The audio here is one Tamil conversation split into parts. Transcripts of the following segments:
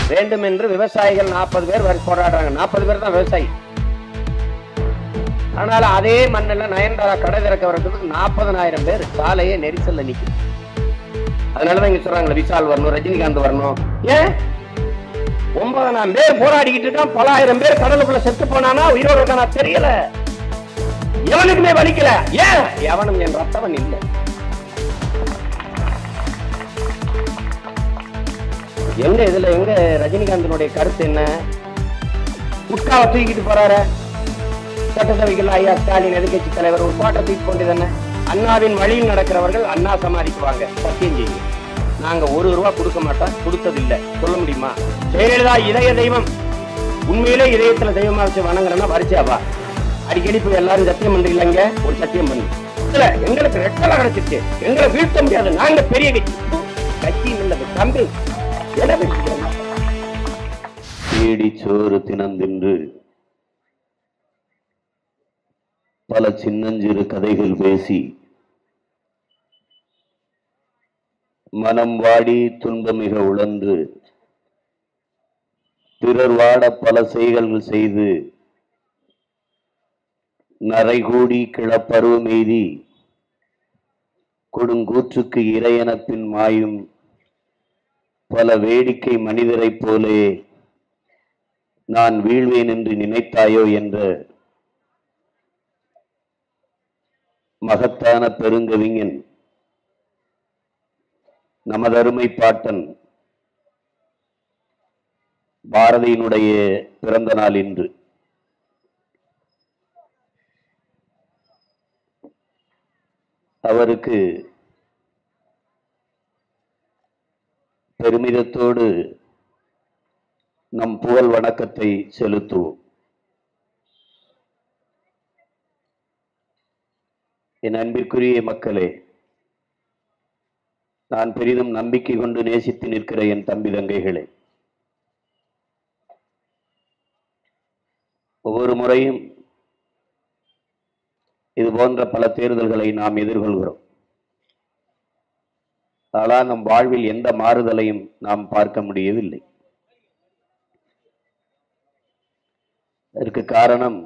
வேண்டும் என்று விவசாயிகள் நாற்பது பேர் வரை போராடுறாங்க நாற்பது பேர் தான் விவசாயி ஆனால் அதே மண்ணில் நயன்தாரா கடை திறக்க வரதுக்கு நாற்பதனாயிரம் பேர் சாலையே நெரிசல்ல நிக்குது அதனாலதான் இங்க சொல்றாங்களே விஷால் வரணும் ரஜினிகாந்த் வரணும் ஏன் ஒன்பதாயிரம் பேர் போராடிக்கிட்டு இருக்கான் பல ஆயிரம் பேர் கடலுக்குள்ள செத்து போனானா உயிரோடு இருக்கானா தெரியல எவனுக்குமே வலிக்கல ஏன் எவனும் என் ரத்தவன் இல்லை எங்க இதுல எங்க ரஜினிகாந்தனுடைய கருத்து என்ன குட்காவை தூக்கிட்டு போறாரு சட்டசபைகள் ஐயா ஸ்டாலின் எதிர்கட்சி தலைவர் ஒரு பாட்டை தூக்கி கொண்டு தானே அண்ணாவின் வழியில் நடக்கிறவர்கள் அண்ணா சமாளிக்குவாங்க சத்தியம் செய்யுங்க நாங்க ஒரு ரூபா கொடுக்க மாட்டோம் கொடுத்தது இல்ல சொல்ல முடியுமா ஜெயலலிதா இதய தெய்வம் உண்மையிலே இதயத்துல தெய்வமா வச்சு வணங்குறேன்னா வரிச்சாவா அடிக்கடி போய் எல்லாரும் சத்தியம் பண்றீங்க ஒரு சத்தியம் பண்ணு இல்ல எங்களுக்கு ரெட்டலை கிடைச்சிருச்சு எங்களை வீழ்த்த முடியாது நாங்க பெரிய கட்சி கட்சி இல்லது தம்பி என்ன பேசிக்கிறோம் தேடி சோறு தினந்தின்று பல சின்னஞ்சிறு கதைகள் பேசி மனம் வாடி துன்பமிக உழன்று பிறர் வாட பல செய்கள்கள் செய்து நரைகூடி கிளப்பருவமெய்தி கொடுங்கூற்றுக்கு இறையனப்பின் மாயும் பல வேடிக்கை மனிதரைப் போலே நான் வீழ்வேன் என்று நினைத்தாயோ என்ற மகத்தான பெருங்கவிஞன் நமதருமை பாட்டன் பாரதியினுடைய பிறந்த நாள் இன்று அவருக்கு பெருமிதத்தோடு நம் புகழ் வணக்கத்தை செலுத்துவோம் என் அன்பிற்குரிய மக்களே நான் பெரிதும் நம்பிக்கை கொண்டு நேசித்து நிற்கிற என் தம்பி தங்கைகளே ஒவ்வொரு முறையும் இது போன்ற பல தேர்தல்களை நாம் எதிர்கொள்கிறோம் ஆனால் நம் வாழ்வில் எந்த மாறுதலையும் நாம் பார்க்க முடியவில்லை அதற்கு காரணம்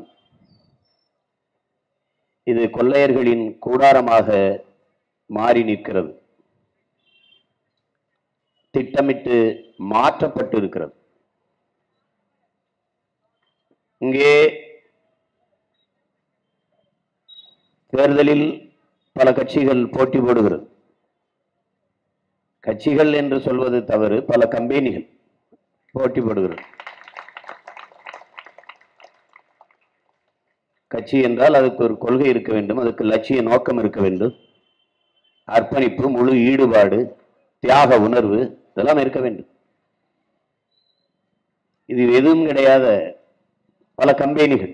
இது கொள்ளையர்களின் கூடாரமாக மாறி நிற்கிறது திட்டமிட்டு மாற்றப்பட்டு இருக்கிறது இங்கே தேர்தலில் பல கட்சிகள் போட்டி போடுகிறது கட்சிகள் என்று சொல்வது தவறு பல கம்பெனிகள் போட்டி போடுகிறது கட்சி என்றால் அதுக்கு ஒரு கொள்கை இருக்க வேண்டும் அதுக்கு லட்சிய நோக்கம் இருக்க வேண்டும் அர்ப்பணிப்பு முழு ஈடுபாடு தியாக உணர்வு இதெல்லாம் இருக்க வேண்டும் இது எதுவும் கிடையாத பல கம்பெனிகள்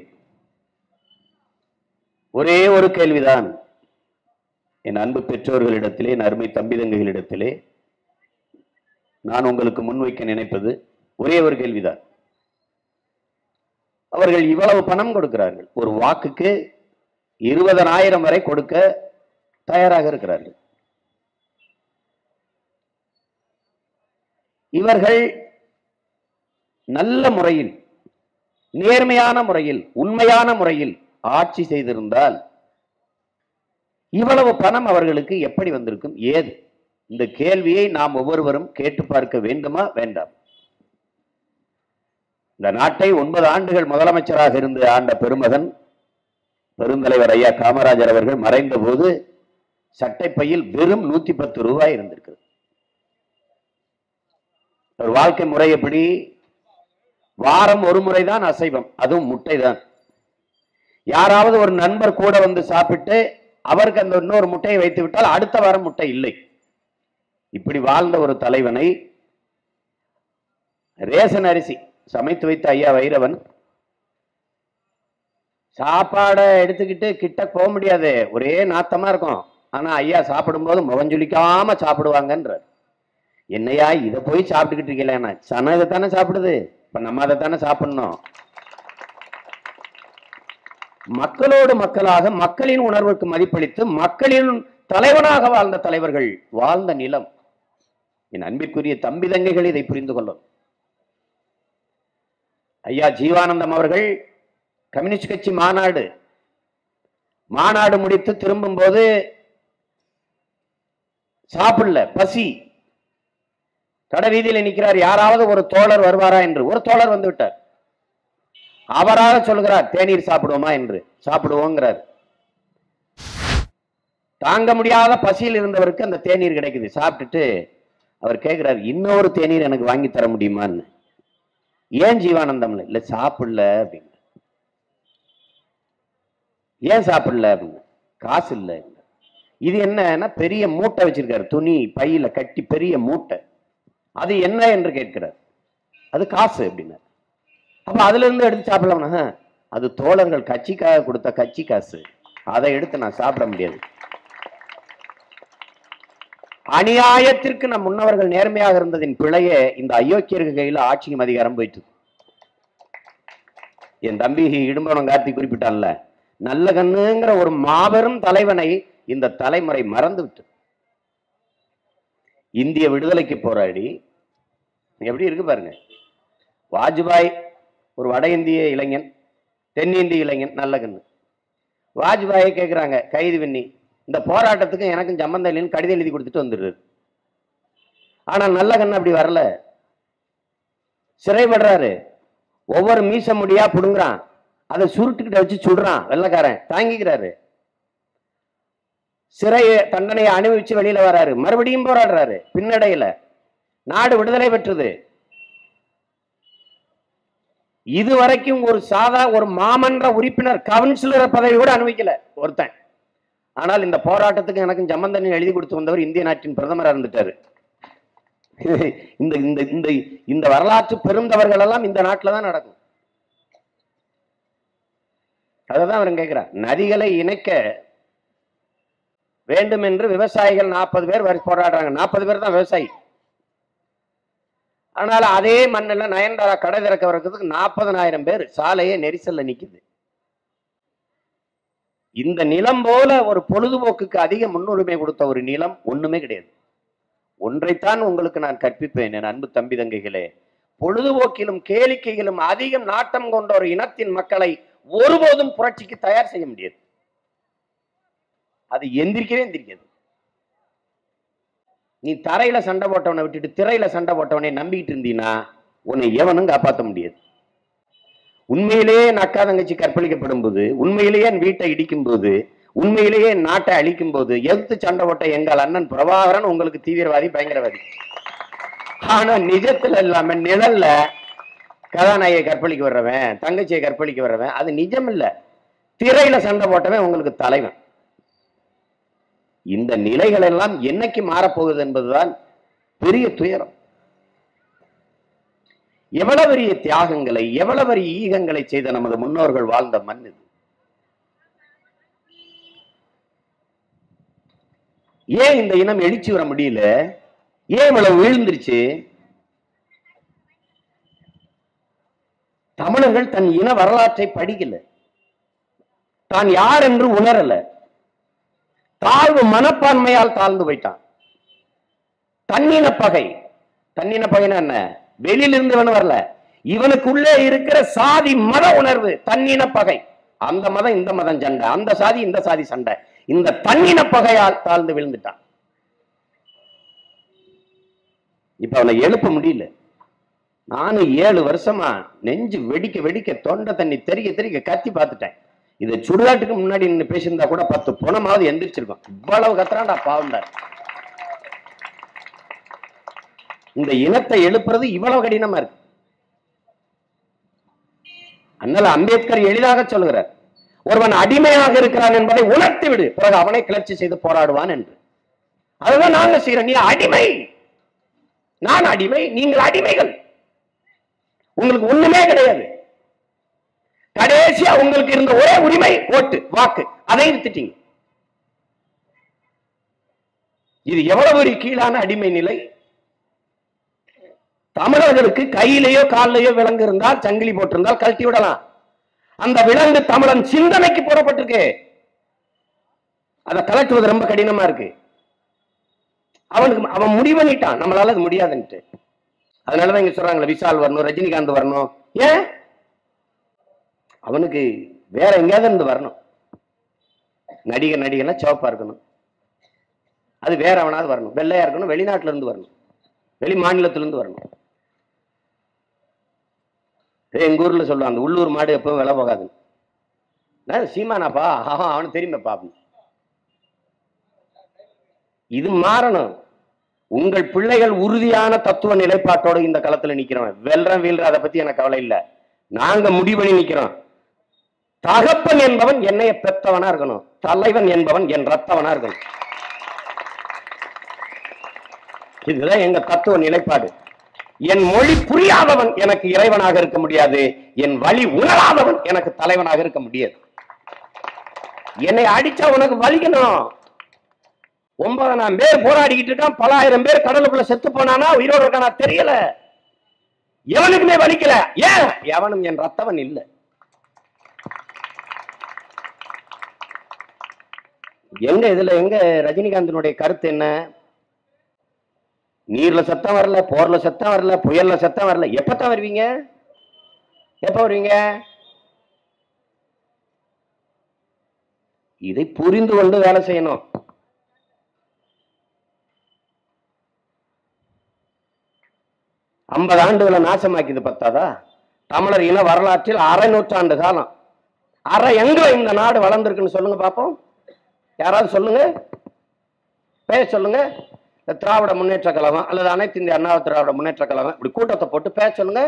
ஒரே ஒரு கேள்விதான் என் அன்பு பெற்றோர்களிடத்திலே என் அருமை தம்பி தங்கைகளிடத்திலே நான் உங்களுக்கு முன்வைக்க நினைப்பது ஒரே ஒரு கேள்விதான் அவர்கள் இவ்வளவு பணம் கொடுக்கிறார்கள் ஒரு வாக்குக்கு இருபதனாயிரம் வரை கொடுக்க தயாராக இருக்கிறார்கள் இவர்கள் நல்ல முறையில் நேர்மையான முறையில் உண்மையான முறையில் ஆட்சி செய்திருந்தால் இவ்வளவு பணம் அவர்களுக்கு எப்படி வந்திருக்கும் ஏது இந்த கேள்வியை நாம் ஒவ்வொருவரும் கேட்டு பார்க்க வேண்டுமா வேண்டாம் இந்த நாட்டை ஒன்பது ஆண்டுகள் முதலமைச்சராக இருந்து ஆண்ட பெருமகன் பெருந்தலைவர் ஐயா காமராஜர் அவர்கள் மறைந்த போது சட்டைப்பையில் வெறும் நூத்தி பத்து ரூபாய் இருந்திருக்கிறது ஒரு வாழ்க்கை முறை எப்படி வாரம் ஒரு முறைதான் அசைவம் அதுவும் முட்டை தான் யாராவது ஒரு நண்பர் கூட வந்து சாப்பிட்டு அவருக்கு அந்த இன்னொரு முட்டையை வைத்து விட்டால் அடுத்த வாரம் முட்டை இல்லை இப்படி வாழ்ந்த ஒரு தலைவனை ரேஷன் அரிசி சமைத்து வைத்த ஐயா வைரவன் சாப்பாடை எடுத்துக்கிட்டு கிட்ட போக முடியாது ஒரே நாத்தமா இருக்கும் ஆனா ஐயா சாப்பிடும்போது முகஞ்சொலிக்காம சாப்பிடுவாங்கன்றார் என்னையா இதை போய் சாப்பிட்டுக்கிட்டு இருக்கல சனம் இதை தானே சாப்பிடுது இப்ப நம்ம அதை தானே சாப்பிடணும் மக்களோடு மக்களாக மக்களின் உணர்வுக்கு மதிப்பளித்து மக்களின் தலைவனாக வாழ்ந்த தலைவர்கள் வாழ்ந்த நிலம் என் அன்பிற்குரிய தம்பி தங்கைகள் இதை புரிந்து கொள்ளும் ஐயா ஜீவானந்தம் அவர்கள் கம்யூனிஸ்ட் கட்சி மாநாடு மாநாடு முடித்து திரும்பும்போது சாப்பிடல பசி கடை வீதியில நிக்கிறார் யாராவது ஒரு தோழர் வருவாரா என்று ஒரு தோழர் வந்து விட்டார் அவராக சொல்கிறார் தேநீர் சாப்பிடுவோமா என்று சாப்பிடுவோங்கிறார் தாங்க முடியாத பசியில் இருந்தவருக்கு அந்த தேநீர் கிடைக்குது சாப்பிட்டுட்டு அவர் கேட்கிறார் இன்னொரு தேநீர் எனக்கு வாங்கி தர முடியுமான்னு ஏன் ஜீவானந்தம் இல்ல சாப்பிடல அப்படின்னு ஏன் சாப்பிடல அப்படின்னு காசு இல்ல இது என்னன்னா பெரிய மூட்டை வச்சிருக்காரு துணி பையில கட்டி பெரிய மூட்டை அது என்ன என்று கேட்கிறார் அது காசு அப்படின்னா அப்ப அதுல இருந்து எடுத்து சாப்பிடலாம்னா அது தோழர்கள் கட்சிக்காக கொடுத்த கட்சி காசு அதை எடுத்து நான் சாப்பிட முடியாது அநியாயத்திற்கு நம் முன்னவர்கள் நேர்மையாக இருந்ததின் பிழையே இந்த அயோக்கியர்கள் கையில ஆட்சியும் அதிகாரம் போயிட்டு இருக்கு. என் தம்பி இடும்பவனம் கார்த்தி குறிப்பிட்டான்ல நல்ல கண்ணுங்கிற ஒரு மாபெரும் தலைவனை இந்த தலைமுறை மறந்து விட்டு இந்திய விடுதலைக்கு போராடி எப்படி இருக்கு பாருங்க வாஜ்பாய் ஒரு வட இந்திய இளைஞன் தென்னிந்திய இளைஞன் நல்ல கண்ணு வாஜ்பாயை கேட்குறாங்க கைது பண்ணி இந்த போராட்டத்துக்கு எனக்கும் சம்பந்தம் இல்லைன்னு கடிதம் எழுதி கொடுத்துட்டு வந்துடுறாரு ஆனா நல்ல கண்ணு அப்படி வரல சிறைப்படுறாரு ஒவ்வொரு மீச முடியா புடுங்குறான் அதை சுருட்டுக்கிட்ட வச்சு சுடுறான் வெள்ளக்காரன் தாங்கிக்கிறாரு சிறை தண்டனையை அனுபவிச்சு வெளியில வராரு மறுபடியும் போராடுறாரு பின்னடையில நாடு விடுதலை பெற்றது இதுவரைக்கும் ஒரு சாதா ஒரு மாமன்ற உறுப்பினர் கவுன்சிலர் பதவி கூட அனுபவிக்கல ஒருத்தன் ஆனால் இந்த போராட்டத்துக்கு எனக்கும் சம்பந்தன் எழுதி கொடுத்து வந்தவர் இந்திய நாட்டின் பிரதமரா இருந்துட்டாரு இந்த இந்த இந்த இந்த வரலாற்று பெருந்தவர்கள் எல்லாம் இந்த நாட்டில் தான் நடக்கும் அததான் அவர் கேட்கிறார் நதிகளை இணைக்க வேண்டும் என்று விவசாயிகள் நாற்பது பேர் வரை போராடுறாங்க நாற்பது பேர் தான் விவசாயி ஆனால் அதே மண்ணில் நயன்தாரா கடை திறக்க வரதுக்கு நாற்பதனாயிரம் பேர் சாலையே நெரிசல்ல நிக்குது இந்த நிலம் போல ஒரு பொழுதுபோக்குக்கு அதிக முன்னுரிமை கொடுத்த ஒரு நிலம் ஒண்ணுமே கிடையாது ஒன்றைத்தான் உங்களுக்கு நான் கற்பிப்பேன் என் அன்பு தம்பி தங்கைகளே பொழுதுபோக்கிலும் கேளிக்கையிலும் அதிகம் நாட்டம் கொண்ட ஒரு இனத்தின் மக்களை ஒருபோதும் புரட்சிக்கு தயார் செய்ய முடியாது அது எந்திரிக்கவே எந்திரிக்காது நீ தரையில சண்டை போட்டவனை விட்டுட்டு திரையில சண்டை போட்டவனை நம்பிக்கிட்டு இருந்தீன்னா உன்னை எவனும் காப்பாற்ற முடியாது உண்மையிலேயே என் அக்கா தங்கச்சி கற்பழிக்கப்படும் போது உண்மையிலேயே என் வீட்டை இடிக்கும் போது உண்மையிலேயே என் நாட்டை அழிக்கும் போது எதிர்த்து சண்டை போட்ட எங்கள் அண்ணன் பிரபாகரன் உங்களுக்கு தீவிரவாதி பயங்கரவாதி ஆனா நிஜத்துல இல்லாம நிழல்ல கதாநாயகை கற்பழிக்க வர்றவன் தங்கச்சியை கற்பழிக்க வர்றவன் அது நிஜம் இல்ல திரையில சண்டை போட்டவன் உங்களுக்கு தலைவன் இந்த நிலைகள் எல்லாம் என்னைக்கு மாறப்போகுது என்பதுதான் பெரிய துயரம் எவ்வளவு பெரிய தியாகங்களை எவ்வளவு பெரிய ஈகங்களை செய்த நமது முன்னோர்கள் வாழ்ந்த மண் இது ஏன் இந்த இனம் எழுச்சி வர முடியல ஏன் இவ்வளவு வீழ்ந்துருச்சு தமிழர்கள் தன் இன வரலாற்றை படிக்கல தான் யார் என்று உணரல தாழ்வு மனப்பான்மையால் தாழ்ந்து போயிட்டான் தன்னின பகை தன்னின பகைனா என்ன வெளியிலிருந்து இவன் வரல இவனுக்குள்ளே இருக்கிற சாதி மத உணர்வு தன்னின பகை அந்த மதம் இந்த மதம் சண்டை அந்த சாதி இந்த சாதி சண்டை இந்த தன்னின பகையால் தாழ்ந்து விழுந்துட்டான் இப்ப அவனை எழுப்ப முடியல நானும் ஏழு வருஷமா நெஞ்சு வெடிக்க வெடிக்க தொண்டை தண்ணி தெறிக்க தெறிக்க கத்தி பார்த்துட்டேன் இதை சுடுகாட்டுக்கு முன்னாடி நின்று பேசியிருந்தா கூட பத்து புணமாவது எந்திரிச்சிருக்கும் இவ்வளவு கத்துறான்டா பாவண்டா இந்த இனத்தை எழுப்புறது இவ்வளவு கடினமா இருக்கு அதனால அம்பேத்கர் எளிதாக சொல்கிறார் ஒருவன் அடிமையாக இருக்கிறான் என்பதை உணர்த்தி விடு பிறகு அவனை கிளர்ச்சி செய்து போராடுவான் என்று அதுதான் நாங்க செய்யறோம் நீ அடிமை நான் அடிமை நீங்கள் அடிமைகள் உங்களுக்கு ஒண்ணுமே கிடையாது கடைசியா உங்களுக்கு இருந்த ஒரே உரிமை ஓட்டு வாக்கு அதை வித்துட்டீங்க இது எவ்வளவு ஒரு கீழான அடிமை நிலை தமிழர்களுக்கு கையிலேயோ காலிலேயோ விலங்கு இருந்தால் சங்கிலி போட்டிருந்தால் கழட்டி விடலாம் அந்த விலங்கு தமிழன் சிந்தனைக்கு போடப்பட்டிருக்கு அதை கலட்டுவது ரொம்ப கடினமா இருக்கு அவனுக்கு அவன் முடிவு பண்ணிட்டான் நம்மளால அது முடியாதுன்ட்டு அதனாலதான் இங்க சொல்றாங்களே விஷால் வரணும் ரஜினிகாந்த் வரணும் ஏன் அவனுக்கு வேற எங்கேயாவது இருந்து வரணும் நடிகர் நடிகர்னா சிவப்பா இருக்கணும் அது வேற அவனாவது வரணும் வெள்ளையா இருக்கணும் வெளிநாட்டுல இருந்து வரணும் வெளி மாநிலத்துல இருந்து வரணும் இதே எங்க ஊர்ல சொல்லுவாங்க அந்த உள்ளூர் மாடு எப்பவும் விலை போகாது நான் சீமானாப்பா ஆஹா அவனுக்கு தெரியுமே பாப்போம் இது மாறணும் உங்கள் பிள்ளைகள் உறுதியான தத்துவ நிலைப்பாட்டோட இந்த களத்துல நிக்கிறோம் வெல்றேன் வீழ்ற அதை பத்தி எனக்கு கவலை இல்லை நாங்க முடிவு பண்ணி நிக்கிறோம் தகப்பன் என்பவன் என்னைய பெத்தவனா இருக்கணும் தலைவன் என்பவன் என் ரத்தவனா இருக்கணும் இதுதான் எங்க தத்துவ நிலைப்பாடு என் மொழி புரியாதவன் எனக்கு இறைவனாக இருக்க முடியாது என் வழி உணராதவன் எனக்கு தலைவனாக இருக்க முடியாது என்னை அடிச்சா உனக்கு வலிக்கணும் ஒன்பதாயிரம் பேர் போராடிக்கிட்டு இருக்கான் பல ஆயிரம் பேர் கடலுக்குள்ள செத்து போனானா உயிரோடு இருக்கானா தெரியல எவனுக்குமே வலிக்கல ஏன் எவனும் என் ரத்தவன் இல்லை எங்க இதுல எங்க ரஜினிகாந்தினுடைய கருத்து என்ன நீர்ல சத்தம் வரல போர்ல சத்தம் வரல புயல்ல சத்தம் வரல எப்பத்தான் வருவீங்க எப்ப வருவீங்க இதை புரிந்து கொண்டு வேலை செய்யணும் ஐம்பது ஆண்டுகளை நாசமாக்கிது பத்தாதா தமிழர் இன வரலாற்றில் அரை நூற்றாண்டு காலம் அரை எங்க இந்த நாடு வளர்ந்துருக்குன்னு சொல்லுங்க பாப்போம் யாராவது சொல்லுங்க பேச சொல்லுங்க இந்த திராவிட முன்னேற்ற கழகம் அல்லது அனைத்து இந்திய அண்ணா திராவிட முன்னேற்ற கழகம் இப்படி கூட்டத்தை போட்டு பேச சொல்லுங்க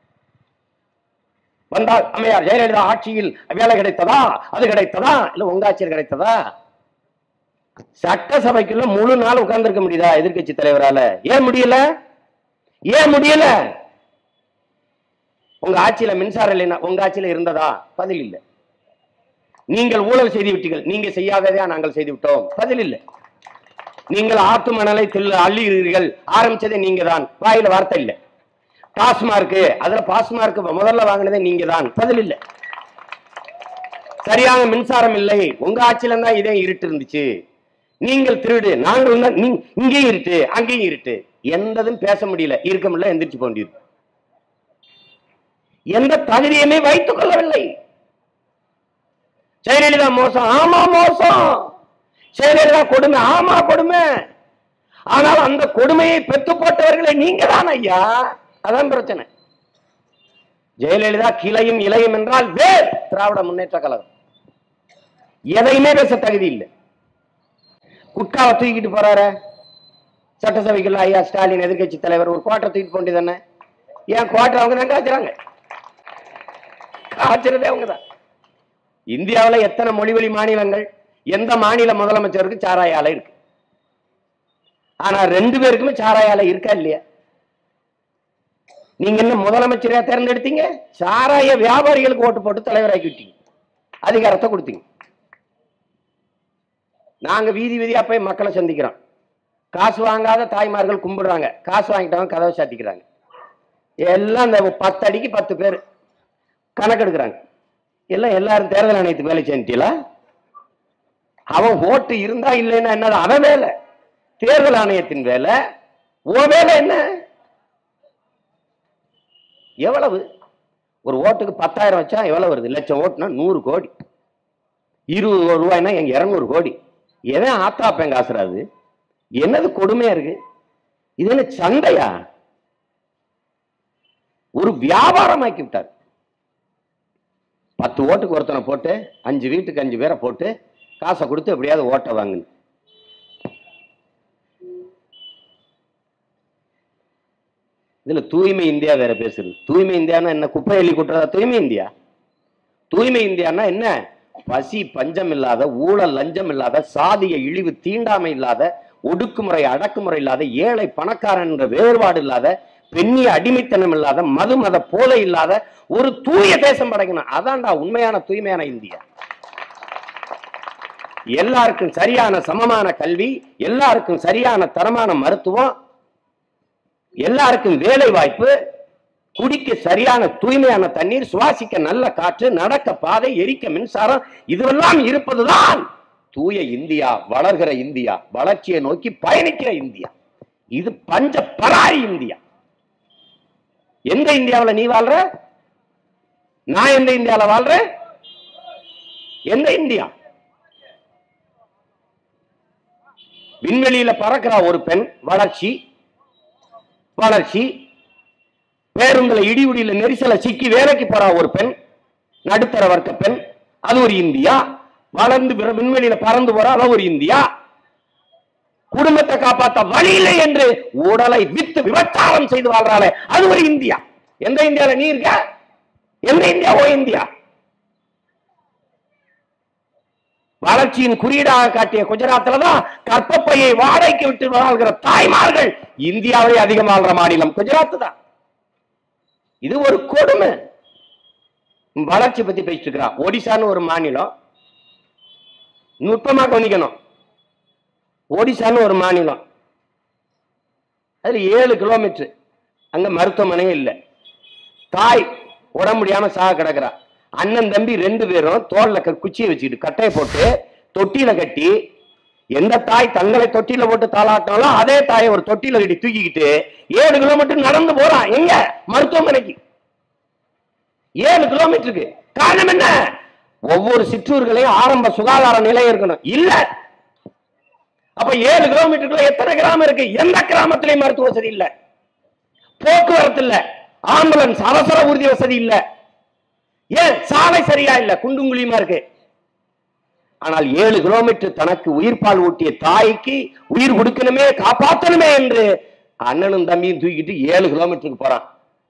வந்தால் அம்மையார் ஜெயலலிதா ஆட்சியில் வேலை கிடைத்ததா அது கிடைத்ததா இல்ல உங்க ஆட்சியில் கிடைத்ததா சட்டசபைக்குள்ள முழு நாள் உட்கார்ந்திருக்க முடியுதா எதிர்க்கட்சி தலைவரால ஏன் முடியல ஏன் முடியல உங்க ஆட்சியில மின்சாரம் இல்லைன்னா உங்க ஆட்சியில இருந்ததா பதில் இல்லை நீங்கள் ஊழல் செய்து விட்டீர்கள் நீங்க செய்யாததா நாங்கள் செய்து விட்டோம் பதில் இல்லை நீங்கள் ஆத்து மணலை தில் அள்ளுகிறீர்கள் ஆரம்பிச்சதே நீங்க தான் வாயில வார்த்தை இல்லை டாஸ்மார்க் அதுல பாஸ்மார்க் முதல்ல வாங்கினதே நீங்க தான் பதில் இல்லை சரியான மின்சாரம் இல்லை உங்க ஆட்சியில தான் இதே இருட்டு இருந்துச்சு நீங்கள் திருடு நாங்கள் தான் நீ- இங்கேயும் இருட்டு அங்கேயும் இருட்டு எந்ததும் பேச முடியல இருக்க முடியல எந்திரிச்சு போக வேண்டியது எந்த தகுதியுமே வைத்துக் கொள்ளவில்லை ஜெயலலிதா மோசம் ஆமா மோசம் ஜெயலலிதா கொடுமை ஆமா கொடுமை ஆனால் அந்த கொடுமையை பெத்து போட்டவர்களே நீங்க தான் ஐயா அதான் பிரச்சனை ஜெயலலிதா கிளையும் இலையும் என்றால் வேர் திராவிட முன்னேற்ற கழகம் எதையுமே பேச தகுதி இல்லை குட்காவை தூக்கிட்டு போறாரு சட்டசபைக்குள்ள ஐயா ஸ்டாலின் எதிர்க்கட்சி தலைவர் ஒரு கோட்டை தூக்கிட்டு போண்டி தானே ஏன் கோட்டை அவங்க தான் காய்ச்சறாங்க காய்ச்சறதே அவங்க தான் இந்தியாவுல எத்தனை மொழிவழி மாநிலங்கள் எந்த மாநில முதலமைச்சருக்கு சாராய ஆலை இருக்கு ஆனா ரெண்டு பேருக்குமே சாராய ஆலை இருக்கா இல்லையா நீங்க என்ன முதலமைச்சரையா தேர்ந்தெடுத்தீங்க சாராய வியாபாரிகளுக்கு ஓட்டு போட்டு தலைவராக்கி விட்டீங்க அதிகாரத்தை கொடுத்தீங்க நாங்க வீதி வீதியா போய் மக்களை சந்திக்கிறோம் காசு வாங்காத தாய்மார்கள் கும்பிடுறாங்க காசு வாங்கிட்டவங்க கதவை சாத்திக்கிறாங்க எல்லாம் இந்த பத்து அடிக்கு பத்து பேர் கணக்கெடுக்கிறாங்க எல்லாம் எல்லாரும் தேர்தல் ஆணையத்துக்கு வேலை செஞ்சிட்டீங்களா அவன் ஓட்டு இருந்தா இல்லைன்னா என்னது அவன் வேலை தேர்தல் ஆணையத்தின் வேலை ஓ வேலை என்ன எவ்வளவு ஒரு ஓட்டுக்கு பத்தாயிரம் வச்சா எவ்வளவு வருது லட்சம் ஓட்டுனா நூறு கோடி இருபது ரூபாய்னா எங்க இருநூறு கோடி எவன் ஆத்தாப்பேன் காசுறாது என்னது கொடுமையா இருக்கு இது என்ன சந்தையா ஒரு வியாபாரமாக்கி விட்டார் பத்து ஓட்டுக்கு ஒருத்தனை போட்டு அஞ்சு வீட்டுக்கு அஞ்சு பேரை போட்டு காசை கொடுத்து எப்படியாவது ஓட்டை வாங்குங்க இதுல தூய்மை இந்தியா வேற பேசுறது தூய்மை இந்தியான்னா என்ன குப்பை எள்ளி கொட்டுறதா தூய்மை இந்தியா தூய்மை இந்தியான்னா என்ன பசி பஞ்சம் இல்லாத ஊழல் லஞ்சம் இல்லாத சாதிய இழிவு தீண்டாமை இல்லாத ஒடுக்குமுறை அடக்குமுறை இல்லாத ஏழை பணக்காரன் என்ற வேறுபாடு இல்லாத பெண்ணிய அடிமைத்தனம் இல்லாத மது மத போதை இல்லாத ஒரு தூய தேசம் படைக்கணும் அதான்டா உண்மையான தூய்மையான இந்தியா எல்லாருக்கும் சரியான சமமான கல்வி எல்லாருக்கும் சரியான தரமான மருத்துவம் எல்லாருக்கும் வேலை வாய்ப்பு குடிக்க சரியான தூய்மையான தண்ணீர் சுவாசிக்க நல்ல காற்று நடக்க பாதை எரிக்க மின்சாரம் இதுவெல்லாம் இருப்பதுதான் தூய இந்தியா வளர்கிற இந்தியா வளர்ச்சியை நோக்கி பயணிக்கிற இந்தியா இது பஞ்ச பராரி இந்தியா எந்த இந்தியாவுல நீ வாழ்ற நான் எந்த இந்தியால வாழ்றேன் எந்த இந்தியா விண்வெளியில பறக்கிற ஒரு பெண் வளர்ச்சி வளர்ச்சி பேருந்துல இடியுடியில நெரிசல சிக்கி வேலைக்கு போற ஒரு பெண் நடுத்தர வர்க்க பெண் அது ஒரு இந்தியா வளர்ந்து பிற- விண்வெளியில பறந்து போற அது ஒரு இந்தியா குடும்பத்தை காப்பாத்த வழி இல்லை என்று உடலை வித்து விபச்சாரம் செய்து வாழ்றாளே அது ஒரு இந்தியா எந்த இந்தியால நீ இருக்க எந்த இந்தியா ஓ இந்தியா வளர்ச்சியின் குறியீடாக காட்டிய குஜராத்ல தான் கற்பப்பையை வாடகைக்கு விட்டு வாழ்கிற தாய்மார்கள் இந்தியாவிலே அதிகம் வாழ்ற மாநிலம் குஜராத் தான் இது ஒரு கொடுமை வளர்ச்சி பத்தி பேசிட்டு இருக்கிறா ஒடிசான்னு ஒரு மாநிலம் நுட்பமா கவனிக்கணும் ஒடிசான்னு ஒரு மாநிலம் அதுல ஏழு கிலோமீட்டர் அங்க மருத்துவமனையே இல்லை தாய் உடம்பு முடியாம சாக கிடக்குறா அண்ணன் தம்பி ரெண்டு பேரும் தோல்ல க- குச்சியை வச்சுக்கிட்டு கட்டையை போட்டு தொட்டியில கட்டி எந்த தாய் தங்களை தொட்டியில போட்டு தாளாட்டினாலும் அதே தாயை ஒரு தொட்டியில கட்டி தூக்கிக்கிட்டு ஏழு கிலோமீட்டர் நடந்து போறான் எங்க மருத்துவமனைக்கு ஏழு கிலோமீட்டருக்கு காரணம் என்ன ஒவ்வொரு சிற்றூர்களையும் ஆரம்ப சுகாதார நிலையம் இருக்கணும் இல்ல அப்ப ஏழு கிலோமீட்டருக்குள்ள எத்தனை கிராமம் இருக்கு எந்த கிராமத்திலையும் மருத்துவ வசதி இல்ல போக்குவரத்து இல்ல ஆம்புலன்ஸ் அவசர ஊர்தி வசதி இல்ல ஏன் சாலை சரியா இல்ல குண்டும் குழியுமா இருக்கு ஆனால் ஏழு கிலோமீட்டர் தனக்கு உயிர்ப்பால் ஊட்டிய தாய்க்கு உயிர் கொடுக்கணுமே காப்பாற்றணுமே என்று அண்ணனும் தம்பியும் தூக்கிட்டு ஏழு கிலோமீட்டருக்கு போறான்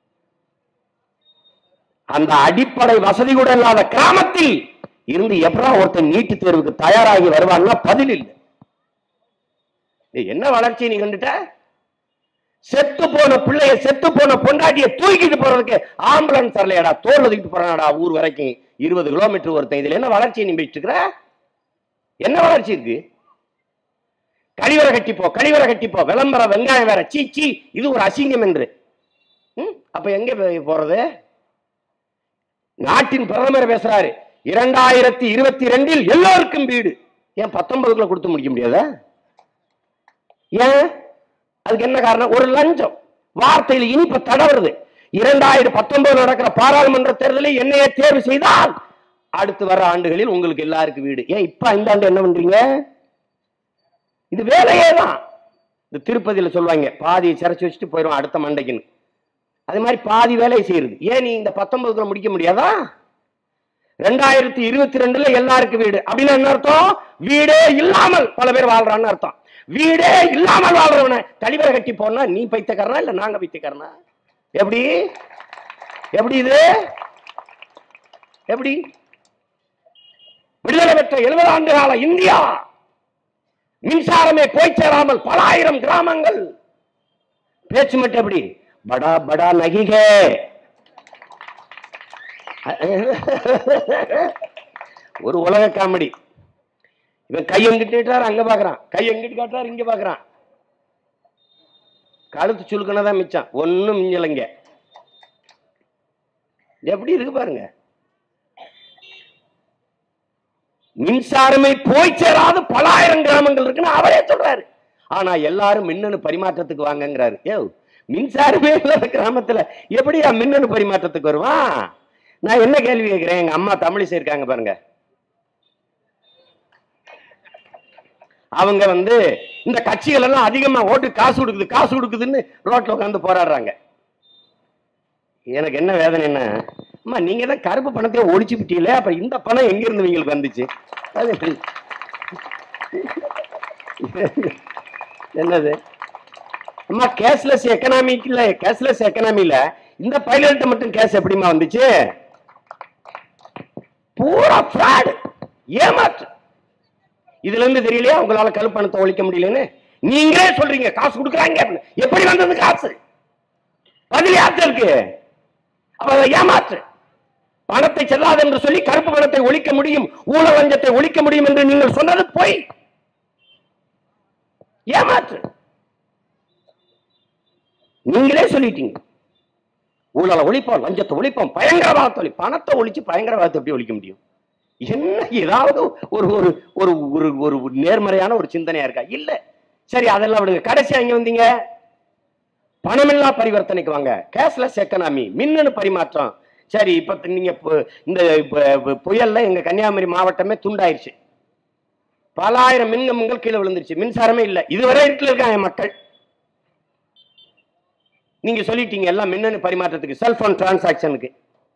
அந்த அடிப்படை வசதி கூட இல்லாத கிராமத்தில் இருந்து எப்படா ஒருத்தன் நீட்டு தேர்வுக்கு தயாராகி வருவான்னா பதில் இல்லை ஏய், என்ன வளர்ச்சி நீ கண்டுட்ட செத்து போன பிள்ளைய செத்து போன பொண்டாட்டிய தூக்கிட்டு போறதுக்கு ஆம்புலன்ஸ் வரலையாடா தோல் தூக்கிட்டு போறானடா ஊர் வரைக்கும் இருபது கிலோமீட்டர் ஒருத்தன் இதுல என்ன வளர்ச்சி நீ பேசிட்டு இருக்கிற என்ன வளர்ச்சி இருக்கு கழிவறை கட்டிப்போ கழிவறை கட்டிப்போ விளம்பரம் வெங்காயம் வேற சீ சீ இது ஒரு அசிங்கம் என்று ம்? அப்ப எங்க போய் போறது நாட்டின் பிரதமர் பேசுறாரு இரண்டாயிரத்தி இருபத்தி ரெண்டில் எல்லோருக்கும் வீடு ஏன் பத்தொன்பதுக்குள்ள கொடுத்து முடிக்க முடியாதா ஏன் அதுக்கு என்ன காரணம் ஒரு லஞ்சம் வார்த்தையில் இனிப்பு தடவுறது இரண்டாயிரத்தி பத்தொன்பது நடக்கிற பாராளுமன்ற தேர்தலில் என்னையே தேர்வு செய்தால் அடுத்து வர ஆண்டுகளில் உங்களுக்கு எல்லாருக்கும் வீடு ஏன் இப்ப இந்த ஆண்டு என்ன பண்றீங்க இது வேலையே தான் இந்த திருப்பதியில சொல்லுவாங்க பாதியை சிறைச்சு வச்சுட்டு போயிடும் அடுத்த மண்டைக்குன்னு அது மாதிரி பாதி வேலையை செய்யறது ஏன் நீ இந்த பத்தொன்பதுக்குள்ள முடிக்க முடியாதா ரெண்டாயிரத்தி இருபத்தி ரெண்டுல எல்லாருக்கும் வீடு அப்படின்னு என்ன அர்த்தம் வீடே இல்லாமல் பல பேர் வாழ்றான்னு அர்த்தம் வீடே இல்லாமல் வாழ்றவன கழிவறை கட்டி போனா நீ பைத்தியக்காரனா இல்ல நாங்க பைத்தியக்காரனா எப்படி எப்படி இது எப்படி விடுதலை பெற்ற எழுபது ஆண்டு கால இந்தியா மின்சாரமே போய் சேராமல் பல ஆயிரம் கிராமங்கள் பேச்சு மட்டும் எப்படி படா படா நகிகே ஒரு உலக காமெடி இவன் கை எங்கிட்டு அங்க பாக்குறான் கை எங்கிட்டு காட்டுறாரு இங்க பாக்குறான் கழுத்து சுருக்கனதான் மிச்சம் ஒண்ணும் மிஞ்சலைங்க எப்படி இருக்கு பாருங்க மின்சாரமே போய் சேராத பல ஆயிரம் கிராமங்கள் இருக்குன்னு அவரே சொல்றாரு ஆனா எல்லாரும் மின்னணு பரிமாற்றத்துக்கு வாங்கங்கிறாரு ஏ மின்சாரமே இல்லாத கிராமத்துல எப்படியா மின்னணு பரிமாற்றத்துக்கு வருவான் நான் என்ன கேள்வி கேட்கிறேன் எங்க அம்மா தமிழிசை இருக்காங்க பாருங்க அவங்க வந்து இந்த கட்சிகள் எல்லாம் அதிகமா ஓட்டு காசு கொடுக்குது காசு கொடுக்குதுன்னு ரோட்ல உட்காந்து போராடுறாங்க எனக்கு என்ன வேதனைன்னா அம்மா நீங்க தான் கருப்பு பணத்தை ஒழிச்சு விட்டீங்களே அப்ப இந்த பணம் எங்க இருந்து உங்களுக்கு வந்துச்சு அது எப்படி? என்னது அம்மா கேஷ்லெஸ் எக்கனாமிக்ல கேஷ்லெஸ் எக்கனாமில இந்த பைலட் மட்டும் கேஸ் எப்படிமா வந்துச்சு பூரா ஃப்ராட் ஏமாற்று இதுல இருந்து தெரியலையா உங்களால கருப்பணத்தை ஒழிக்க முடியலன்னு நீங்களே சொல்றீங்க காசு கொடுக்குறாங்க அப்படின்னு. எப்படி வந்தது காசு பதில் யார்கிட்ட இருக்கு அப்ப அதை ஏமாற்று பணத்தை செல்லாது என்று சொல்லி கருப்பு பணத்தை ஒழிக்க முடியும் ஊழல் லஞ்சத்தை ஒழிக்க முடியும் என்று நீங்கள் சொன்னது பொய் ஏமாற்று நீங்களே சொல்லிட்டீங்க ஊழலை ஒழிப்போம் லஞ்சத்தை ஒழிப்போம் பயங்கரவாதத்தை ஒழி பணத்தை ஒழிச்சு பயங்கரவாதத்தை எப்படி ஒழிக்க முடியும் என்ன ஏதாவது ஒரு ஒரு ஒரு ஒரு ஒரு நேர்மறையான ஒரு சிந்தனையா இருக்கா இல்ல சரி அதெல்லாம் விடுங்க கடைசியா இங்க வந்தீங்க பணமில்லா பரிவர்த்தனைக்கு வாங்க கேஷ்லெஸ் எக்கனாமி மின்னணு பரிமாற்றம் சரி இப்ப நீங்க பு- இந்த பு- புயல்ல எங்க கன்னியாகுமரி மாவட்டமே துண்டாயிருச்சு பல ஆயிரம் மின்கம்பங்கள் கீழே விழுந்துருச்சு மின்சாரமே இல்ல இதுவரை இருட்டில் இருக்காங்க மக்கள் நீங்க சொல்லிட்டீங்க எல்லாம் மின்னணு பரிமாற்றத்துக்கு செல்போன் டிரான்சாக்ஷனுக்கு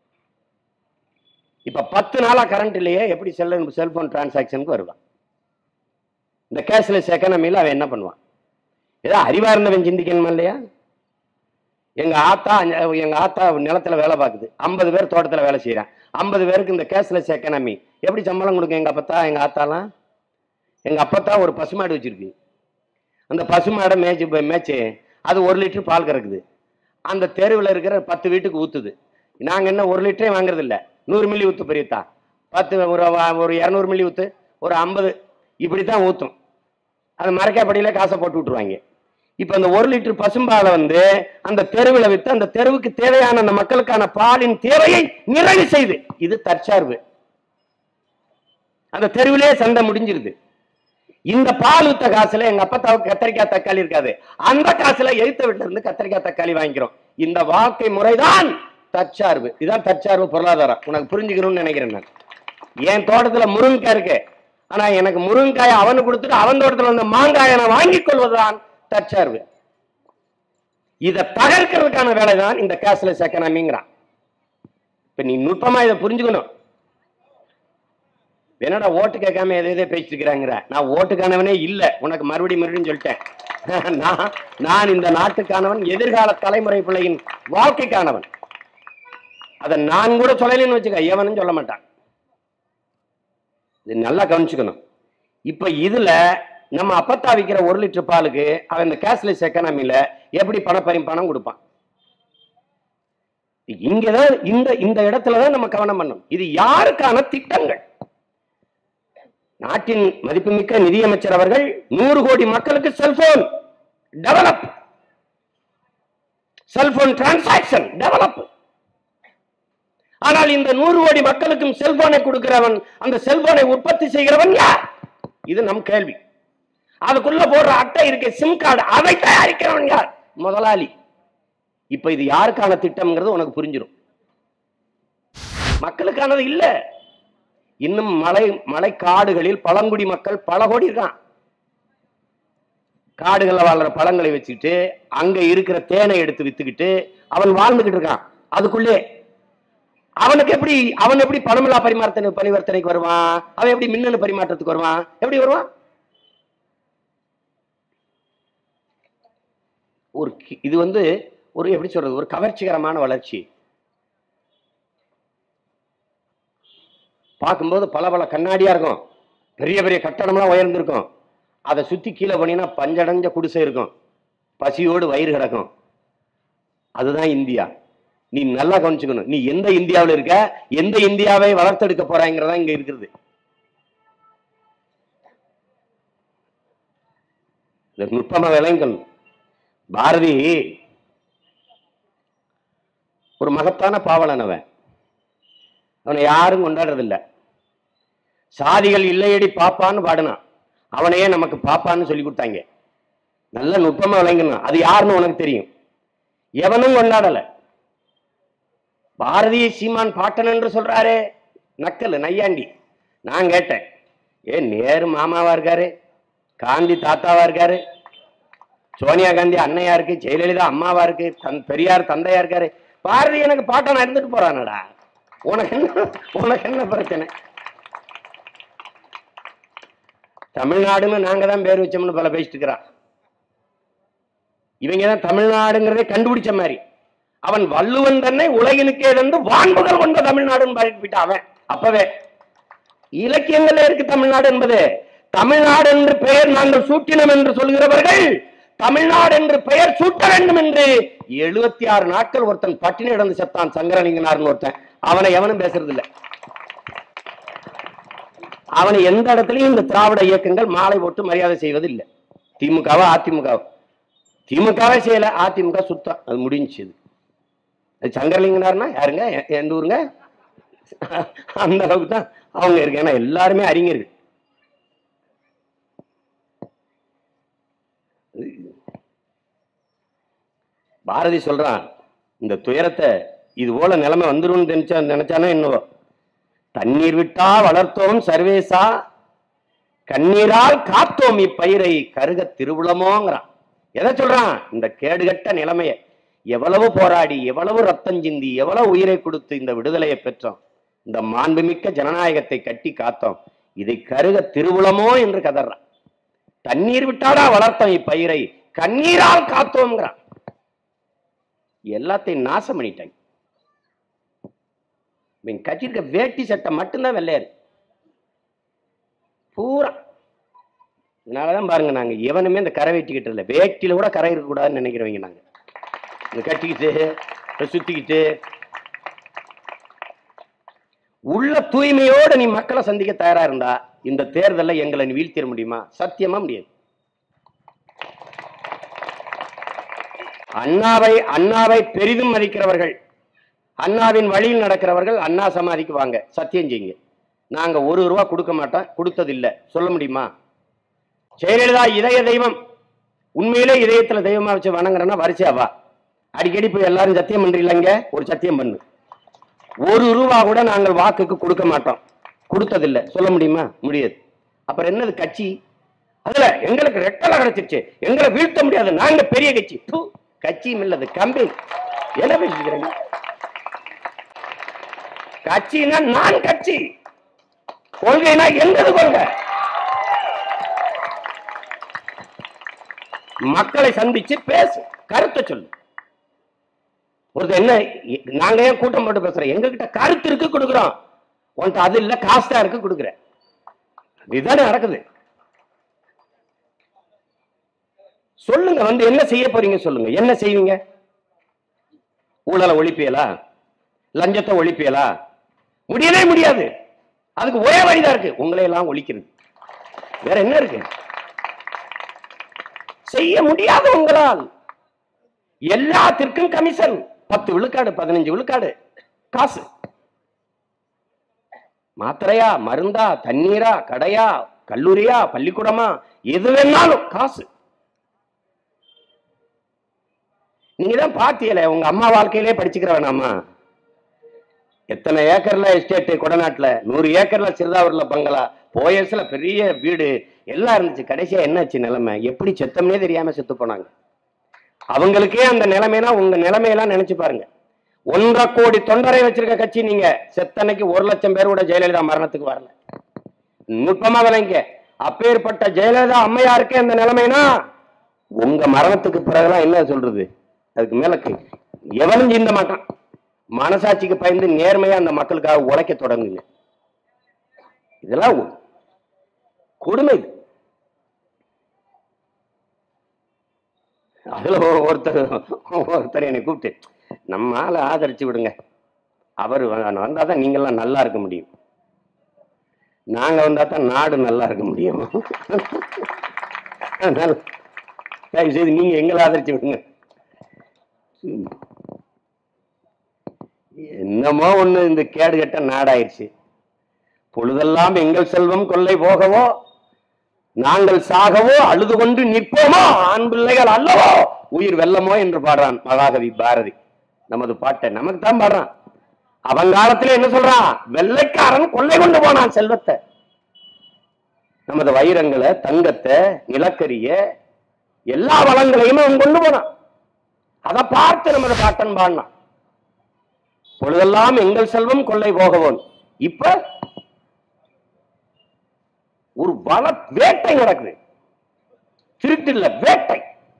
இப்ப பத்து நாளா கரண்ட் இல்லையே எப்படி செல் செல்போன் டிரான்சாக்ஷனுக்கு வருவான் இந்த கேஷ்லெஸ் எக்கனாமியில் அவன் என்ன பண்ணுவான் ஏதோ அறிவார்ந்தவன் சிந்திக்கணுமா இல்லையா எங்க ஆத்தா அஞ்ச- எங்க ஆத்தா நிலத்துல வேலை பார்க்குது ஐம்பது பேர் தோட்டத்துல வேலை செய்யறான் ஐம்பது பேருக்கு இந்த கேஷ்லெஸ் எக்கனாமி எப்படி சம்பளம் கொடுக்கும் எங்க அப்பத்தா எங்க ஆத்தாலாம் எங்க அப்பத்தா ஒரு பசுமாடு வச்சிருக்கு அந்த பசுமாடை மேய்ச்சி மேய்ச்சி அது ஒரு லிட்டர் பால் கறக்குது அந்த தெருவில் இருக்கிற பத்து வீட்டுக்கு ஊத்துது நாங்க என்ன ஒரு லிட்டரே வாங்குறது இல்ல நூறு மில்லி ஊத்து பெரியத்தா பத்து ஒரு வ- ஒரு இரநூறு மில்லி ஊத்து ஒரு ஐம்பது இப்படி தான் ஊத்தும் அது மரக்காப்படியில காசை போட்டு விட்டுருவாங்க இப்ப அந்த ஒரு லிட்டர் பசும்பாலை வந்து அந்த தெருவில் வித்து அந்த தெருவுக்கு தேவையான அந்த மக்களுக்கான பாலின் தேவையை நிறைவு செய்து இது தற்சார்பு அந்த தெருவிலே சண்டை முடிஞ்சிருது இந்த பால் ஊத்த காசுல எங்க அப்பத்தாவுக்கு கத்திரிக்காய் தக்காளி இருக்காது அந்த காசுல எழுத்த வீட்டுல இருந்து கத்திரிக்காய் தக்காளி வாங்கிக்கிறோம் இந்த வாழ்க்கை முறைதான் தற்சார்பு இதான் தற்சார்பு பொருளாதாரம் உனக்கு புரிஞ்சுக்கணும்னு நினைக்கிறேன் நான் என் தோட்டத்துல முருங்கைக்காய் இருக்கு ஆனா எனக்கு முருங்கைக்காயை அவனுக்கு கொடுத்துட்டு அவன் தோட்டத்துல வந்த மாங்காயை நான் வாங்கிக் கொள்வதுதான் தற்சார்பு இதை தகர்க்கிறதுக்கான வேலை தான் இந்த கேஷ்லெஸ் எக்கனாமிங்கிறான் இப்ப நீ நுட்பமா இதை புரிஞ்சுக்கணும் என்னடா ஓட்டு கேட்காம எதை எதை பேசிட்டு இருக்கிறாங்கிற நான் ஓட்டுக்கானவனே இல்ல உனக்கு மறுபடியும் மறுபடியும் சொல்லிட்டேன் நான் நான் இந்த நாட்டுக்கானவன் எதிர்கால தலைமுறை பிள்ளையின் வாழ்க்கைக்கானவன் அதை நான் கூட சொல்லலைன்னு வச்சுக்க எவனும் சொல்ல மாட்டான் இது நல்லா கவனிச்சுக்கணும் இப்ப இதுல நம்ம அப்பத்தா விக்கிற ஒரு லிட்டர் பாலுக்கு அவன் இந்த கேஷ்லெஸ் எக்கனாமில எப்படி பணப்பரி பணம் கொடுப்பான் இங்கதான் இந்த இந்த இடத்துலதான் நம்ம கவனம் பண்ணணும் இது யாருக்கான திட்டங்கள் நாட்டின் மதிப்புமிக்க நிதியமைச்சர் அவர்கள் நூறு கோடி மக்களுக்கு cellphone develop cellphone transaction develop ஆனால் இந்த நூறு கோடி மக்களுக்கும் செல்போனை கொடுக்கிறவன் அந்த செல்போனை உற்பத்தி செய்கிறவன் யார் இது நம் கேள்வி அதுக்குள்ள போடுற அட்டை இருக்கு சிம் கார்டு அதை தயாரிக்கிறவன் யார் முதலாளி இப்ப இது யாருக்கான திட்டம்ங்கிறது உனக்கு புரிஞ்சிடும் மக்களுக்கானது இல்ல இன்னும் மலை மலை காடுகளில் பழங்குடி மக்கள் பல கோடி இருக்கான் காடுகள்ல வாழ்ற பழங்களை வச்சுக்கிட்டு அங்க இருக்கிற தேனை எடுத்து வித்துக்கிட்டு அவன் வாழ்ந்துகிட்டு இருக்கான் அதுக்குள்ளே அவனுக்கு எப்படி அவன் எப்படி பணமில்லா பரிமாற்றனை பரிவர்த்தனைக்கு வருவான் அவன் எப்படி மின்னணு பரிமாற்றத்துக்கு வருவான் எப்படி வருவான் ஒரு கி- இது வந்து ஒரு எப்படி சொல்றது ஒரு கவர்ச்சிகரமான வளர்ச்சி பார்க்கும்போது பல பல கண்ணாடியா இருக்கும் பெரிய பெரிய கட்டடம்லாம் உயர்ந்திருக்கும் அதை சுத்தி கீழே போனீங்கன்னா பஞ்சடைஞ்ச குடிசை இருக்கும் பசியோடு வயிறு கிடக்கும் அதுதான் இந்தியா நீ நல்லா கவனிச்சுக்கணும் நீ எந்த இந்தியாவில் இருக்க எந்த இந்தியாவை வளர்த்தெடுக்க போறாங்கிறதா இங்க இருக்குது இதை நுட்பமா விளங்கணும் பாரதி ஒரு மகத்தான பாவலன் அவன் அவனை யாரும் கொண்டாடுறதில்ல சாதிகள் இல்லையடி பாப்பான்னு பாடினான் அவனையே நமக்கு பாப்பான்னு சொல்லி கொடுத்தாங்க நல்ல நுட்பமா விளங்கணும் அது யாருன்னு உனக்கு தெரியும் எவனும் கொண்டாடல பாரதிய சீமான் பாட்டன் என்று சொல்றாரே நக்கல் நையாண்டி நான் கேட்டேன் ஏ நேரு மாமாவா இருக்காரு காந்தி தாத்தாவா இருக்காரு சோனியா காந்தி அண்ணையா இருக்கு ஜெயலலிதா அம்மாவா இருக்கு தன் பெரியார் தந்தையா இருக்காரு பாரதி எனக்கு பாட்டன் இருந்துட்டு போறானடா உனக்கு என்ன உனக்கு என்ன பிரச்சனை தமிழ்நாடுன்னு நாங்க தான் பேர் வச்சோம்னு பல பேசிட்டு இருக்கிறான் இவங்க தான் தமிழ்நாடுங்கிறதே கண்டுபிடிச்ச மாதிரி அவன் வள்ளுவன் தன்னை உலகினுக்கே தந்து வான்புகள் கொண்ட தமிழ்நாடுன்னு பாடிட்டு போயிட்டான் அவன் அப்பவே இலக்கியங்கள்ல இருக்கு தமிழ்நாடு என்பது தமிழ்நாடு என்று பெயர் நாங்கள் சூட்டினோம் என்று சொல்கிறவர்கள் தமிழ்நாடு என்று பெயர் சூட்ட வேண்டும் என்று எழுபத்தி ஆறு நாட்கள் ஒருத்தன் பட்டினி கிடந்து செத்தான் சங்கரலிங்கனார்னு ஒருத்தன் அவனை எவனும் பேசுறது இல்ல அவனை எந்த இடத்துலயும் இந்த திராவிட இயக்கங்கள் மாலை போட்டு மரியாதை செய்வது இல்லை திமுகவா அதிமுகவா திமுகவே செய்யல அதிமுக சுத்தம் அது முடிஞ்சுது அது சங்கரலிங்கனார்னா யாருங்க எ- எந்த ஊருங்க அந்த அளவுக்கு தான் அவங்க இருக்கு ஏன்னா எல்லாருமே அறிஞர்கள் பாரதி சொல்றான் இந்த துயரத்தை இது போல நிலைமை வந்துரும் நினைச்சா நினைச்சானே என்னவோ தண்ணீர் விட்டா வளர்த்தோம் சர்வேசா கண்ணீரால் காத்தோம் இப்பயிரை கருக திருவுளமோங்கிறான் எதை சொல்றான் இந்த கேடுகட்ட நிலைமைய எவ்வளவு போராடி எவ்வளவு ரத்தம் சிந்தி எவ்வளவு உயிரை கொடுத்து இந்த விடுதலையை பெற்றோம் இந்த மாண்புமிக்க ஜனநாயகத்தை கட்டி காத்தோம் இதை கருக திருவுளமோ என்று கதறான் தண்ணீர் விட்டாடா வளர்த்தோம் இப்பயிரை கண்ணீரால் காத்தோம்ங்கிறான் எல்லாத்தையும் நாசம் பண்ணிட்டாங்க இவன் கட்டிருக்க வேட்டி சட்டை மட்டும்தான் வெள்ளையாரு பூரா இதனாலதான் பாருங்க நாங்க எவனுமே இந்த கரை வெட்டிக்கிட்டு இல்லை வேட்டியில கூட கரை இருக்கக்கூடாதுன்னு நினைக்கிறவங்க நாங்க இந்த கட்டிக்கிட்டு இதை சுத்திக்கிட்டு உள்ள தூய்மையோட நீ மக்களை சந்திக்க தயாரா இருந்தா இந்த தேர்தல்ல எங்களை நீ வீழ்த்திட முடியுமா சத்தியமா முடியாது அண்ணாவை அண்ணாவை பெரிதும் மதிக்கிறவர்கள் அண்ணாவின் வழியில் நடக்கிறவர்கள் அண்ணா சமாதிக்கு வாங்க சத்தியம் செய்யுங்க நாங்க ஒரு ரூபா கொடுக்க மாட்டோம் கொடுத்தது இல்ல சொல்ல முடியுமா ஜெயலலிதா இதய தெய்வம் உண்மையிலே இதயத்துல தெய்வமா வச்சு வணங்குறேன்னா வரிசையா வா அடிக்கடி போய் எல்லாரும் சத்தியம் பண்றீங்களங்க ஒரு சத்தியம் பண்ணு ஒரு ரூபா கூட நாங்கள் வாக்குக்கு கொடுக்க மாட்டோம் கொடுத்ததில்ல சொல்ல முடியுமா முடியாது அப்புறம் என்னது கட்சி அதுல எங்களுக்கு ரெட்டலை கிடைச்சிருச்சு எங்களை வீழ்த்த முடியாது நாங்க பெரிய கட்சி தூ, கட்சியும் இல்லது கம்பெனி என்ன பேசிக்கிறீங்க கட்சினா நான் கட்சி கொள்கைனா எந்தது கொள்கை மக்களை சந்திச்சு பேசு கருத்தை சொல்லு ஒருத்தர் என்ன நாங்க ஏன் கூட்டம் போட்டு பேசுறோம் எங்க கிட்ட கருத்து இருக்கு கொடுக்குறோம் உன்கிட்ட அது இல்ல காஸ்டா இருக்கு கொடுக்குறேன் இதுதானே நடக்குது சொல்லுங்க வந்து என்ன செய்ய போறீங்க சொல்லுங்க என்ன செய்வீங்க ஊழலை ஒழிப்பியலா லஞ்சத்தை ஒழிப்பியலா முடியவே முடியாது அதுக்கு ஒரே வழிதான் இருக்கு உங்களை எல்லாம் ஒழிக்கிறது வேற என்ன இருக்கு செய்ய முடியாது உங்களால் எல்லாத்திற்கும் கமிஷன் பத்து விழுக்காடு பதினஞ்சு விழுக்காடு காசு மாத்திரையா மருந்தா தண்ணீரா கடையா கல்லூரியா பள்ளிக்கூடமா எது வேணாலும் காசு நீங்க தான் பாத்தியல உங்க அம்மா வாழ்க்கையிலே படிச்சுக்கிற வேணாமா எத்தனை ஏக்கர்ல எஸ்டேட் கொடநாட்டுல நூறு ஏக்கர்ல சிறுதாவூர்ல பங்களா போயஸ்ல பெரிய வீடு எல்லாம் இருந்துச்சு கடைசியா என்னாச்சு நிலைமை எப்படி செத்தம்னே தெரியாம செத்து போனாங்க அவங்களுக்கே அந்த நிலைமைனா உங்க நிலைமையெல்லாம் நினைச்சு பாருங்க ஒன்றரை கோடி தொண்டரை வச்சிருக்க கட்சி நீங்க செத்தனைக்கு ஒரு லட்சம் பேர் கூட ஜெயலலிதா மரணத்துக்கு வரல நுட்பமா விளங்க அப்பேற்பட்ட ஜெயலலிதா அம்மையாருக்கே அந்த நிலைமைனா உங்க மரணத்துக்கு பிறகுலாம் என்ன சொல்றது அதுக்கு மேல கி- எவனும் சிந்த மாட்டான் மனசாட்சிக்கு பயந்து நேர்மையா அந்த மக்களுக்காக உழைக்க தொடங்குங்க இதெல்லாம் ஒ- கொடுமை இது அதுல ஒ- ஒருத்தர் ஒருத்தர் என்னை கூப்பிட்டு நம்ம ஆளை ஆதரிச்சு விடுங்க அவர் வந்தா தான் நீங்கெல்லாம் நல்லா இருக்க முடியும் நாங்க வந்தா தான் நாடு நல்லா இருக்க முடியும் அதனால தயவு செய்து நீங்க எங்களை ஆதரிச்சு விடுங்க ம். என்னமோ ஒண்ணு இந்த கேடு கெட்ட நாடாயிருச்சு பொழுதெல்லாம் எங்கள் செல்வம் கொள்ளை போகவோ நாங்கள் சாகவோ அழுது கொண்டு நிற்போமோ ஆண் பிள்ளைகள் அல்லவோ உயிர் வெல்லமோ என்று பாடுறான் மகாகவி பாரதி நமது பாட்டை நமக்கு தான் பாடுறான் அவன் காலத்துல என்ன சொல்றான் வெள்ளைக்காரன் கொள்ளை கொண்டு போனான் செல்வத்தை நமது வைரங்களை தங்கத்தை நிலக்கரிய எல்லா வளங்களையும் அவன் கொண்டு போனான் அதை பார்த்து நமது பாட்டன் பாடினான் பொழுதெல்லாம் எங்கள் செல்வம் கொள்ளை போகவோன் இப்ப ஒரு வள வேட்டை நடக்குது திருட்டு இல்ல வேட்டை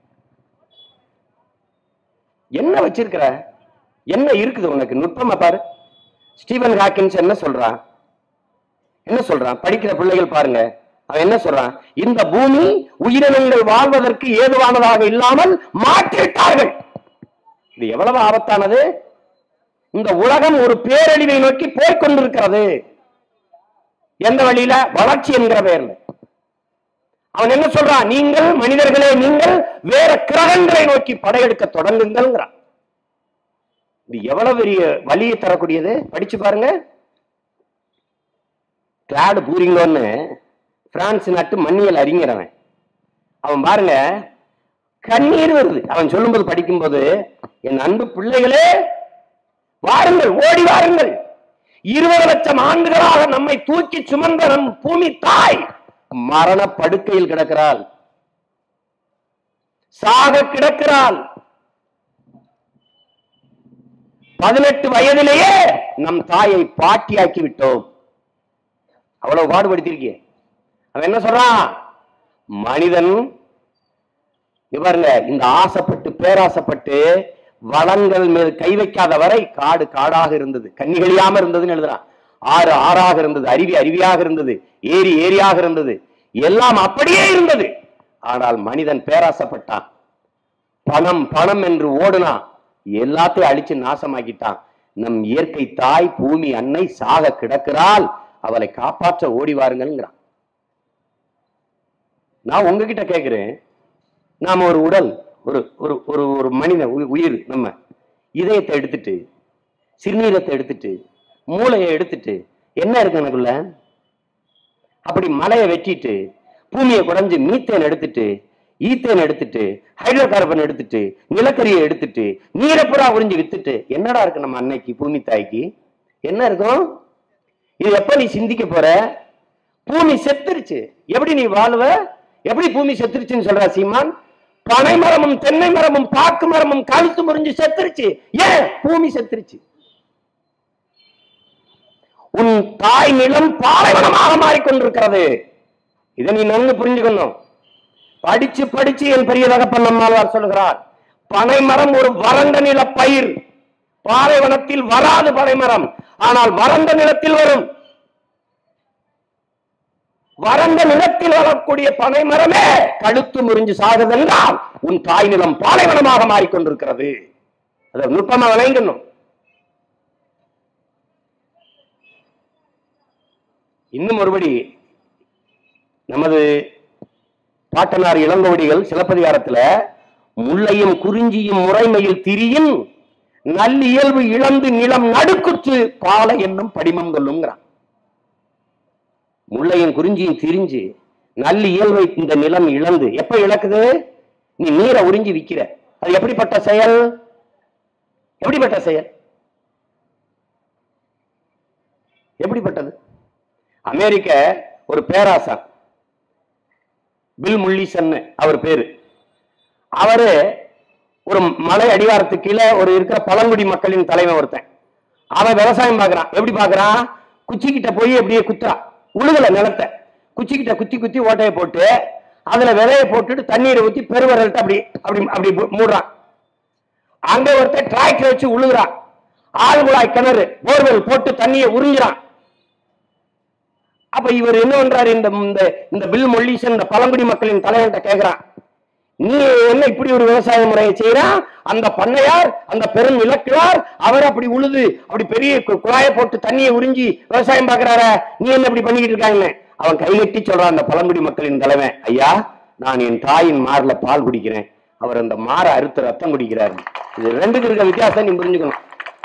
என்ன வச்சிருக்கிற என்ன இருக்குது உனக்கு நுட்பமா பாரு ஸ்டீவன் ஹாக்கின்ஸ் என்ன சொல்றான் என்ன சொல்றான் படிக்கிற பிள்ளைகள் பாருங்க அவன் என்ன சொல்றான் இந்த பூமி உயிரினங்கள் வாழ்வதற்கு ஏதுவானதாக இல்லாமல் மாற்றிவிட்டார்கள் இது எவ்வளவு ஆபத்தானது இந்த உலகம் ஒரு பேரழிவை நோக்கி போய்க் கொண்டிருக்கிறது எந்த வழியில வளர்ச்சி என்கிற பெயர்ல அவன் என்ன சொல்றான் நீங்கள் மனிதர்களே நீங்கள் வேற கிரகங்களை நோக்கி படையெடுக்க தொடங்குங்கள்ங்கிறான் இது எவ்வளவு பெரிய வலியை தரக்கூடியது படிச்சு பாருங்க கிளாடு பூரிங்கோன்னு பிரான்ஸ் நாட்டு மண்ணியல் அறிஞர் அவன் அவன் பாருங்க கண்ணீர் வருது அவன் சொல்லும்போது படிக்கும்போது என் அன்பு பிள்ளைகளே வாருங்கள் ஓடி வாருங்கள் இருபது லட்சம் ஆண்டுகளாக நம்மை தூக்கி சுமந்த நம் பூமி தாய் மரண படுக்கையில் கிடக்கிறாள் சாக கிடக்கிறாள் பதினெட்டு வயதிலேயே நம் தாயை பாட்டியாக்கி விட்டோம் அவ்வளவு பாடுபடுத்திருக்கிய அவன் என்ன சொல்றான் மனிதன் இங்க பாருங்க இந்த ஆசைப்பட்டு பேராசைப்பட்டு வளங்கள் மீது கை வைக்காத வரை காடு காடாக இருந்தது கன்னிகளியாம இருந்ததுன்னு எழுதுறான் ஆறு ஆறாக இருந்தது அருவி அருவியாக இருந்தது ஏரி ஏரியாக இருந்தது எல்லாம் அப்படியே இருந்தது ஆனால் மனிதன் பேராசைப்பட்டான் பணம் பணம் என்று ஓடுனான் எல்லாத்தையும் அழிச்சு நாசமாக்கிட்டான் நம் இயற்கை தாய் பூமி அன்னை சாக கிடக்கிறாள் அவளை காப்பாற்ற ஓடி வாருங்கள்ங்கிறான் நான் உங்ககிட்ட கேட்கிறேன் நாம ஒரு உடல் ஒரு ஒரு ஒரு ஒரு மனித உயி- உயிர் நம்ம இதயத்தை எடுத்துட்டு சிறுநீரத்தை எடுத்துட்டு மூளையை எடுத்துட்டு என்ன இருக்கு எனக்குள்ள அப்படி மலையை வெட்டிட்டு பூமியை குடைஞ்சு மீத்தேன் எடுத்துட்டு ஈத்தேன் எடுத்துட்டு ஹைட்ரோ கார்பன் எடுத்துட்டு நிலக்கரியை எடுத்துட்டு நீரை பூரா உறிஞ்சு வித்துட்டு என்னடா இருக்கு நம்ம அன்னைக்கு பூமி தாய்க்கு என்ன இருக்கும் இது எப்ப நீ சிந்திக்க போற பூமி செத்துருச்சு எப்படி நீ வாழ்வ எப்படி பூமி செத்துருச்சுன்னு சொல்ற சீமான் பனை மரமும் தென்னை மரமும் பாக்கு மரமும் கழுத்து முறிஞ்சு செத்துருச்சு ஏன் பூமி செத்துருச்சு உன் தாய் நிலம் பாலைவனமாக மாறிக்கொண்டிருக்கிறது இதை நீ நன்கு புரிஞ்சுக்கணும் படிச்சு படிச்சு என் பெரிய தகப்பன் நம்மாழ்வார் சொல்கிறார் பனை மரம் ஒரு வறண்ட நில பயிர் பாலைவனத்தில் வராது பனை மரம் ஆனால் வறண்ட நிலத்தில் வரும் வறண்ட நிலத்தில் வரக்கூடிய பனை மரமே கழுத்து முறிஞ்சு சாகுதென்றால் உன் தாய் நிலம் பாலைவனமாக மாறிக்கொண்டிருக்கிறது அதை நுட்பமா விளங்கணும் இன்னும் ஒருபடி நமது பாட்டனார் இளங்கோடிகள் சிலப்பதிகாரத்துல முல்லையும் குறிஞ்சியும் முறைமையில் திரியின் நல்லியல்பு இழந்து நிலம் நடுக்குற்று பாலை என்னும் படிமம் கொள்ளுங்கிறான் முல்லையும் குறிஞ்சியும் திரிஞ்சு நல்ல இயல்பை இந்த நிலம் இழந்து எப்ப இழக்குது நீ நீரை உறிஞ்சி விக்கிற அது எப்படிப்பட்ட செயல் எப்படிப்பட்ட செயல் எப்படிப்பட்டது அமெரிக்க ஒரு பேராசன் பில் முல்லிசன் அவர் பேரு அவரு ஒரு மலை அடிவாரத்துக்கு கீழே ஒரு இருக்கிற பழங்குடி மக்களின் தலைவன் ஒருத்தன் அவன் விவசாயம் பார்க்கறான் எப்படி பார்க்கறான் குச்சிக்கிட்ட போய் அப்படியே குத்துறான் உழுகல நிலத்தை குச்சிக்கிட்ட குத்தி குத்தி ஓட்டையை போட்டு அதுல விதையை போட்டுட்டு தண்ணீரை ஊத்தி பெருவரல்ட்ட அப்படி அப்படி அப்படி மூடுறான் அங்க ஒருத்தன் டிராக்டர் வச்சு உழுகுறான் ஆழ்குழாய் கிணறு போர்வெல் போட்டு தண்ணியை உறிஞ்சுறான் அப்ப இவர் என்ன பண்றாரு இந்த இந்த இந்த பில் மொல்லீசன் இந்த பழங்குடி மக்களின் தலைவன்கிட்ட கேக்குறான் நீ என்ன இப்படி ஒரு விவசாய முறையை செய்யறான் அந்த பண்ணையார் அந்த பெரும் இலக்கிழார் அவர் அப்படி உழுது அப்படி பெரிய கு- குழாயை போட்டு தண்ணியை உறிஞ்சி விவசாயம் பாக்குறார நீ என்ன இப்படி பண்ணிக்கிட்டு இருக்காங்கன்னு அவன் கைகட்டி சொல்றான் அந்த பழங்குடி மக்களின் தலைவன் ஐயா நான் என் தாயின் மார்ல பால் குடிக்கிறேன் அவர் அந்த மாரை அறுத்து ரத்தம் குடிக்கிறாரு இது ரெண்டுக்கு இருக்க வித்தியாசம் நீ புரிஞ்சுக்கணும்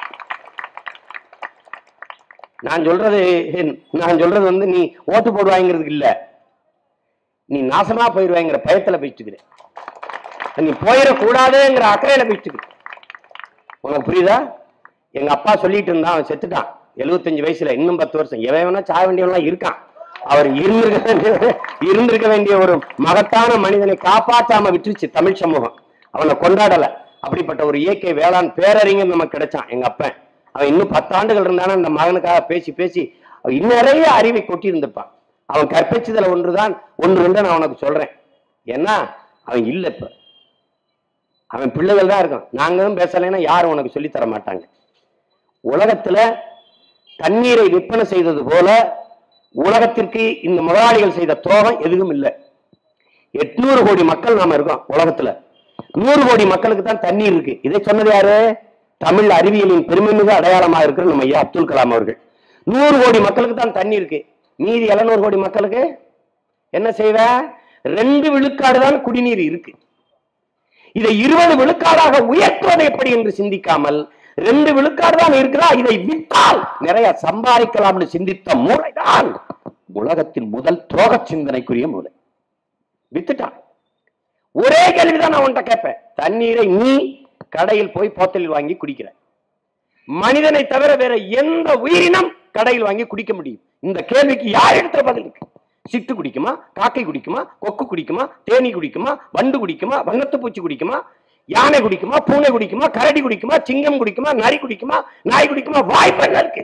நான் சொல்றது நான் சொல்றது வந்து நீ ஓட்டு போடுவாங்கிறதுக்கு இல்ல நீ நாசமா போயிடுவாங்கிற பயத்துல பேசிட்டுக்கிற நீ போயிடக்கூடாதுங்கிற அக்கறையில பேசிட்டுக்கிற உனக்கு புரியுதா எங்க அப்பா சொல்லிட்டு இருந்தான் அவன் செத்துட்டான் 75 வயசுல இன்னும் பத்து வருஷம் எவன் வேணா சாக வேண்டியவன்லாம் இருக்கான் அவர் இருந்திருக்க வேண்டிய இருந்திருக்க வேண்டிய ஒரு மகத்தான மனிதனை காப்பாற்றாம விட்டுருச்சு தமிழ் சமூகம் அவனை கொண்டாடல அப்படிப்பட்ட ஒரு இயற்கை வேளாண் பேரறிஞர் நமக்கு கிடைச்சான் எங்க அப்பன் அவன் இன்னும் பத்தாண்டுகள் இருந்தானா அந்த மகனுக்காக பேசி பேசி அவன் இன்னும் நிறைய அறிவை கொட்டி இருந்திருப்பான் அவன் கற்பிச்சதுல ஒன்றுதான் ஒன்று ரெண்டு நான் உனக்கு சொல்றேன் ஏன்னா அவன் இல்ல இப்ப அவன் பிள்ளைகள் தான் இருக்கும் நாங்களும் பேசலைன்னா யாரும் உனக்கு சொல்லித் தர மாட்டாங்க உலகத்துல தண்ணீரை விற்பனை செய்தது போல உலகத்திற்கு இந்த முதலாளிகள் செய்த துரோகம் எதுவும் இல்லை எட்நூறு கோடி மக்கள் நாம இருக்கோம் உலகத்துல நூறு கோடி மக்களுக்கு தான் தண்ணீர் இருக்கு இதை சொன்னது யாரு தமிழ் அறிவியலின் பெருமைமிகு அடையாளமாக இருக்கிற நம்ம ஐயா அப்துல் கலாம் அவர்கள் நூறு கோடி மக்களுக்கு தான் தண்ணி இருக்கு மீதி 700 கோடி மக்களுக்கு என்ன செய்வ ரெண்டு விழுக்காடு தான் குடிநீர் இருக்கு இதை இருபது விழுக்காடாக உயர்த்துவது எப்படி என்று சிந்திக்காமல் ரெண்டு விழுக்காடு தான் இருக்குதா இதை விட்டால் நிறைய சம்பாதிக்கலாம்னு சிந்தித்த மூளைதான் உலகத்தின் முதல் துரோக சிந்தனைக்குரிய மூளை வித்துட்டான் ஒரே கேள்விதான் நான் உன்கிட்ட கேட்பேன் தண்ணீரை நீ கடையில் போய் போத்தலில் வாங்கி குடிக்கிற மனிதனை தவிர வேற எந்த உயிரினம் கடையில் வாங்கி குடிக்க முடியும் இந்த கேள்விக்கு யார் எடுத்த பதில் இருக்கு சிட்டு குடிக்குமா காக்கை குடிக்குமா கொக்கு குடிக்குமா தேனி குடிக்குமா வண்டு குடிக்குமா வண்ணத்து பூச்சி குடிக்குமா யானை குடிக்குமா பூனை குடிக்குமா கரடி குடிக்குமா சிங்கம் குடிக்குமா நரி குடிக்குமா நாய் குடிக்குமா வாய்ப்பு இருக்கு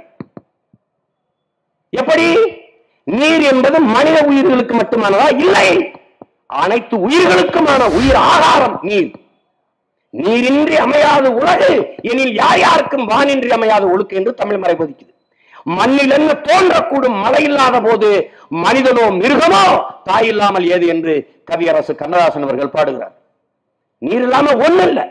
எப்படி நீர் என்பது மனித உயிர்களுக்கு மட்டுமானதா இல்லை அனைத்து உயிர்களுக்குமான உயிர் ஆகாரம் நீர் நீரின்றி அமையாத உலகு எனில் யார் யாருக்கும் வானின்றி அமையாத ஒழுக்கு என்று தமிழ் மறை போதிக்குது மண்ணில் என்ன தோன்றக்கூடும் மழை இல்லாத போது மனிதனோ மிருகமோ தாய் இல்லாமல் ஏது என்று கவியரசு கண்ணதாசன் அவர்கள் பாடுகிறார் நீர் இல்லாம ஒண்ணு இல்லை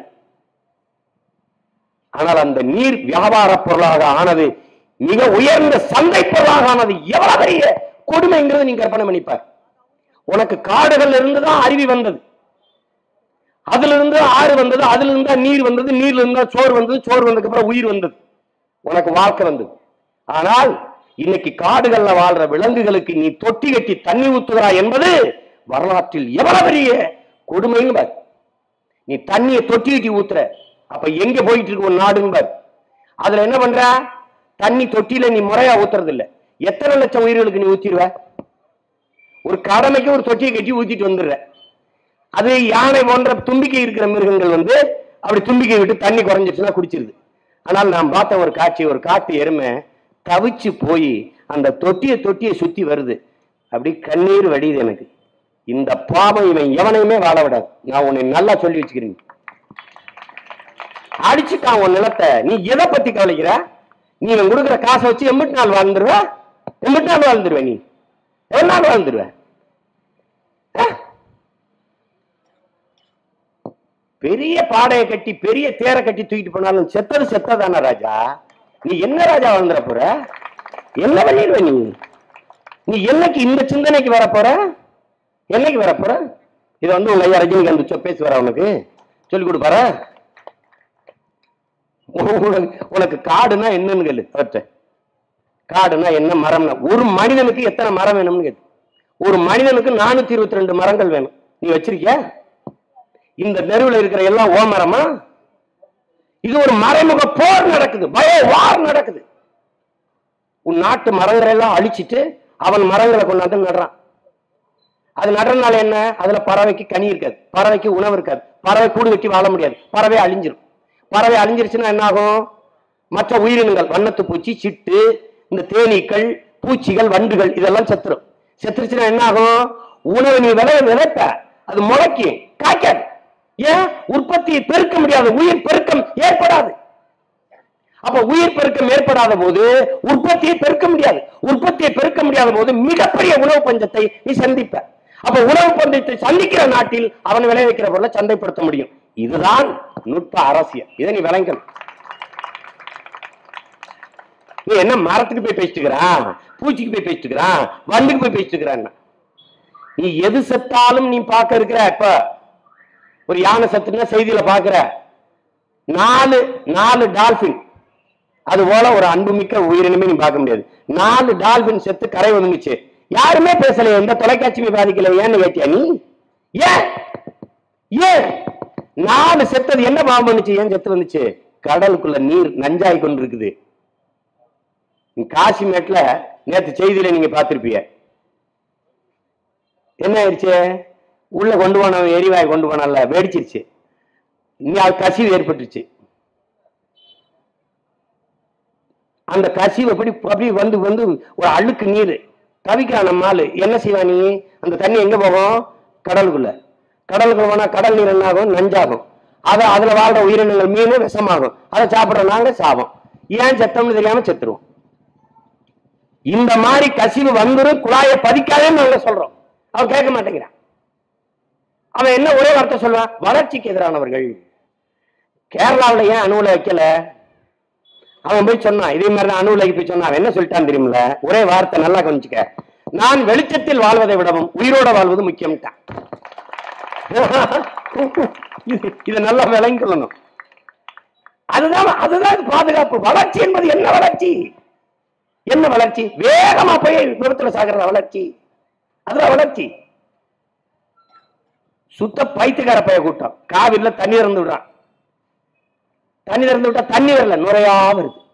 ஆனால் அந்த நீர் வியாபார பொருளாக ஆனது மிக உயர்ந்த சந்தை பொருளாக ஆனது எவ்வளவு பெரிய கொடுமைங்கிறது நீங்க கற்பனை பண்ணிப்பார் உனக்கு காடுகள்ல இருந்து தான் அருவி வந்தது அதுல இருந்து ஆறு வந்தது அதுல இருந்தா நீர் வந்தது நீர்ல இருந்தா சோறு வந்தது சோறு வந்ததுக்கு அப்புறம் உயிர் வந்தது உனக்கு வாழ்க்கை வந்தது ஆனால் இன்னைக்கு காடுகள்ல வாழ்ற விலங்குகளுக்கு நீ தொட்டி கட்டி தண்ணி ஊத்துகிறாய் என்பது வரலாற்றில் எவ்வளவு பெரிய கொடுமைன்னு பார் நீ தண்ணியை தொட்டி கட்டி ஊத்துற அப்ப எங்க போயிட்டு இருக்கு ஒரு நாடுன்னு பார் அதுல என்ன பண்ற தண்ணி தொட்டியில நீ முறையா ஊத்துறது இல்ல எத்தனை லட்சம் உயிர்களுக்கு நீ ஊத்திடுவ ஒரு கடமைக்கு ஒரு தொட்டியை கட்டி ஊத்திட்டு வந்துடுற அது யானை போன்ற தும்பிக்கை இருக்கிற மிருகங்கள் வந்து அப்படி தும்பிக்கை விட்டு தண்ணி குறைஞ்சிச்சுன்னா குடிச்சிருது ஆனால் நான் பார்த்த ஒரு காட்சி ஒரு காட்டு எருமை தவிச்சு போய் அந்த தொட்டியை தொட்டியை சுத்தி வருது அப்படி கண்ணீர் வடியுது எனக்கு இந்த பாவம் இவன் எவனையுமே வாழ விடாது நான் உன்னை நல்லா சொல்லி வச்சுக்கிறேன் அடிச்சுட்டான் உன் நிலத்தை நீ எதை பத்தி கவலைக்கிற நீ இவன் கொடுக்குற காசை வச்சு எம்பிட்டு நாள் வாழ்ந்துருவ எம்பிட்டு நாள் வாழ்ந்துருவ நீ எவ்வளவு நாள் வாழ்ந்துருவ ஆ? பெரிய பாடையை கட்டி பெரிய தேரை கட்டி தூக்கிட்டு போனாலும் செத்தது செத்ததானா ராஜா நீ என்ன ராஜா வாழ்ந்துற போற என்ன பண்ணிடுவ நீ நீ என்னைக்கு இந்த சிந்தனைக்கு வர போற என்னைக்கு வர போற இதை வந்து உங்க ஐயா ரஜினிகாந்த் சொ- பேசுவாரா உனக்கு சொல்லி கொடுப்பாரா உனக்கு- உனக்கு காடுனா என்னன்னு கேளு அவர்கிட்ட காடுனா என்ன மரம்னா ஒரு மனிதனுக்கு எத்தனை மரம் வேணும்னு கேட்டு ஒரு மனிதனுக்கு நானூத்தி இருபத்தி ரெண்டு மரங்கள் வேணும் நீ வச்சிருக்கியா இந்த தெருவில் இருக்கிற எல்லாம் ஓ மரமா இது ஒரு மறைமுக போர் நடக்குது பய வார் நடக்குது உன் நாட்டு மரங்களை எல்லாம் அழிச்சிட்டு அவன் மரங்களை கொண்டாந்து நடுறான் அது நடுறதுனால என்ன அதுல பறவைக்கு கனி இருக்காது பறவைக்கு உணவு இருக்காது பறவை கூடு கட்டி வாழ முடியாது பறவை அழிஞ்சிரும் பறவை அழிஞ்சிருச்சுன்னா என்ன ஆகும் மற்ற உயிரினங்கள் வண்ணத்து பூச்சி சிட்டு இந்த தேனீக்கள் பூச்சிகள் வண்டுகள் இதெல்லாம் செத்துரும் செத்துருச்சுன்னா என்ன ஆகும் உணவு நீ விளைய விதைப்ப அது முளைக்கும் காய்க்காது ஏன் உற்பத்தியை பெருக்க முடியாது உயிர் பெருக்கம் ஏற்படாது அப்ப உயிர் பெருக்கம் ஏற்படாத போது உற்பத்தியை பெருக்க முடியாது உற்பத்தியை பெருக்க முடியாத போது மிகப்பெரிய உணவு பஞ்சத்தை நீ சந்திப்ப அப்ப உணவு பஞ்சத்தை சந்திக்கிற நாட்டில் அவன் விளைவிக்கிற பொருளை சந்தைப்படுத்த முடியும் இதுதான் நுட்ப அரசியல் இதை நீ விளங்கணும் நீ என்ன மரத்துக்கு போய் பேசிட்டு இருக்கிறான் பூச்சிக்கு போய் பேசிட்டு இருக்கிறான் வண்டுக்கு போய் பேசிட்டு இருக்கிறான் நீ எது செத்தாலும் நீ பார்க்க இருக்கிற இப்ப ஒரு யானை சத்துனா செய்தியில பாக்குற நாலு நாலு டால்பின் அது போல ஒரு அன்புமிக்க உயிரினமே நீ பார்க்க முடியாது நாலு டால்பின் செத்து கரை ஒதுங்குச்சு யாருமே பேசல எந்த தொலைக்காட்சியுமே பாதிக்கல ஏன்னு கேட்டியா நீ ஏன் ஏன் நாலு செத்தது என்ன பாவம் பண்ணுச்சு ஏன் செத்து வந்துச்சு கடலுக்குள்ள நீர் நஞ்சாய் கொண்டு இருக்குது நீ காசிமேட்ல நேத்து செய்தியில நீங்க பார்த்திருப்பீங்க என்ன ஆயிடுச்சு உள்ள கொண்டு போனவன் எரிவாயு கொண்டு போனால வெடிச்சிருச்சு இனி அது கசிவு ஏற்பட்டுச்சு அந்த கசிவு அப்படி அப்படி வந்து வந்து ஒரு அழுக்கு நீர் தவிக்கிறான் நம்ம ஆளு என்ன செய்வா நீ அந்த தண்ணி எங்க போகும் கடலுக்குள்ள கடலுக்குள்ள போனா கடல் நீர் என்ன ஆகும் நஞ்சாகும் அதை அதுல வாழ்ற உயிரினங்கள் மீன் விஷமாகும் அதை சாப்பிடுற நாங்க சாபம் ஏன் செத்தோம்னு தெரியாம செத்துருவோம் இந்த மாதிரி கசிவு வந்துரும் குழாயை பதிக்காதேன்னு நாங்க சொல்றோம் அவன் கேட்க மாட்டேங்கிறான் அவன் என்ன ஒரே வார்த்தை சொல்லுவான் வளர்ச்சிக்கு எதிரானவர்கள் கேரளாவுல ஏன் அணுவுல வைக்கல அவன் போய் சொன்னான் இதே மாதிரி தான் அணுவுலைக்கு போய் சொன்னான் அவன் என்ன சொல்லிட்டான் தெரியுமில்ல ஒரே வார்த்தை நல்லா கொஞ்சிக்க நான் வெளிச்சத்தில் வாழ்வதை விடவும் உயிரோட வாழ்வது முக்கியம்ட்டான் இது- இதை நல்லா விளங்கி கொள்ளணும் அதுதான் அதுதான் பாதுகாப்பு வளர்ச்சி என்பது என்ன வளர்ச்சி என்ன வளர்ச்சி வேகமா போய் விபத்துல சாகிற வளர்ச்சி அதுதான் வளர்ச்சி சுத்த பைத்தியக்கார பைய கூட்டம் காவிரில தண்ணி திறந்து விடுறான் தண்ணி திறந்து விட்டா தண்ணி வரல நுரையா வருது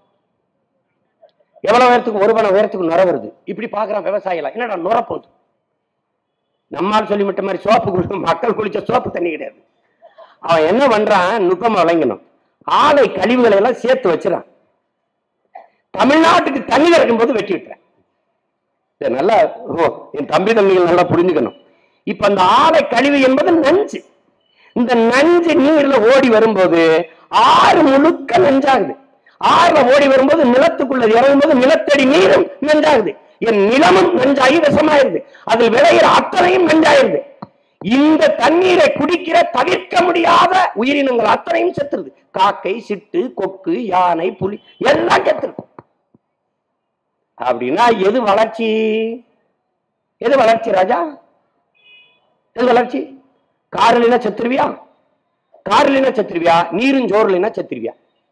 எவ்வளவு உயரத்துக்கு ஒரு பணம் உயரத்துக்கு நுர வருது இப்படி பாக்குறான் விவசாயிலாம் என்னடா நுர போகுது நம்மால் சொல்லி விட்ட மாதிரி சோப்பு குடி மக்கள் குளிச்ச சோப்பு தண்ணி கிடையாது அவன் என்ன பண்றான் நுட்பமா விளங்கணும் ஆலை கழிவுகளை எல்லாம் சேர்த்து வச்சிடான் தமிழ்நாட்டுக்கு தண்ணி திறக்கும் போது வெட்டி விட்டுறேன் இதை நல்லா ஓ என் தம்பி தம்பிகள் நல்லா புரிஞ்சுக்கணும் இப்ப அந்த ஆலை கழிவு என்பது நஞ்சு இந்த நஞ்சு நீர்ல ஓடி வரும்போது ஆறு முழுக்க நஞ்சாகுது ஆறுல ஓடி வரும்போது நிலத்துக்குள்ள இறங்கும்போது நிலத்தடி நீரும் நஞ்சாகுது என் நிலமும் நஞ்சாகி விஷமாயிருது அதில் விளையிற அத்தனையும் நஞ்சாயிருது இந்த தண்ணீரை குடிக்கிற தவிர்க்க முடியாத உயிரினங்கள் அத்தனையும் செத்துருது காக்கை சிட்டு கொக்கு யானை புலி எல்லாம் செத்துருது அப்படின்னா எது வளர்ச்சி எது வளர்ச்சி ராஜா எது வளர்ச்சி காரிலினா செத்துருவியா காரிலினா செத்துருவியா நீரும் ஜோர்லினா செத்துருவியா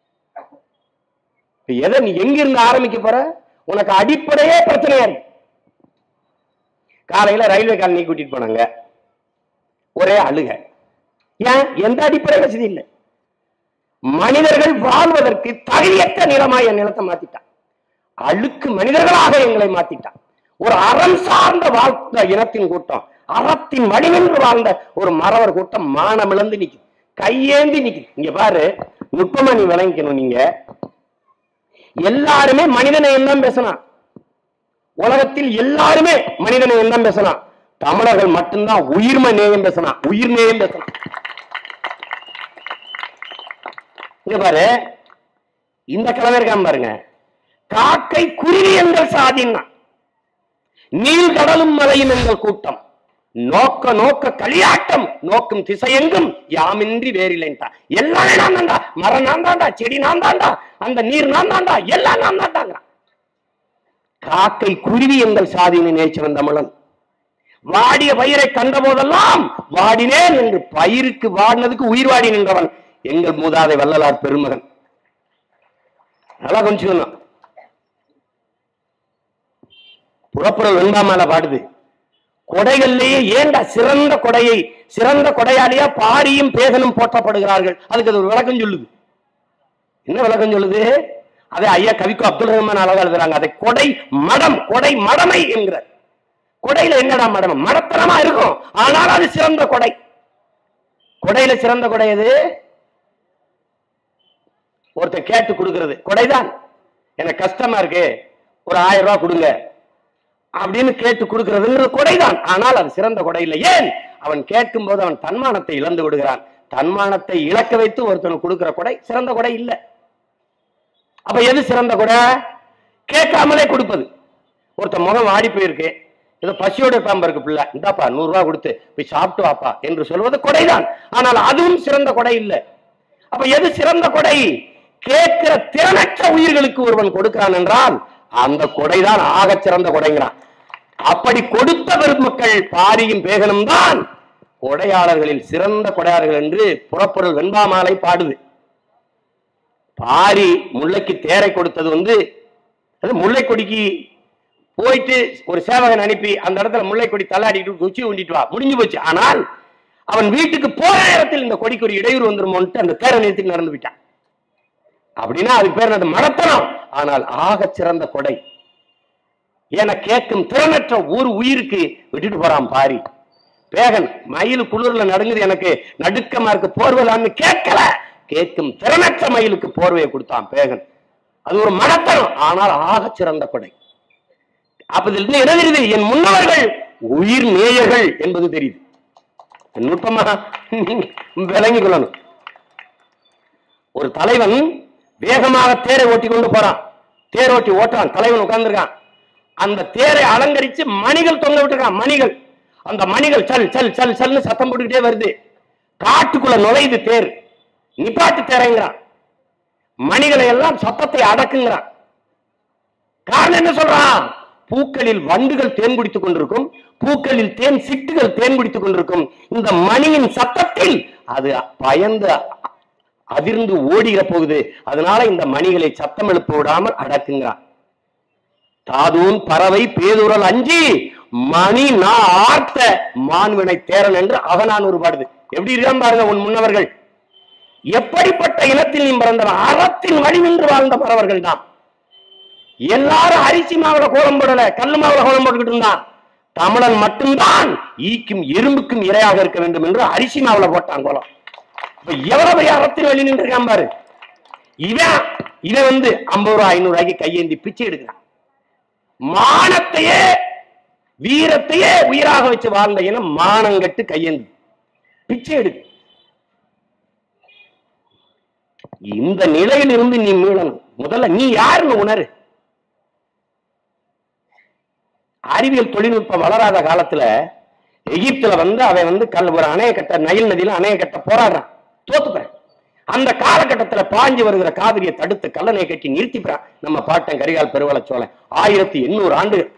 இப்ப எதை நீ எங்க இருந்து ஆரம்பிக்க போற உனக்கு அடிப்படையே பிரச்சனையா இருக்கு காலையில ரயில்வே காலனி கூட்டிட்டு போனாங்க ஒரே அழுக ஏன் எந்த அடிப்படை வசதி இல்லை மனிதர்கள் வாழ்வதற்கு தகுதியற்ற நிலமா என் நிலத்தை மாத்திட்டான் அழுக்கு மனிதர்களாக எங்களை மாத்திட்டான் ஒரு அறம் சார்ந்த வாழ்ந்த இனத்தின் கூட்டம் அறத்தின் வடிவென்று வாழ்ந்த ஒரு மறவர் கூட்டம் மானமிழந்து நிக்குது கையேந்தி நிக்குது இங்க பாரு நுட்பமா நீ விளங்கிக்கணும் நீங்க எல்லாருமே மனிதநேயம் தான் பேசலாம் உலகத்தில் எல்லாருமே மனிதநேயம் தான் பேசலாம் தமிழர்கள் மட்டும்தான் உயிர்ம நேயம் பேசலாம் உயிர் நேயம் பேசலாம் இங்க பாரு இந்த கிழமை இருக்காம பாருங்க காக்கை குருவி எங்கள் சாதின்னா நீள் கடலும் மலையும் எங்கள் கூட்டம் நோக்க நோக்க களியாட்டம் நோக்கும் திசையெங்கும் யாமின்றி வேறில்லைன்ட்டா எல்லாமே நான் தாண்டா மரம் நான் தாண்டா செடி நான் தாண்டா அந்த நீர் நான் தாண்டா எல்லாம் நான் தாண்டாங்கிறான் காக்கை குருவி எங்கள் சாதின்னு நேச்சவன் தமிழன் வாடிய பயிரை கண்ட போதெல்லாம் வாடினேன் என்று பயிருக்கு வாடினதுக்கு உயிர் வாடி நின்றவன் எங்கள் மூதாதை வள்ளலார் பெருமகன் நல்லா கொஞ்சம் புறப்புறல் வெண்பாமால பாடுது கொடைகள்லேயே ஏண்டா சிறந்த கொடையை சிறந்த கொடையாளியா பாரியும் பேகனும் போற்றப்படுகிறார்கள் அதுக்கு அது ஒரு விளக்கம் சொல்லுது என்ன விளக்கம் சொல்லுது அதை ஐயா கவிக்கு அப்துல் ரஹ்மான் அழகா எழுதுறாங்க அதை கொடை மடம் கொடை மடமை என்கிறார் கொடையில என்னடா மடம் மடத்தனமா இருக்கும் ஆனால் அது சிறந்த கொடை கொடையில சிறந்த கொடை எது ஒருத்தர் கேட்டு கொடுக்கிறது கொடைதான் எனக்கு கஷ்டமா இருக்கு ஒரு ஆயிரம் ரூபாய் கொடுங்க அப்படின்னு கேட்டு கொடுக்கிறதுங்கிறது கொடைதான் ஆனால் அது சிறந்த கொடை இல்லை ஏன் அவன் கேட்கும் போது அவன் தன்மானத்தை இழந்து விடுகிறான் தன்மானத்தை இழக்க வைத்து ஒருத்தனுக்கு கொடுக்கிற கொடை சிறந்த கொடை இல்லை அப்ப எது சிறந்த கொடை கேட்காமலே கொடுப்பது ஒருத்தன் முகம் வாடி போயிருக்கு ஏதோ பசியோட பாம்பு இருக்கு பிள்ளை இந்தாப்பா நூறு ரூபாய் கொடுத்து போய் சாப்பிட்டு வாப்பா என்று சொல்வது கொடைதான் ஆனால் அதுவும் சிறந்த கொடை இல்லை அப்ப எது சிறந்த கொடை கேட்கிற திறனற்ற உயிர்களுக்கு ஒருவன் கொடுக்கிறான் என்றால் அந்த கொடைதான் ஆகச் சிறந்த கொடைங்கிறான் அப்படி கொடுத்த பெருமக்கள் பாரியும் பேகனும் தான் கொடையாளர்களில் சிறந்த கொடையாளர்கள் என்று புறப்பொருள் வெண்பாமாலை பாடுது பாரி முல்லைக்கு தேரை கொடுத்தது வந்து அது முல்லை கொடிக்கு போயிட்டு ஒரு சேவகன் அனுப்பி அந்த இடத்துல முல்லை கொடி தள்ளாடிட்டு குச்சி ஊண்டிட்டு வா முடிஞ்சு போச்சு ஆனால் அவன் வீட்டுக்கு போற நேரத்தில் இந்த கொடிக்கு ஒரு இடையூறு வந்துருமோன்ட்டு அந்த தேரை நிறுத்தி நடந்து விட்டான் அப்படின்னா அதுக்கு பேர் அது மடத்தனம் ஆனால் ஆகச் சிறந்த கொடை என கேட்கும் திறனற்ற ஒரு உயிருக்கு விட்டுட்டு போறான் பாரி பேகன் மயில் குளிர்ல நடுங்குது எனக்கு நடுக்கமா இருக்கு போர்வலான்னு கேட்கல கேட்கும் திறனற்ற மயிலுக்கு போர்வையை கொடுத்தான் பேகன் அது ஒரு மடத்தனம் ஆனால் ஆகச் சிறந்த கொடை அப்ப இதுல இருந்து என்ன தெரியுது என் முன்னவர்கள் உயிர் நேயர்கள் என்பது தெரியுது நுட்பமா விளங்கிக் கொள்ளணும் ஒரு தலைவன் வேகமாக தேரை ஓட்டி கொண்டு போறான் தேர் ஓட்டி ஓட்டுறான் தலைவன் உட்கார்ந்திருக்கான் அந்த தேரை அலங்கரிச்சு மணிகள் தொங்க விட்டுருக்கான் மணிகள் அந்த மணிகள் சல் சல் சல் சல்னு சத்தம் போட்டுக்கிட்டே வருது காட்டுக்குள்ள நுழையுது தேர் நிப்பாட்டு தேரைங்கிறான் மணிகளை எல்லாம் சத்தத்தை அடக்குங்கிறான் காரணம் என்ன சொல்றான் பூக்களில் வண்டுகள் தேன் குடித்துக் கொண்டிருக்கும் பூக்களில் தேன் சிட்டுகள் தேன் குடித்துக் கொண்டிருக்கும் இந்த மணியின் சத்தத்தில் அது பயந்து அதிர்ந்து ஓடிட போகுது அதனால இந்த மணிகளை சத்தம் எழுப்ப விடாமல் அடக்குங்கிறான் தாதூன் பறவை பேதுரல் அஞ்சி மணி நா ஆர்த்த மான்வினை தேரன் என்று அகநானூறு பாடுது எப்படி இருக்கான் பாருங்க உன் முன்னவர்கள் எப்படிப்பட்ட இனத்தில் நீ பிறந்தவன் அறத்தின் வழிநின்று வாழ்ந்த பறவர்கள் தான் எல்லாரும் அரிசி மாவுல கோலம் போடல கல்லு மாவுல கோலம் போட்டுக்கிட்டு இருந்தான் தமிழன் மட்டும்தான் ஈக்கும் எறும்புக்கும் இரையாக இருக்க வேண்டும் என்று அரிசி மாவுல போட்டான் கோலம் இப்ப எவ்வளவு பெரிய அறத்தில் வெளி நின்று இருக்கான் பாரு இவன் இவன் வந்து ஐம்பது ரூபாய் ஐநூறு ரூபாய்க்கு கையேந்தி பிச்சை எடுக்கிறான் மானத்தையே வீரத்தையே உயிராக வச்சு வாழ்ந்த இனம் மானங்கட்டு கையேந்தி பிச்சை எடுக்கு இந்த நிலையிலிருந்து நீ மீளணும் முதல்ல நீ யாருன்னு உணரு அறிவியல் தொழில்நுட்பம் வளராத காலத்துல எகிப்துல வந்து அவன் வந்து கல் ஒரு அணைய கட்ட நைல் நதியில அணைய கட்ட போராடுறான் தோத்துப்பேன் அந்த காலகட்டத்துல பாஞ்சு வருகிற காவிரியை தடுத்து கல்லணை கட்டி நிறுத்திக்கிறான் நம்ம பாட்டன் கரிகால் பெருவள சோழன் ஆயிரத்தி எண்ணூறு ஆண்டுகள்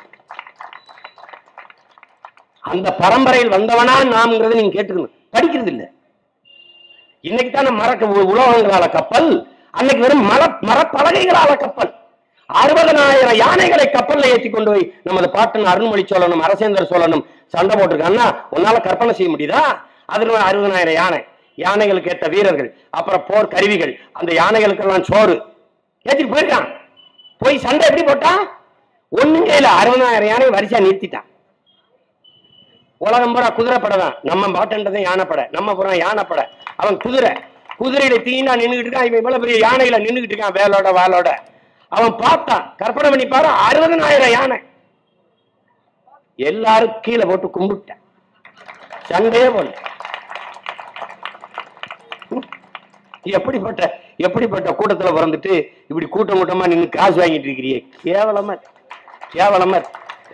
அந்த பரம்பரையில் வந்தவனா நாம்ங்கிறத நீங்க கேட்டுக்கணும் படிக்கிறது இல்ல இன்னைக்கு தானே மரக்க உ- உலோகங்களால கப்பல் அன்னைக்கு வெறும் மர மரப்பலகைகளால கப்பல் அறுபதனாயிரம் யானைகளை கப்பல்ல ஏத்தி கொண்டு போய் நமது பாட்டன் அருண்மொழி சோழனும் அரசேந்திர சோழனும் சண்டை போட்டிருக்காங்கன்னா உன்னால கற்பனை செய்ய முடியுதா அதுல அறுபதனாயிரம் யானை யானைகளுக்கு ஏத்த வீரர்கள் அப்புறம் போர் கருவிகள் அந்த யானைகளுக்கெல்லாம் சோறு ஏத்திட்டு போயிருக்கான் போய் சண்டை எப்படி போட்டான் ஒண்ணுங்க இல்ல அறுபதாயிரம் யானை வரிசையா நிறுத்திட்டான் உலகம் பூரா குதிரை படை தான் நம்ம பாட்டன்றதே யானைப்படை நம்ம பூரா யானைப்படை அவன் குதிரை குதிரையில தீனா நின்னுகிட்டு இருக்கான் இவன் இவ்வளவு பெரிய யானையில நின்னுகிட்டு இருக்கான் வேலோட வாளோட அவன் பார்த்தான் கற்பனை பண்ணி பாரு அறுபதனாயிரம் யானை எல்லாரும் கீழே போட்டு கும்பிட்டேன் சண்டையே போல எப்படிப்பட்ட எப்படிப்பட்ட கூட்டத்துல பிறந்துட்டு இப்படி கூட்டம் கூட்டமா நின்னு காசு வாங்கிட்டு இருக்கிறியே கேவலமா இருக்கு. கேவலமா இருக்கு.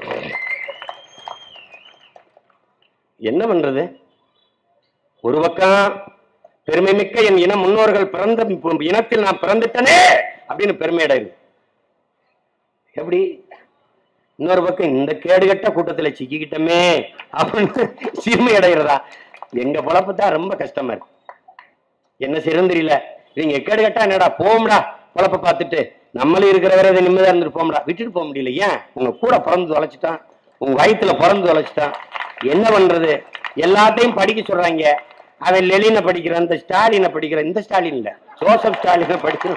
என்ன பண்றது ஒரு பக்கம் பெருமை மிக்க என் இன முன்னோர்கள் பிறந்த இனத்தில் நான் பிறந்துட்டனே அப்படின்னு பெருமை அடையுது எப்படி இன்னொரு பக்கம் இந்த கேடுகட்ட கூட்டத்துல சிக்கிக்கிட்டமே அப்படின்னு சிறுமை அடைகிறதா எங்க பொழப்பு தான் ரொம்ப கஷ்டமா இருக்கு என்ன செய்யறது தெரியல நீங்க கேடுகட்டா என்னடா போம்டா பொழப்ப பார்த்துட்டு நம்மளும் இருக்கிற வரை இதை நிம்மதியா இருந்துட்டு போம்டா விட்டுட்டு போக முடியல ஏன் உங்க கூட பிறந்து தொலைச்சிட்டான் உங்க வயித்துல பிறந்து தொலைச்சிட்டான் என்ன பண்றது எல்லாத்தையும் படிக்க சொல்றாங்க அவன் லெலினை படிக்கிறான் இந்த ஸ்டாலினை படிக்கிறான் இந்த ஸ்டாலின் இல்ல ஜோசப் ஸ்டாலினை படிக்கிறான்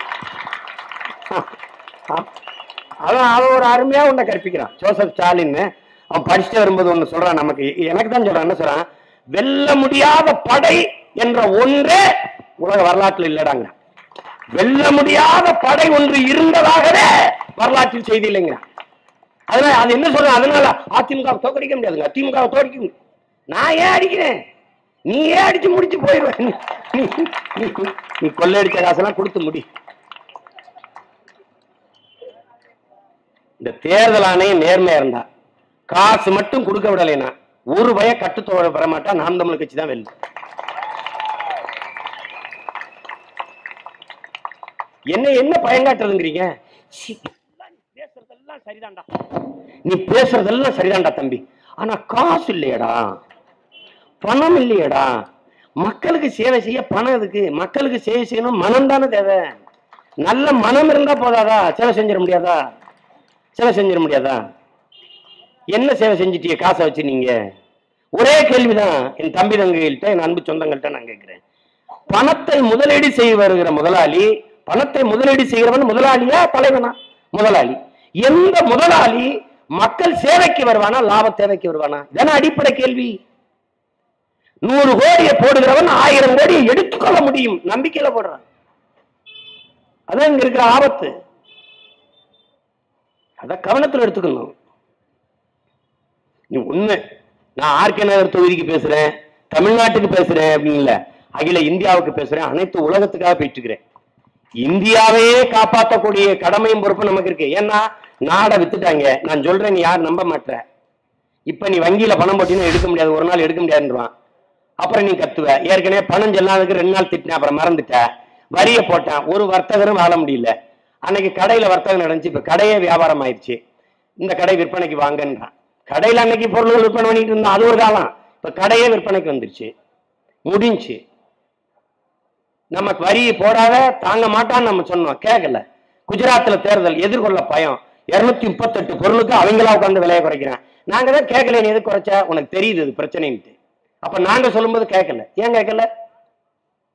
அவன் அவன் ஒரு அருமையா உன்னை கற்பிக்கிறான் ஜோசப் ஸ்டாலின் அவன் படிச்சுட்டு வரும்போது ஒண்ணு சொல்றான் நமக்கு எனக்கு தான் சொல்றான் என்ன சொல்றான் வெல்ல முடியாத படை என்ற ஒன்றே உலக வரலாற்றில் இல்லடாங்க வெல்ல முடியாத படை ஒன்று இருந்ததாகவே வரலாற்றில் செய்தி இல்லைங்க அதனால அது என்ன சொல்றேன் அதனால அதிமுக வை தோக்கடிக்க முடியாதுங்க திமுக வை தோக்கடிக்க முடியும் நான் ஏன் அடிக்கிறேன் நீ ஏன் அடிச்சு முடிச்சு போயிடுவ நீ- நீ- நீ- நீ கொள்ளையடிச்ச காசெல்லாம் கொடுத்து முடி இந்த தேர்தல் ஆணையம் நேர்மையா இருந்தா காசு மட்டும் கொடுக்க விடலைன்னா ஒரு பய கட்டுத்தோட பெற மாட்டா நாம் தமிழ் கட்சி தான் வெல்லும் என்ன என்ன பயங்காட்டுறதுங்கிறீங்க சீ, எல்லாம் நீ பேசுறதெல்லாம் சரிதான்டா நீ பேசுறதெல்லாம் சரிதான்டா தம்பி ஆனா காசு இல்லையடா பணம் இல்லையடா மக்களுக்கு சேவை செய்ய பணம் எதுக்கு மக்களுக்கு சேவை செய்யணும் மனம் தானே தேவை நல்ல மனம் இருந்தா போதாதா சேவை செஞ்சிட முடியாதா சேவை செஞ்சிட முடியாதா என்ன சேவை செஞ்சிட்டீங்க காசை வச்சு நீங்க ஒரே கேள்விதான் என் தம்பி தங்கைகள்கிட்ட என் அன்பு சொந்தங்கள்கிட்ட நான் கேட்கிறேன் பணத்தை முதலீடு செய்ய வருகிற முதலாளி பணத்தை முதலீடு செய்கிறவன் முதலாளியா தலைவனா முதலாளி எந்த முதலாளி மக்கள் சேவைக்கு வருவானா லாப தேவைக்கு வருவானா இதான அடிப்படை கேள்வி நூறு கோடியை போடுகிறவன் ஆயிரம் கோடியை எடுத்துக்கொள்ள முடியும் நம்பிக்கையில போடுறான் அதான் இங்க இருக்கிற ஆபத்து அத கவனத்துல எடுத்துக்கணும் நீ உண்மை நான் ஆர்கே நகர் தொகுதிக்கு பேசுறேன் தமிழ்நாட்டுக்கு பேசுறேன் அப்படின்னு இல்ல அகில இந்தியாவுக்கு பேசுறேன் அனைத்து உலகத்துக்காக போயிட்டு இருக்கிறேன் இந்தியாவையே காப்பாற்றக்கூடிய கடமையும் பொறுப்பு நமக்கு இருக்கு ஏன்னா நாடை வித்துட்டாங்க நான் சொல்றேன் நீ யாரும் நம்ப மாட்ற இப்ப நீ வங்கியில பணம் போட்டீங்கன்னா எடுக்க முடியாது ஒரு நாள் எடுக்க முடியாதுன்றான் அப்புறம் நீ கத்துவ ஏற்கனவே பணம் செல்லாததுக்கு ரெண்டு நாள் திட்டின அப்புறம் மறந்துட்ட வரிய போட்டான் ஒரு வர்த்தகரும் வாழ முடியல அன்னைக்கு கடையில வர்த்தகம் நடந்துச்சு இப்ப கடையே வியாபாரம் ஆயிடுச்சு இந்த கடை விற்பனைக்கு வாங்கன்றான் கடையில அன்னைக்கு பொருள்கள் விற்பனை பண்ணிட்டு இருந்தான் அது ஒரு காலம் இப்ப கடையே விற்பனைக்கு வந்துருச்சு முடிஞ்சு நமக்கு வரி போடாத தாங்க மாட்டான்னு நம்ம சொன்னோம் கேட்கல குஜராத்ல தேர்தல் எதிர்கொள்ள பயம் இருநூத்தி முப்பத்தெட்டு பொருளுக்கு அவங்களா உட்காந்து விலையை குறைக்கிறேன் நாங்க தான் கேட்கல நீ எது குறைச்ச உனக்கு தெரியுது இது பிரச்சனைன்ட்டு அப்ப நாங்க சொல்லும்போது கேட்கல ஏன் கேட்கல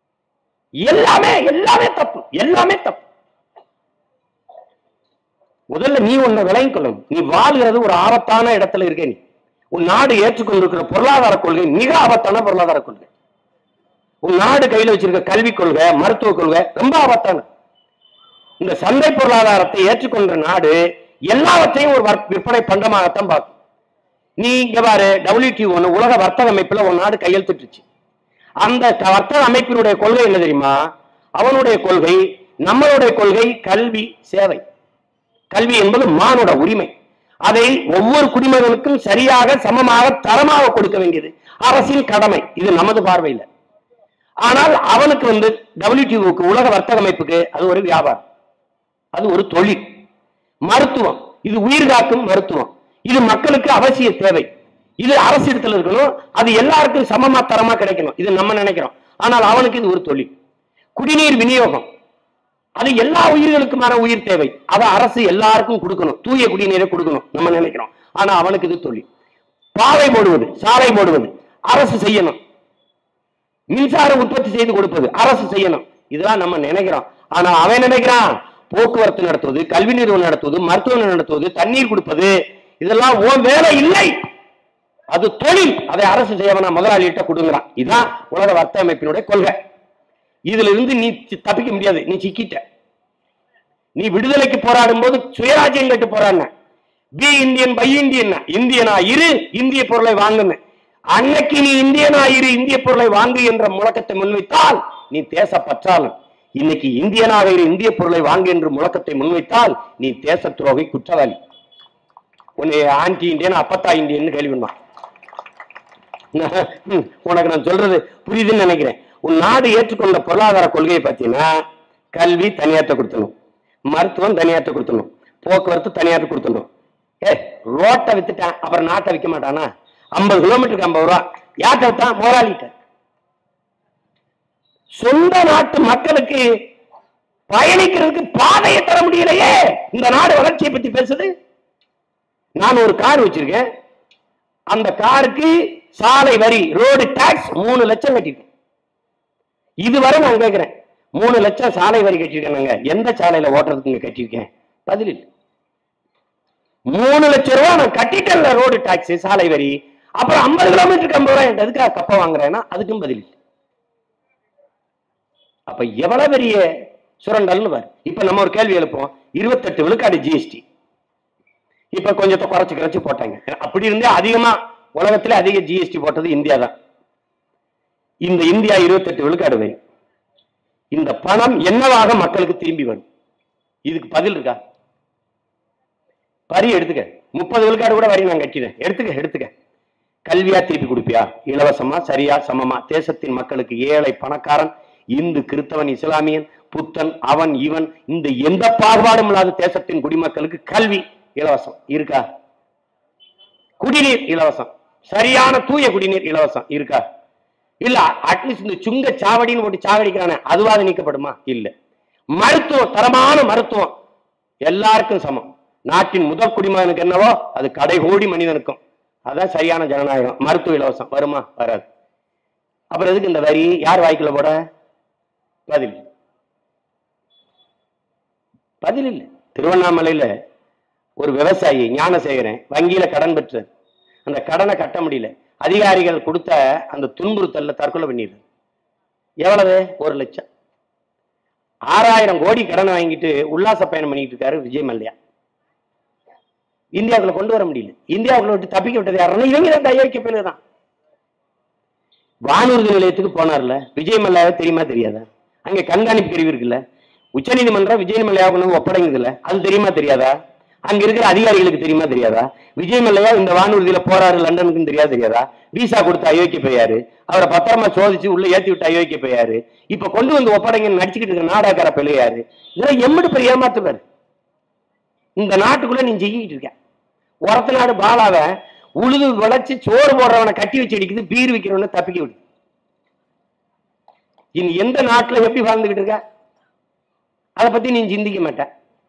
எல்லாமே எல்லாமே தப்பு எல்லாமே தப்பு முதல்ல நீ உன்னை விளங்கிக் கொள்ளணும் நீ வாழ்கிறது ஒரு ஆபத்தான இடத்துல இருக்க நீ உன் நாடு ஏற்றுக்கொண்டிருக்கிற பொருளாதார கொள்கை மிக ஆபத்தான பொருளாதார கொள்கை உன் நாடு கையில வச்சிருக்க கல்விக் கொள்கை மருத்துவ கொள்கை ரொம்ப ஆபத்தான இந்த சந்தை பொருளாதாரத்தை ஏற்றுக்கொண்ட நாடு எல்லாவற்றையும் ஒரு வர்- விற்பனை பண்டமாகத்தான் பார்க்கும் நீ இங்க பாரு டபிள்யூடி ஒன்னு உலக வர்த்தக அமைப்புல ஒரு நாடு கையெழுத்திட்டுச்சு அந்த க- வர்த்தக அமைப்பினுடைய கொள்கை என்ன தெரியுமா அவனுடைய கொள்கை நம்மளுடைய கொள்கை கல்வி சேவை கல்வி என்பது மானுட உரிமை அதை ஒவ்வொரு குடிமகனுக்கும் சரியாக சமமாக தரமாக கொடுக்க வேண்டியது அரசின் கடமை இது நமது பார்வையில் ஆனால் அவனுக்கு வந்து டபிள்யூடிஓக்கு உலக வர்த்தக அமைப்புக்கு அது ஒரு வியாபாரம் அது ஒரு தொழில் மருத்துவம் இது உயிர் காக்கும் மருத்துவம் இது மக்களுக்கு அவசிய தேவை இது அரசு இடத்துல இருக்கணும் அது எல்லாருக்கும் சமமா தரமா கிடைக்கணும் இது நம்ம நினைக்கிறோம் ஆனால் அவனுக்கு இது ஒரு தொழில் குடிநீர் விநியோகம் அது எல்லா உயிர்களுக்குமான உயிர் தேவை அதை அரசு எல்லாருக்கும் கொடுக்கணும் தூய குடிநீரை கொடுக்கணும் நம்ம நினைக்கிறோம் ஆனா அவனுக்கு இது தொழில் பாதை போடுவது சாலை போடுவது அரசு செய்யணும் மின்சாரம் உற்பத்தி செய்து கொடுப்பது அரசு செய்யணும் இதெல்லாம் நம்ம நினைக்கிறோம் ஆனா அவன் நினைக்கிறான் போக்குவரத்து நடத்துவது கல்வி நிறுவனம் நடத்துவது மருத்துவமனை நடத்துவது தண்ணீர் கொடுப்பது இதெல்லாம் உன் வேலை இல்லை அது தொழில் அதை அரசு செய்யவனா முதலாளிகிட்ட கொடுங்கிறான் இதுதான் உலக வர்த்தக அமைப்பினுடைய கொள்கை இதுல இருந்து நீ சி- தப்பிக்க முடியாது நீ சிக்கிட்ட நீ விடுதலைக்கு போராடும் போது சுயராஜ்யம் கட்டு போராடின பி இந்தியன் பை இந்தியன் இந்தியனா இரு இந்திய பொருளை வாங்குன அன்னைக்கு நீ இந்தியனா இரு இந்திய பொருளை வாங்கு என்ற முழக்கத்தை முன்வைத்தால் நீ தேச பற்றாளன் இன்னைக்கு இந்தியனாக இரு இந்திய பொருளை வாங்கு என்று முழக்கத்தை முன்வைத்தால் நீ தேச துரோகி குற்றவாளி உன்னை ஆன்டி இந்தியன் அப்பத்தா இந்தியன் கேள்வி பண்ணுவான் ம், உனக்கு நான் சொல்றது புரியுதுன்னு நினைக்கிறேன் உன் நாடு ஏற்றுக்கொண்ட பொருளாதார கொள்கையை பார்த்தீங்கன்னா கல்வி தனியார்ட்ட கொடுத்தணும் மருத்துவம் தனியார்ட்ட கொடுத்தணும் போக்குவரத்து தனியார்ட்ட கொடுத்தணும் ஏ ரோட்டை வித்துட்டான் அப்புறம் நாட்டை விற்க மாட்டானா ஐம்பது கிலோமீட்டருக்கு ஐம்பது ரூபா யார்கிட்ட விட்டான் முதலாளிட்ட சொந்த நாட்டு மக்களுக்கு பயணிக்கிறதுக்கு பாதையை தர முடியலையே இந்த நாடு வளர்ச்சியை பத்தி பேசுது நான் ஒரு கார் வச்சிருக்கேன் அந்த காருக்கு சாலை வரி ரோடு டாக்ஸ் மூணு லட்சம் கட்டிட்டேன் இதுவரை நான் கேட்கிறேன் மூணு லட்சம் சாலை வரி கட்டியிருக்கேனுங்க எந்த சாலையில ஓட்டுறதுக்கு இங்க கட்டியிருக்கேன் பதில் இல்லை மூணு லட்சம் ரூபாய் நான் கட்டிட்டேன்ல ரோடு டாக்ஸ் சாலை வரி அப்புறம் ஐம்பது கிலோமீட்டருக்கு ஐம்பது ரூபாய் என்கிட்ட எதுக்காக கப்ப வாங்குறேன்னா அதுக்கும் பதில் இல்லை அப்ப எவ்வளவு பெரிய சுரண்டல்னு பாரு இப்ப நம்ம ஒரு கேள்வி எழுப்போம் இருபத்தெட்டு விழுக்காடு ஜிஎஸ்டி இப்ப கொஞ்சத்தை குறைச்சு குறைச்சு போட்டாங்க அப்படி இருந்தே அதிகமா உலகத்துல அதிக ஜிஎஸ்டி போட்டது இந்தியா தான் இந்த இந்தியா இருபத்தெட்டு விழுக்காடு வரி இந்த பணம் என்னவாக மக்களுக்கு திரும்பி வரும் இதுக்கு பதில் இருக்கா வரி எடுத்துக்க முப்பது விழுக்காடு கூட வரி நான் கட்டினேன் எடுத்துக்க எடுத்துக்க கல்வியா திருப்பி கொடுப்பியா இலவசமா சரியா சமமா தேசத்தின் மக்களுக்கு ஏழை பணக்காரன் இந்து கிறிஸ்தவன் இஸ்லாமியன் புத்தன் அவன் இவன் இந்த எந்த பாகுபாடும் இல்லாத தேசத்தின் குடிமக்களுக்கு கல்வி இலவசம் இருக்கா குடிநீர் இலவசம் சரியான தூய குடிநீர் இலவசம் இருக்கா இல்ல அட்லீஸ்ட் இந்த சுங்க சாவடின்னு போட்டு சாவடிக்கிறானே அதுவாது நீக்கப்படுமா இல்ல மருத்துவம் தரமான மருத்துவம் எல்லாருக்கும் சமம் நாட்டின் முதல் குடிமகனுக்கு என்னவோ அது கடைகோடி மனிதனுக்கும் அதான் சரியான ஜனநாயகம் மருத்துவ இலவசம் வருமா வராது அப்புறம் எதுக்கு இந்த வரி யார் வாய்க்குள்ள போட பதில் பதில் இல்லை திருவண்ணாமலையில ஒரு விவசாயி ஞானசேகரன் வங்கியில கடன் பெற்றார் அந்த கடனை கட்ட முடியல அதிகாரிகள் கொடுத்த அந்த துன்புறுத்தல்ல தற்கொலை பண்ணிடுது எவ்வளவு ஒரு லட்சம் ஆறாயிரம் கோடி கடனை வாங்கிட்டு உல்லாச பயணம் பண்ணிட்டு இருக்காரு விஜய் மல்லையா இந்தியாவுக்குள்ள கொண்டு வர முடியல இந்தியாவுக்குள்ள விட்டு தப்பிக்க விட்டது யாருன்னா இவங்க தான் கையொழிக்க பேரு தான் வானூர்தி நிலையத்துக்கு போனார்ல விஜய் மல்லையாவை தெரியுமா தெரியாதா அங்க கண்காணிப்பு பிரிவு இருக்குல்ல உச்சநீதிமன்றம் விஜய் மல்லையாவை கொண்டு வந்து ஒப்படைங்குதுல்ல அது தெரியுமா தெரியாதா அங்க இருக்கிற அதிகாரிகளுக்கு தெரியுமா தெரியாதா விஜய் மல்லையா இந்த வானூர்தியில போறாரு லண்டனுக்கு தெரியாத தெரியாதா விசா கொடுத்து அயோக்கிய போயாரு அவரை பத்திரமா சோதிச்சு உள்ள ஏத்தி விட்டு அயோக்கிய போயாரு இப்ப கொண்டு வந்து ஒப்படைங்கன்னு நடிச்சுக்கிட்டு இருக்க நாடாக்கார பிள்ளையாரு இதெல்லாம் எம்பிட்டு பெரிய ஏமாத்துவாரு இந்த நாட்டுக்குள்ள நீ ஜெயிக்கிட்டு இருக்க உரத்த நாடு பாலாவ உழுது விளைச்சு சோறு போடுறவனை கட்டி வச்சு அடிக்குது பீர் விற்கிறவனை தப்பிக்க விடுது இனி எந்த நாட்டுல எப்படி வாழ்ந்துகிட்டு இருக்க அதை பத்தி நீ சிந்திக்க மாட்ட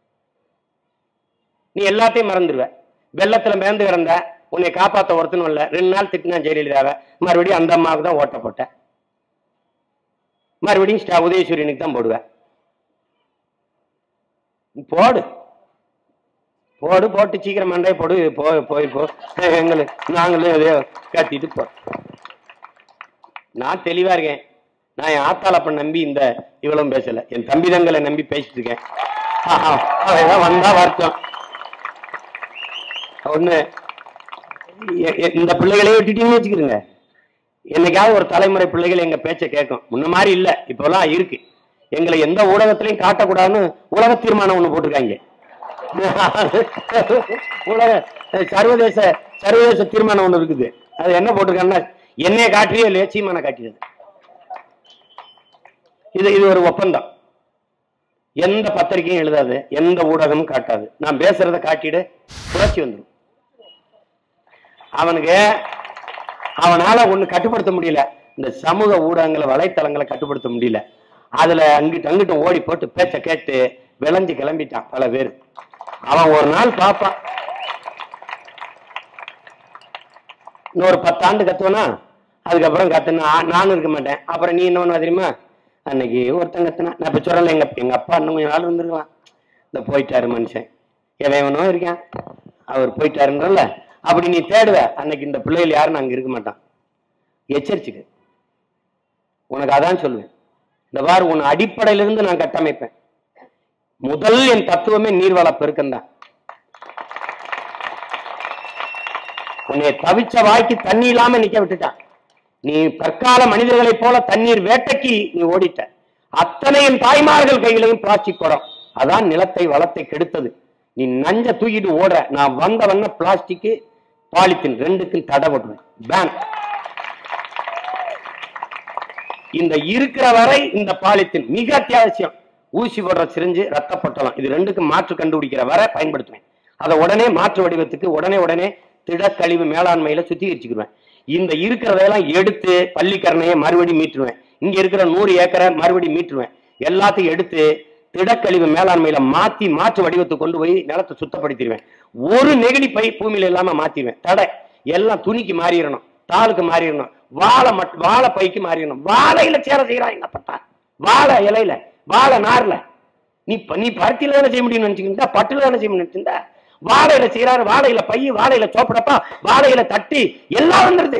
நீ எல்லாத்தையும் மறந்துடுவ வெள்ளத்துல மேந்து கிடந்த உன்னை காப்பாத்த ஒருத்தனும் இல்ல ரெண்டு நாள் திட்டினா ஜெயலலிதாவை மறுபடியும் அந்த அம்மாவுக்கு தான் ஓட்ட போட்ட மறுபடியும் ஸ்டா உதயசூரியனுக்கு தான் போடுவேன் நீ போடு போடு போட்டு சீக்கிரம் மண்டை போடு போ போய் போ எங்களுக்கு நாங்களும் எதையோ கத்திட்டு போ நான் தெளிவா இருக்கேன் நான் என் ஆத்தாளப்ப நம்பி இந்த இவ்வளவும் பேசல என் தம்பிதங்களை நம்பி பேசிட்டு இருக்கேன் ஆஹா, அவன் வந்தா வருத்தம் ஒண்ணு எ- எ- இந்த பிள்ளைகளையே விட்டுட்டீங்கன்னு வச்சுக்கிறீங்க என்னைக்காவது ஒரு தலைமுறை பிள்ளைகள் எங்க பேச்சை கேட்கும் முன்ன மாதிரி இல்ல இப்பெல்லாம் இருக்கு எங்களை எந்த ஊடகத்திலையும் காட்டக்கூடாதுன்னு உலக தீர்மானம் ஒண்ணு போட்டிருக்காங்க உலக சர்வதேச சர்வதேச தீர்மானம் ஒண்ணு இருக்குது அது என்ன போட்டிருக்காங்கன்னா என்னைய காட்டியோ இல்லையோ சீமானை காட்டியது இது இது ஒரு ஒப்பந்தம் எந்த பத்திரிகையும் எழுதாது எந்த ஊடகமும் காட்டாது நான் பேசுறத காட்டிடு புரட்சி வந்துடும் அவனுக்கு அவனால ஒண்ணு கட்டுப்படுத்த முடியல இந்த சமூக ஊடகங்களை வலைத்தளங்களை கட்டுப்படுத்த முடியல அதுல அங்கிட்டு அங்கிட்டு ஓடி போட்டு பேச்ச கேட்டு விளைஞ்சு கிளம்பிட்டான் பல பேர் அவன் ஒரு நாள் பார்ப்பான் இன்னொரு பத்தாண்டு கத்துவனா அதுக்கப்புறம் கத்துனா நானும் இருக்க மாட்டேன் அப்புறம் நீ என்ன பண்ணுவ தெரியுமா அன்னைக்கு ஒருத்தன் கத்துனா நான் இப்ப சொல்லல எங்க எங்க அப்பா இன்னும் கொஞ்ச நாள் இருந்திருக்கலாம் இந்த போயிட்டாரு மனுஷன் எவனும் இருக்கான் அவர் போயிட்டாருன்றல அப்படி நீ தேடுவ அன்னைக்கு இந்த பிள்ளைகள் யாரும் அங்க இருக்க மாட்டான் எச்சரிச்சுக்க உனக்கு அதான் சொல்லுவேன் இந்த பாரு உன் அடிப்படையிலிருந்து நான் கட்டமைப்பேன் முதல் என் தத்துவமே நீர்வள பெருக்கம் தான் உன்னை தவிச்ச வாய்க்கு தண்ணி இல்லாம நிக்க விட்டுட்டான் நீ தற்கால மனிதர்களைப் போல தண்ணீர் வேட்டைக்கு நீ ஓடிட்ட அத்தனை என் தாய்மார்கள் கையிலையும் பிளாஸ்டிக் குடம் அதான் நிலத்தை வளத்தை கெடுத்தது நீ நஞ்ச தூக்கிட்டு ஓடுற நான் வந்த வண்ண பிளாஸ்டிக் பாலித்தீன் ரெண்டுக்கும் தடை போட்டுருவேன் பேன் இந்த இருக்கிற வரை இந்த பாலித்தீன் மிக அத்தியாவசியம் ஊசி போடுற சிரிஞ்சு ரத்த பொட்டலம் இது ரெண்டுக்கும் மாற்று கண்டுபிடிக்கிற வரை பயன்படுத்துவேன் அதை உடனே மாற்று வடிவத்துக்கு உடனே உடனே திடக்கழிவு மேலாண்மையில சுத்திகரிச்சுக்குவேன் இந்த இருக்கிறதையெல்லாம் எடுத்து பள்ளிக்கரணையை மறுபடியும் மீட்டுருவேன் இங்க இருக்கிற நூறு ஏக்கரை மறுபடியும் மீட்டுருவேன் எல்லாத்தையும் எடுத்து திடக்கழிவு மேலாண்மையில மாத்தி மாற்று வடிவத்துக்கு கொண்டு போய் நிலத்தை சுத்தப்படுத்திடுவேன் ஒரு நெகிழி பை பூமியில இல்லாம மாத்திடுவேன் தடை எல்லாம் துணிக்கு மாறிடணும் தாளுக்கு மாறிடணும் வாழை மட் வாழை பைக்கு மாறிடணும் வாழையில சேர செய்யறான் எங்க பட்டா வாழை இலையில வாழை நார்ல நீ ப- நீ பருத்தியில தானே செய்ய முடியும்னு நினைச்சுக்கிட்டா பட்டுல தானே செய்ய முடியும் நினைச்சுக்கிட்டா வாழையில செய்யறாரு வாழையில பை வாழையில சோப்படப்பா வாழையில தட்டி எல்லாம் வந்துருது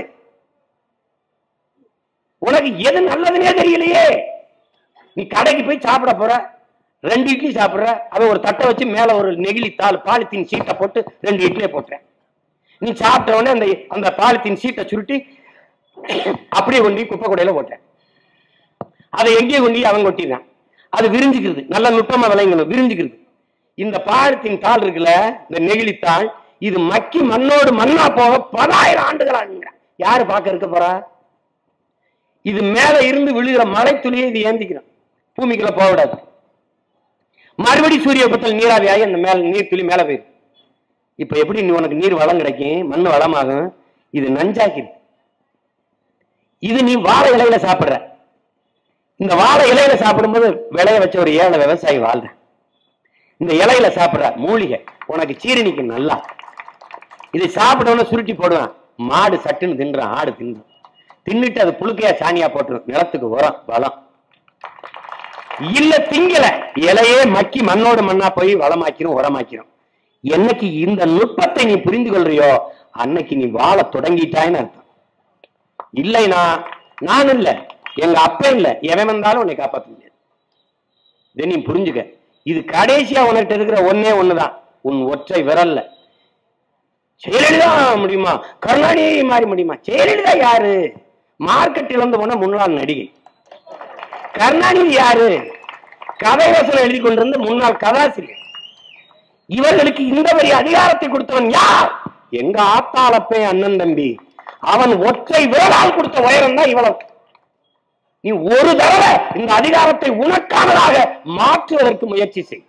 உனக்கு எது நல்லதுன்னே தெரியலையே நீ கடைக்கு போய் சாப்பிட போற ரெண்டு இட்லி சாப்பிடுற அவன் ஒரு தட்டை வச்சு மேல ஒரு நெகிழி தாள் பாலித்தீன் சீட்டை போட்டு ரெண்டு இட்லியை போட்டுறேன் நீ சாப்பிட்ட உடனே அந்த அந்த பாலித்தீன் சீட்டை சுருட்டி அப்படியே கொண்டு போய் குப்பை கூடையில போட்டேன் அதை எங்கேயே கொண்டு போய் அவன் கொட்டிடுறான் அது விரிஞ்சுக்கிறது நல்ல நுட்பமா விளையங்கணும் விரிஞ்சுக்கிறது இந்த பாலித்தீன் தாள் இருக்குல்ல இந்த நெகிழி தாள் இது மக்கி மண்ணோடு மண்ணா போக பதாயிரம் ஆண்டுகளாங்கிறான் யாரு பார்க்க இருக்க போறா இது மேல இருந்து விழுகிற மழை துளியை இது ஏந்திக்கிறோம் பூமிக்குள்ள போக விடாது மறுபடி சூரிய வெப்பத்தில் நீராவி ஆகி அந்த மேல நீர் துளி மேல போயிடும் இப்ப எப்படி நீ உனக்கு நீர் வளம் கிடைக்கும் மண் வளமாகும் இது நஞ்சாக்கிது இது நீ வாழை இலையில சாப்பிடுற இந்த வாழை இலையில சாப்பிடும்போது விளைய வச்ச ஒரு ஏழை விவசாயி வாழ்ற இந்த இலையில சாப்பிடுற மூலிகை உனக்கு சீரணிக்கு நல்லா இதை சாப்பிட்டவன சுருட்டி போடுவான் மாடு சட்டுன்னு தின்றான் ஆடு தின்றான் தின்னுட்டு அது புழுக்கையா சாணியா போட்டுரும் நிலத்துக்கு உரம் பலம் இல்ல திங்கல இலையே மக்கி மண்ணோடு மண்ணா போய் வளமாக்கிரும் உரமாக்கிரும் என்னைக்கு இந்த நுட்பத்தை நீ புரிந்து கொள்றியோ அன்னைக்கு நீ வாழ தொடங்கிட்டாய்ன்னு அர்த்தம் இல்லைனா நான் இல்ல எங்க அப்பா இல்ல எவன் வந்தாலும் உன்னை காப்பாற்ற முடியாது இதை நீ புரிஞ்சுக்க இது கடைசியா உனக்கிட்ட இருக்கிற ஒன்னே ஒண்ணுதான் உன் ஒற்றை விரல்ல ஜெயலலிதா முடியுமா கருணாநிதி மாறி முடியுமா ஜெயலலிதா யாரு மார்க்கெட் இழந்து போன முன்னாள் நடிகை கருணாநிதி யாரு கதை வசனம் எழுதி கொண்டிருந்த முன்னாள் கதாசிரியர் இவர்களுக்கு இந்த பெரிய அதிகாரத்தை கொடுத்தவன் யார் எங்க ஆத்தாளப்பே அண்ணன் தம்பி அவன் ஒற்றை விரலால் கொடுத்த உயரம் தான் இவ்வளவு நீ ஒரு தடவை இந்த அதிகாரத்தை உனக்கானதாக மாற்றுவதற்கு முயற்சி செய்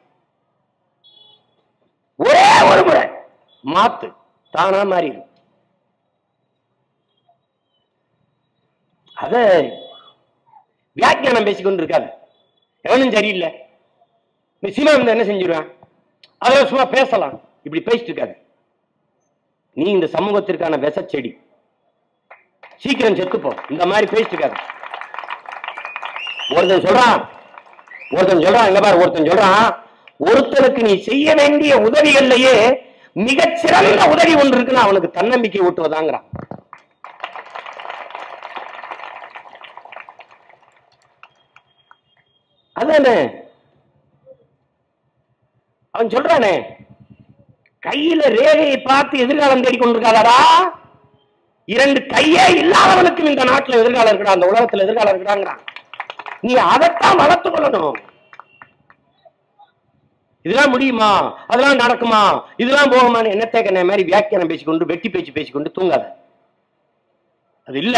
ஒரே ஒரு முறை மாத்து தானா மாறிடும் அத வியாக்கியானம் பேசிக்கொண்டு இருக்காது எவனும் சரியில்லை இந்த சினிமா வந்து என்ன செஞ்சிருவேன் அதெல்லாம் சும்மா பேசலாம் இப்படி பேசிட்டு இருக்காது நீ இந்த சமூகத்திற்கான விசச்செடி சீக்கிரம் செத்துப்போ இந்த மாதிரி பேசிட்டு இருக்காது ஒருத்தன் சொல்றான் ஒருத்தன் சொல்றான் இங்க பாரு ஒருத்தன் சொல்றான் ஒருத்தனுக்கு நீ செய்ய வேண்டிய உதவிகள்லயே மிகச் சிறந்த உதவி ஒன்று இருக்குன்னு அவனுக்கு தன்னம்பிக்கை ஊட்டுவதாங்கிறான் அதானே அவன் சொல்றானே கையில ரேகையை பார்த்து எதிர்காலம் தேடி கொண்டிருக்காதடா இரண்டு கையே இல்லாதவனுக்கும் இந்த நாட்டுல எதிர்காலம் இருக்கடா அந்த உலகத்துல எதிர்காலம் இருக்கடாங்கிறான் நீ அதைத்தான் வளர்த்துக் கொள்ளணும் இதெல்லாம் முடியுமா அதெல்லாம் நடக்குமா இதெல்லாம் போகுமான்னு என்னத்தை கண்ண மாதிரி வியாக்கியானம் பேசிக்கொண்டு வெட்டி பேச்சு பேசிக்கொண்டு தூங்காத அது இல்ல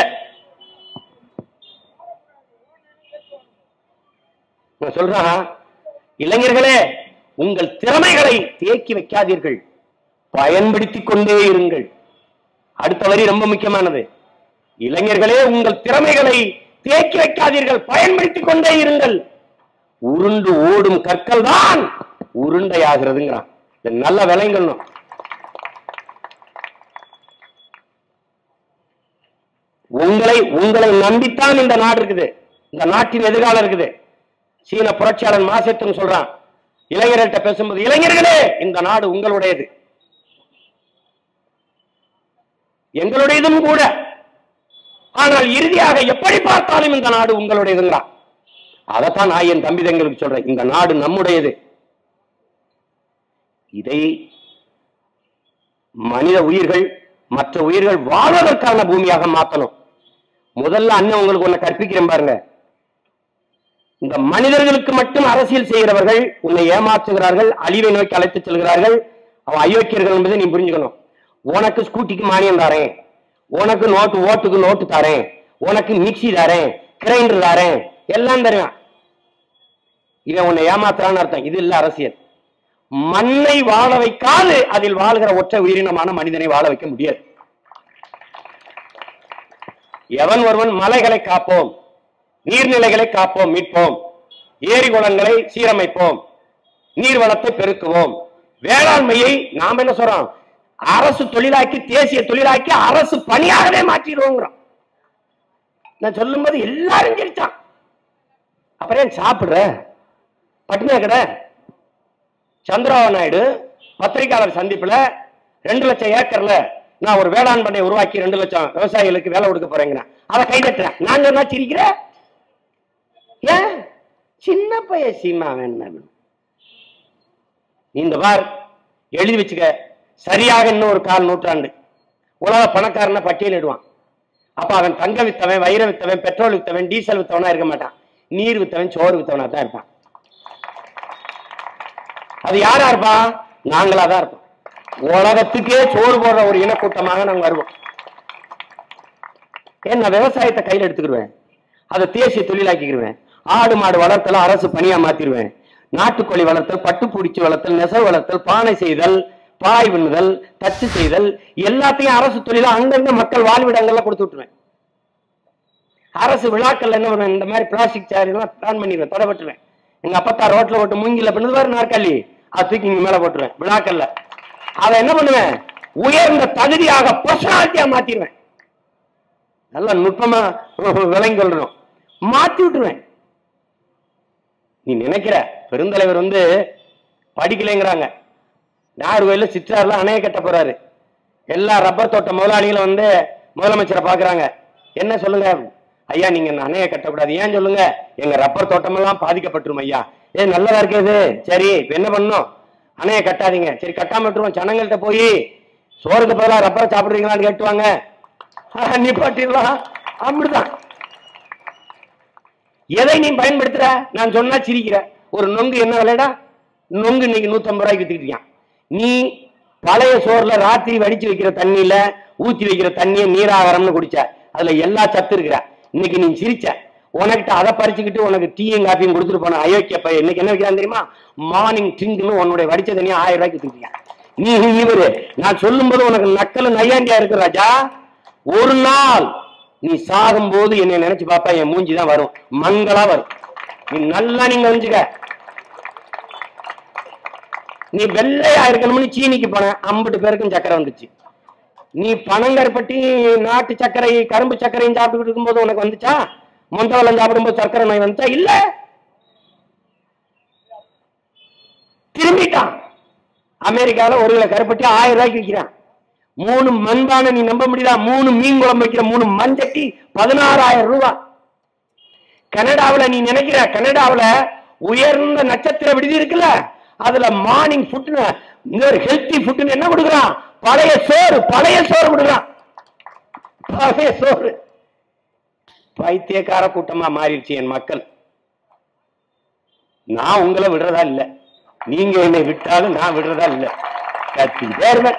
நான் சொல்றான் இளைஞர்களே உங்கள் திறமைகளை தேக்கி வைக்காதீர்கள் பயன்படுத்திக் கொண்டே இருங்கள் அடுத்த வரி ரொம்ப முக்கியமானது இளைஞர்களே உங்கள் திறமைகளை தேக்கி வைக்காதீர்கள் பயன்படுத்திக் கொண்டே இருங்கள் உருண்டு ஓடும் கற்கள் தான் உருண்டையாகிறதுங்கிறான் இது நல்ல விளைங்கணும் உங்களை உங்களை நம்பித்தான் இந்த நாடு இருக்குது இந்த நாட்டின் எதிர்காலம் இருக்குது சீன புரட்சியாளன் மாசத்துன்னு சொல்றான் இளைஞர்கள்ட்ட பேசும்போது இளைஞர்களே இந்த நாடு உங்களுடையது எங்களுடையதும் கூட ஆனால் இறுதியாக எப்படி பார்த்தாலும் இந்த நாடு உங்களுடையதுங்கிறான் அதைத்தான் நான் என் தம்பி தங்களுக்கு சொல்றேன் இந்த நாடு நம்முடையது இதை மனித உயிர்கள் மற்ற உயிர்கள் வாழ்வதற்கான பூமியாக மாத்தணும் முதல்ல அண்ணன் உங்களுக்கு ஒண்ணு கற்பிக்கிறேன் பாருங்க இந்த மனிதர்களுக்கு மட்டும் அரசியல் செய்கிறவர்கள் உன்னை ஏமாற்றுகிறார்கள் அழிவை நோக்கி அழைத்துச் செல்கிறார்கள் அவன் அயோக்கியர்கள் என்பதை நீ புரிஞ்சுக்கணும் உனக்கு ஸ்கூட்டிக்கு மானியம் தாரேன் உனக்கு நோட்டு ஓட்டுக்கு நோட்டு தாரேன் உனக்கு மிக்ஸி தாரேன் கிரைண்டர் தாரேன் எல்லாம் தருவேன் இவன் உன்னை ஏமாத்துறான்னு அர்த்தம் இது இல்ல அரசியல் மண்ணை வாழ வைக்காது அதில் வாழ்கிற ஒற்றை உயிரினமான மனிதனை வாழ வைக்க முடியாது எவன் ஒருவன் மலைகளை காப்போம் நீர்நிலைகளை காப்போம் மீட்போம் ஏரி குளங்களை சீரமைப்போம் நீர் வளத்தை பெருக்குவோம் வேளாண்மையை நாம் என்ன சொல்றோம் அரசு தொழிலாக்கி தேசிய தொழிலாக்கி அரசு பணியாகவே மாற்றிடுவோங்கிறோம் நான் சொல்லும்போது எல்லாரும் சிரிச்சான் அப்புறம் ஏன் சாப்பிடுற பட்டினியா கடை சந்திரபாபு நாயுடு பத்திரிகையாளர் சந்திப்புல ரெண்டு லட்சம் ஏக்கர்ல நான் ஒரு வேளாண் பண்ணை உருவாக்கி ரெண்டு லட்சம் விவசாயிகளுக்கு வேலை கொடுக்க போறேங்கிறேன் அதை கைதட்டுறேன் நாங்க என்ன சிரிக்கிற ஏன் சின்ன பைய சீமா வேணும் இந்த பார் எழுதி வச்சுக்க சரியாக இன்னும் ஒரு கால் நூற்றாண்டு உலக பணக்காரனை பட்டியலிடுவான் அப்ப அவன் தங்க வித்தவன் வைர வித்தவன் பெட்ரோல் வித்தவன் டீசல் வித்தவனா இருக்க மாட்டான் நீர் வித்தவன் சோறு வித்தவனா தான் இருப்பான் அது யாரா இருப்பான் நாங்களா தான் இருப்போம் உலகத்துக்கே சோறு போடுற ஒரு இனக்கூட்டமாக நாங்க வருவோம் ஏன் நான் விவசாயத்தை கையில எடுத்துக்கிடுவேன் அதை தேசிய தொழிலாக்கிக்கிடுவேன் ஆடு மாடு வளர்த்தல அரசு பணியா மாத்திடுவேன் நாட்டுக்கோழி வளர்த்தல் பட்டுப்பூடிச்சு வளர்த்தல் நெசவு வளர்த்தல் பானை செய்தல் பாய் விண்ணுதல் தச்சு செய்தல் எல்லாத்தையும் அரசு தொழிலா அங்கங்க மக்கள் வாழ்விடங்கள்ல கொடுத்து விட்டுருவேன் அரசு விழாக்கள் என்ன பண்ணுவேன் இந்த மாதிரி பிளாஸ்டிக் சேர் எல்லாம் பிளான் பண்ணிடுவேன் தடப்பட்டுருவேன் எங்க அப்பத்தா ரோட்ல போட்டு மூங்கில பண்ணுது பாரு நாற்காலி அது தூக்கி இங்க மேல போட்டுருவேன் விழாக்கள்ல அதை என்ன பண்ணுவேன் உயர்ந்த தகுதியாக பர்சனாலிட்டியா மாத்திடுவேன் நல்லா நுட்பமா விளங்கி கொள்ளணும் மாத்தி விட்டுருவேன் நீ நினைக்கிற பெருந்தலைவர் வந்து படிக்கலைங்கிறாங்க நாகர்கோயில சிற்றாறுல அணைய கட்ட போறாரு எல்லா ரப்பர் தோட்ட முதலாளிகளும் வந்து முதலமைச்சரை பாக்குறாங்க என்ன சொல்லுங்க ஐயா நீங்க இந்த அணைய கட்டக்கூடாது ஏன் சொல்லுங்க எங்க ரப்பர் தோட்டமெல்லாம் பாதிக்கப்பட்டுரும் ஐயா ஏ நல்லதா இருக்கே இது சரி இப்ப என்ன பண்ணணும் அணைய கட்டாதீங்க சரி கட்டாம விட்டுருவோம் ஜனங்கள்ட்ட போய் சோறுக்கு பதிலா ரப்பரை சாப்பிடுறீங்களான்னு கேட்டுவாங்க ஆஹ், நிப்பாட்டிடலாம் அப்படிதான் எதை நீ பயன்படுத்துற நான் சொன்னா சிரிக்கிற ஒரு நொங்கு என்ன விலைடா நொங்கு இன்னைக்கு நூத்தம்பது ரூபாய்க்கு வித்துக்கிட்டு இருக்கான். நீ பழைய சோறுல ராத்திரி வடிச்சு வைக்கிற தண்ணியில ஊத்தி வைக்கிற தண்ணியை நீராகாரம்னு குடிச்ச அதுல எல்லா சத்து இருக்கிற இன்னைக்கு நீ சிரிச்ச உனக்கிட்ட அதை பறிச்சுக்கிட்டு உனக்கு டீயும் காப்பியும் கொடுத்துட்டு போன அயோக்கிய பையன் இன்னைக்கு என்ன வைக்கிறான் தெரியுமா மார்னிங் ட்ரிங்க்னு உன்னுடைய வடிச்ச தண்ணியை ஆயிரம் ரூபாய்க்கு வித்துக்கிட்டியா நீ இவரு நான் சொல்லும்போது உனக்கு நக்கல நையாண்டியா இருக்கு ராஜா ஒரு நாள் நீ சாகும்போது என்னை நினைச்சு பாப்பா என் மூஞ்சி தான் வரும் மங்களா வரும் நீ நல்லா நீங்க வந்துக்க நீ வெள்ளையா இருக்கணும்னு சீனிக்கு போன ஐம்பது பேருக்கும் சக்கரை வந்துச்சு நீ பனங்கருப்பட்டி நாட்டு சர்க்கரை கரும்பு சர்க்கரையும் சாப்பிட்டுக்கிட்டு இருக்கும்போது உனக்கு வந்துச்சா மொந்தவளம் சாப்பிடும்போது சர்க்கரை நோய் வந்துச்சா இல்ல திரும்பிட்டான் அமெரிக்கால ஒரு கிலோ கருப்பட்டி ஆயிரம் ரூபாய்க்கு விற்கிறான் மூணு மண்பானை நீ நம்ப முடியுதா மூணு மீன் குழம்பு வைக்கிற மூணு மண்சட்டி பதினாறாயிரம் ரூபாய் கனடாவுல நீ நினைக்கிற கனடாவுல உயர்ந்த நட்சத்திர விடுதி இருக்குல்ல அதுல மார்னிங் ஃபுட்னு இன்னொரு ஹெல்த்தி ஃபுட்னு என்ன கொடுக்குறான் பழைய சோறு பழைய சோறு கொடுக்குறான் பழைய சோறு பைத்தியக்கார கூட்டமா மாறிடுச்சு என் மக்கள் நான் உங்களை விடுறதா இல்ல நீங்க என்னை விட்டாலும் நான் விடுறதா இல்ல கத்தி தேர்வன்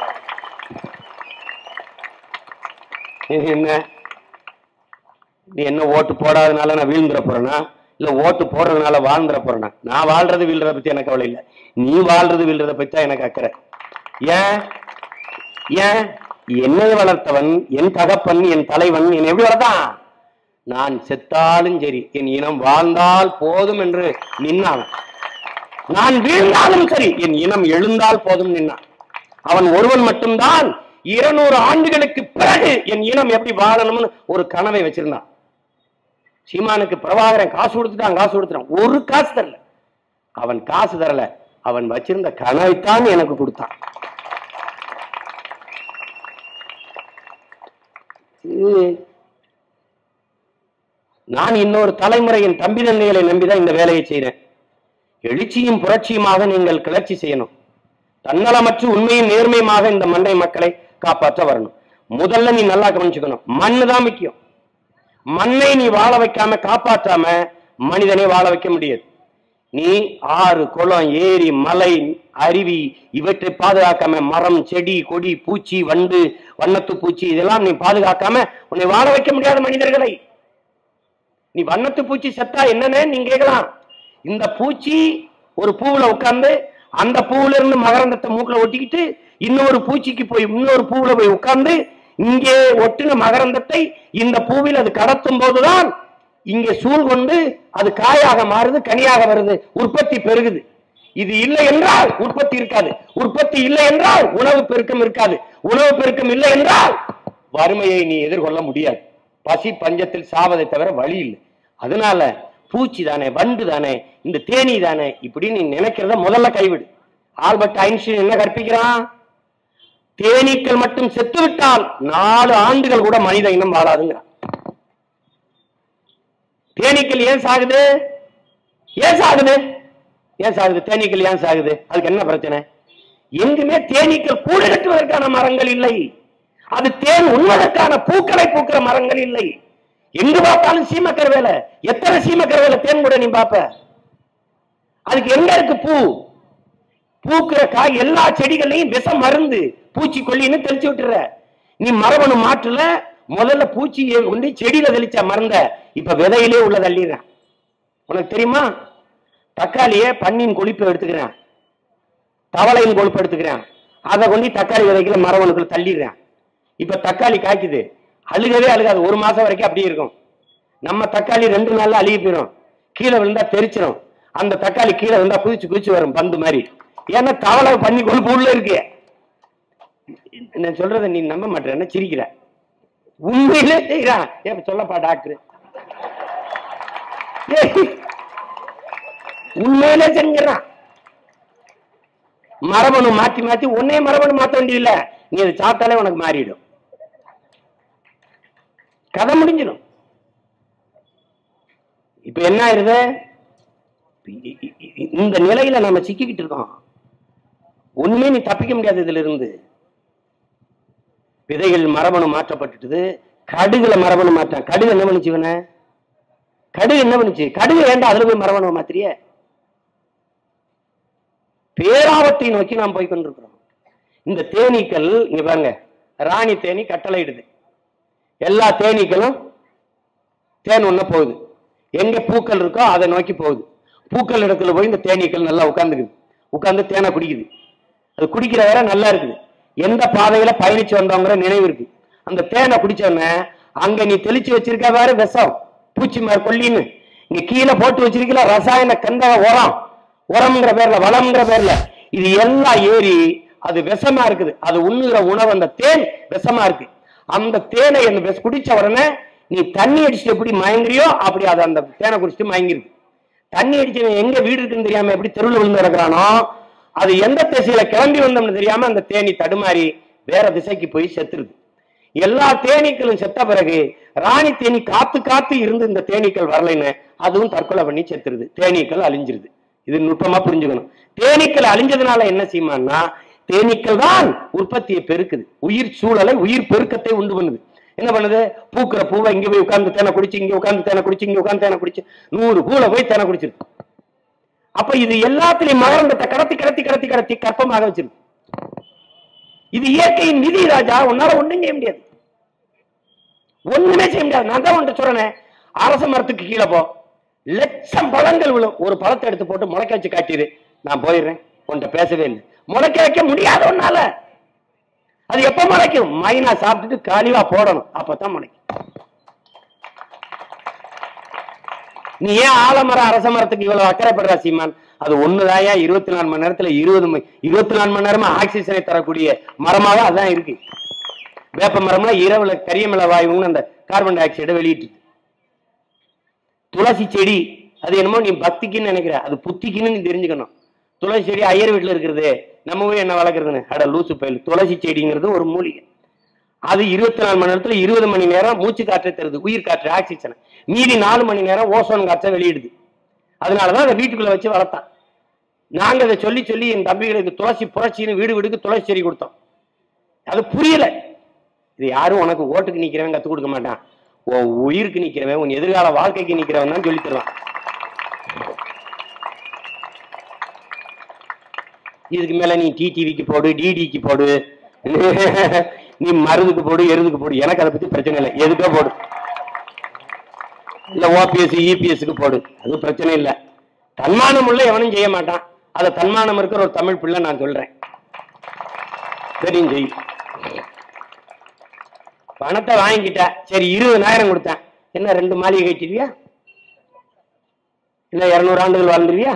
என்ன நீ என்ன ஓட்டு போடாதனால நான் வீழ்ந்துட போறேனா இல்ல ஓட்டு போடுறதுனால வாழ்ந்துட போறேனா நான் வாழ்றது வீழ்றத பத்தி எனக்கு கவலை இல்ல நீ வாழ்றது வீழ்றத பத்தி தான் எனக்கு அக்கறை ஏன் ஏன் என்னை வளர்த்தவன் என் தகப்பன் என் தலைவன் என்னை எப்படி வளர்த்தான் நான் செத்தாலும் சரி என் இனம் வாழ்ந்தால் போதும் என்று நின்னான் நான் வீழ்ந்தாலும் சரி என் இனம் எழுந்தால் போதும் நின்னான் அவன் ஒருவன் மட்டும்தான் இருநூறு ஆண்டுகளுக்கு பிறகு என் இனம் எப்படி வாழணும்னு ஒரு கனவை வச்சிருந்தான் சீமானுக்கு பிரபாகரன் காசு கொடுத்துட்டான் காசு கொடுத்துட்டான் ஒரு காசு தரல அவன் காசு தரல அவன் வச்சிருந்த கனவைத்தான் எனக்கு கொடுத்தான் இது நான் இன்னொரு தலைமுறையின் தம்பி தந்தைகளை நம்பிதான் இந்த வேலையை செய்றேன் எழுச்சியும் புரட்சியுமாக நீங்கள் கிளர்ச்சி செய்யணும் தன்னலமற்று உண்மையும் நேர்மையுமாக இந்த மண்டை மக்களை காப்பாற்ற வரணும் முதல்ல நீ நல்லா கவனிச்சுக்கணும் மண்ணு தான் முக்கியம் மண்ணை நீ வாழ வைக்காம காப்பாற்றாம மனிதனை வாழ வைக்க முடியாது நீ ஆறு குளம் ஏரி மலை அருவி இவற்றை பாதுகாக்காம மரம் செடி கொடி பூச்சி வண்டு வண்ணத்து பூச்சி இதெல்லாம் நீ பாதுகாக்காம உன்னை வாழ வைக்க முடியாத மனிதர்களை நீ வண்ணத்து பூச்சி செத்தா என்னன்னு நீங்க கேட்கலாம் இந்த பூச்சி ஒரு பூவுல உட்கார்ந்து அந்த பூவுல இருந்து மகரந்தத்தை மூக்குல ஒட்டிக்கிட்டு இன்னொரு பூச்சிக்கு போய் இன்னொரு பூவுல போய் உட்கார்ந்து இங்கே ஒட்டின மகரந்தத்தை இந்த பூவில் அது கடத்தும் போதுதான் இங்கே சூழ் கொண்டு அது காயாக மாறுது கனியாக வருது உற்பத்தி பெருகுது இது இல்லை என்றால் உற்பத்தி இருக்காது உற்பத்தி இல்லை என்றால் உணவு பெருக்கம் இருக்காது உணவு பெருக்கம் இல்லை என்றால் வறுமையை நீ எதிர்கொள்ள முடியாது பசி பஞ்சத்தில் சாவதை தவிர வழி இல்லை அதனால பூச்சி தானே வண்டு தானே இந்த தேனி தானே இப்படி நீ நினைக்கிறத முதல்ல கைவிடு ஆல்பர்ட் ஐன்ஸ்டீன் என்ன கற்பிக்கிறான் தேனீக்கள் மட்டும் செத்து விட்டால் நாலு ஆண்டுகள் கூட மனித இனம் வாழாதுங்கிறான் தேனீக்கள் ஏன் சாகுது ஏன் சாகுது ஏன் சாகுது தேனீக்கள் ஏன் சாகுது அதுக்கு என்ன பிரச்சனை எங்குமே தேனீக்கள் கூடு கட்டுவதற்கான மரங்கள் இல்லை அது தேன் உண்வதற்கான பூக்களை பூக்கிற மரங்கள் இல்லை எங்கு பார்த்தாலும் சீமக்கர் வேலை எத்தனை சீமக்கர் வேலை தேன் கூட நீ பாப்ப அதுக்கு எங்க இருக்கு பூ பூக்கிற காய் எல்லா செடிகள்லையும் விஷம் மருந்து பூச்சிக்கொல்லின்னு தெளிச்சு விட்டுற நீ மரபணு மாற்றுல முதல்ல பூச்சியை கொண்டு செடியில தெளிச்ச மருந்த இப்ப விதையிலே உள்ள தள்ளிடுறேன் உனக்கு தெரியுமா தக்காளியை பன்னின் கொழுப்பு எடுத்துக்கிறேன் தவளையின் கொழுப்பு எடுத்துக்கிறேன் அதை கொண்டு தக்காளி விதைக்குள்ள மரபணுக்குள்ள தள்ளிடுறேன் இப்ப தக்காளி காய்க்குது அழுகவே அழுகாது ஒரு மாசம் வரைக்கும் அப்படியே இருக்கும் நம்ம தக்காளி ரெண்டு நாள்ல அழுகி போயிடும் கீழே விழுந்தா தெரிச்சிடும் அந்த தக்காளி கீழே விழுந்தா குதிச்சு குதிச்சு வரும் பந்து மாதிரி ஏன்னா தவளை பண்ணி கொழுப்பு உள்ள இருக்கு நான் சொல்றதை நீ நம்ப மாட்டேன் சிரிக்கிற உண்மையிலே செய்யறான் ஏன் சொல்லப்பா டாக்டர் உண்மையிலே செஞ்சிடறான் மரபணு மாத்தி மாத்தி உன்னைய மரபணு மாத்த வேண்டியதில்ல நீ அதை சாப்பிட்டாலே உனக்கு மாறிடும் கதை முடிஞ்சிடும் இப்ப என்ன ஆயிருது இ- இ- இ- இந்த நிலையில நம்ம சிக்கிக்கிட்டு இருக்கோம் ஒண்ணுமே நீ தப்பிக்க முடியாது இதுல இருந்து விதைகள் மரபணு மாற்றப்பட்டுட்டுது கடுகுல மரபணு மாற்றம் கடுகு என்ன பண்ணுச்சு இவனை கடுகு என்ன பண்ணுச்சு கடுகு ஏன்டா அதுல போய் மரபணு மாத்திரிய பேராபத்தை நோக்கி நாம் போய் கொண்டிருக்கிறோம் இந்த தேனீக்கள் இங்க பாருங்க ராணி தேனி கட்டளையிடுது எல்லா தேனீக்களும் தேன் ஒண்ணு போகுது எங்க பூக்கள் இருக்கோ அதை நோக்கி போகுது பூக்கள் இடத்துல போய் இந்த தேனீக்கள் நல்லா உட்கார்ந்துக்குது உட்கார்ந்து தேனை குடிக்குது அது குடிக்கிற வரை நல்லா இருக்குது எந்த பாதையில பயணிச்சு வந்தவங்கிற நினைவு இருக்கு அந்த தேனை குடிச்ச உடனே அங்க நீ தெளிச்சு வச்சிருக்க வேற விஷம் பூச்சி மாதிரி கொல்லின்னு இங்க கீழே போட்டு வச்சிருக்கல ரசாயன கந்தக உரம் உரம்ங்கிற பேர்ல வளம்ங்கிற பேர்ல இது எல்லாம் ஏறி அது விஷமா இருக்குது அது உண்ணுகிற உணவு அந்த தேன் விஷமா இருக்கு அந்த தேனை அந்த விஷ- குடிச்ச உடனே நீ தண்ணி அடிச்சுட்டு எப்படி மயங்குறியோ அப்படி அது அந்த தேனை குடிச்சிட்டு மயங்கிருக்கு தண்ணி அடிச்சவன் எங்க வீடு இருக்குன்னு தெரியாம எப்படி தெருவில் விழுந்து கிடக்குறானோ அது எந்த திசையில கிளம்பி வந்தோம்னு தெரியாம அந்த தேனி தடுமாறி வேற திசைக்கு போய் செத்துருது எல்லா தேனீக்களும் செத்த பிறகு ராணி தேனி காத்து காத்து இருந்து இந்த தேனீக்கள் வரலைன்னு அதுவும் தற்கொலை பண்ணி செத்துருது தேனீக்கள் அழிஞ்சிருது இது நுட்பமா புரிஞ்சுக்கணும் தேனீக்கள் அழிஞ்சதுனால என்ன செய்யுமான்னா தேனீக்கள் தான் உற்பத்தியை பெருக்குது உயிர் சூழலை உயிர் பெருக்கத்தை உண்டு பண்ணுது என்ன பண்ணுது பூக்கிற பூவை இங்க போய் உட்கார்ந்து தேனை குடிச்சு இங்க உட்கார்ந்து தேனை குடிச்சு இங்க உட்கார்ந்து தேனை குடிச்சு நூறு பூல போய் தேனை குடிச்சிருக்கு அப்ப இது எல்லாத்திலையும் மகரந்தத்தை கடத்தி கடத்தி கடத்தி கடத்தி கற்பமாக வச்சிருக்கு இது இயற்கையின் விதி ராஜா உன்னால ஒண்ணும் செய்ய முடியாது ஒண்ணுமே செய்ய முடியாது நான் தான் உன்கிட்ட சொல்றேன் அரச மரத்துக்கு கீழே போ லட்சம் பழங்கள் விழும் ஒரு பழத்தை எடுத்து போட்டு முளைக்க வச்சு காட்டிடு நான் போயிடுறேன் உன்கிட்ட பேசவே இல்லை முளைக்க வைக்க முடியாத உன்னால அது எப்ப முளைக்கும் மைனா சாப்பிட்டுட்டு காலிவா போடணும் அப்பதான் முளைக்கும் நீ ஏன் ஆலமரம் அரச மரத்துக்கு இவ்வளவு அக்கறைப்படுறா சீமான் அது ஒண்ணுதாயா இருபத்தி நாலு மணி நேரத்துல இருபது மணி இருபத்தி நாலு மணி நேரமா ஆக்சிஜனை தரக்கூடிய மரமாவே அதான் இருக்கு வேப்ப மரம்னா இரவுல கரியமல வாயுன்னு அந்த கார்பன் டை ஆக்சைடை வெளியிட்டு துளசி செடி அது என்னமோ நீ பக்திக்குன்னு நினைக்கிற அது புத்திக்குன்னு நீ தெரிஞ்சுக்கணும் துளசி செடி ஐயர் வீட்டுல இருக்கிறது நம்ம போய் என்ன வளர்க்குறதுன்னு அட லூசு பயில் துளசி செடிங்கிறது ஒரு மூலிகை அது இருபத்தி நாலு மணி நேரத்துல இருபது மணி நேரம் மூச்சு காற்றை தருது உயிர் காற்று ஆக்சிஜனை மீதி நாலு மணி நேரம் ஓசோன் காற்றை வெளியிடுது அதனாலதான் அதை வீட்டுக்குள்ள வச்சு வளர்த்தான் நாங்க அதை சொல்லி சொல்லி என் தம்பிகளுக்கு துளசி புரட்சின்னு வீடு வீடுக்கு துளசி செடி கொடுத்தோம் அது புரியல இது யாரும் உனக்கு ஓட்டுக்கு நிக்கிறவன் கத்துக் கொடுக்க மாட்டான் உன் உயிருக்கு நிக்கிறவன் உன் எதிர்கால வாழ்க்கைக்கு நிக்கிறவன் தான் சொல்லி தருவான் இதுக்கு மேல நீ டிடிவிக்கு போடு டிடிக்கு போடு நீ மருதுக்கு போடு எருதுக்கு போடு எனக்கு அதை பத்தி பிரச்சனை இல்லை எதுக்கோ போடு இல்ல ஓபிஎஸ் இபிஎஸ்க்கு போடு அது பிரச்சனை இல்லை தன்மானம் உள்ள எவனும் செய்ய மாட்டான் அதை தன்மானம் இருக்கிற ஒரு தமிழ் பிள்ளை நான் சொல்றேன் தெரியும் செய் பணத்தை வாங்கிக்கிட்ட சரி இருபதாயிரம் கொடுத்தேன் என்ன ரெண்டு மாளிகை கட்டிடுவியா இல்ல இருநூறு ஆண்டுகள் வாழ்ந்துருவியா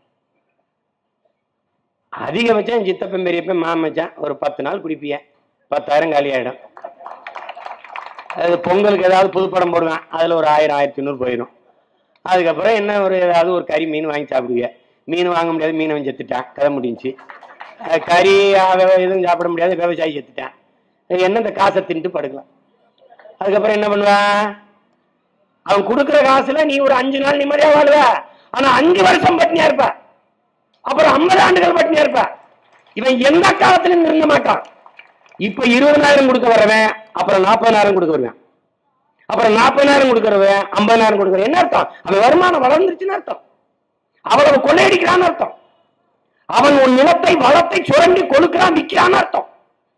அதிகபட்சம் என் சித்தப்பன் பெரியப்பன் மாமச்சான் ஒரு பத்து நாள் குடிப்பிய பத்தாயிரம் காலி ஆயிடும் அது பொங்கலுக்கு ஏதாவது புதுப்படம் போடுவேன் அதுல ஒரு ஆயிரம் ஆயிரத்தி ஐநூறு போயிடும் அதுக்கப்புறம் என்ன ஒரு ஏதாவது ஒரு கறி மீன் வாங்கி சாப்பிடுவிய மீன் வாங்க முடியாது மீனவன் செத்துட்டான் கதை முடிஞ்சுச்சு அஹ் கறி அஹ் எதுவும் சாப்பிட முடியாது விவசாயி செத்துட்டான் என்ன இந்த காசை தின்ட்டு படுக்கலாம் அதுக்கப்புறம் என்ன பண்ணுவேன் அவன் கொடுக்குற காசுல நீ ஒரு அஞ்சு நாள் நிம்மதியா வாழ்வ ஆனா அஞ்சு வருஷம் பட்டினியா இருப்ப அப்புறம் ஐம்பது ஆண்டுகள் பட்டினியா இருப்ப இவன் எந்த காலத்திலும் நிறுத்த மாட்டான் இப்ப இருபதாயிரம் கொடுக்க வரவன் அப்புறம் நாற்பதாயிரம் கொடுக்க வருவேன் அப்புறம் நாற்பதாயிரம் கொடுக்கறவன் ஐம்பதாயிரம் கொடுக்கறவன் என்ன அர்த்தம் அவன் வருமானம் வளர்ந்துருச்சுன்னு அர்த்தம் அவ்வளவு கொள்ளையடிக்கிறான்னு அர்த்தம் அவன் உன் நிலத்தை வளத்தை சுரண்டி கொடுக்கிறான் விற்கிறான்னு அர்த்தம்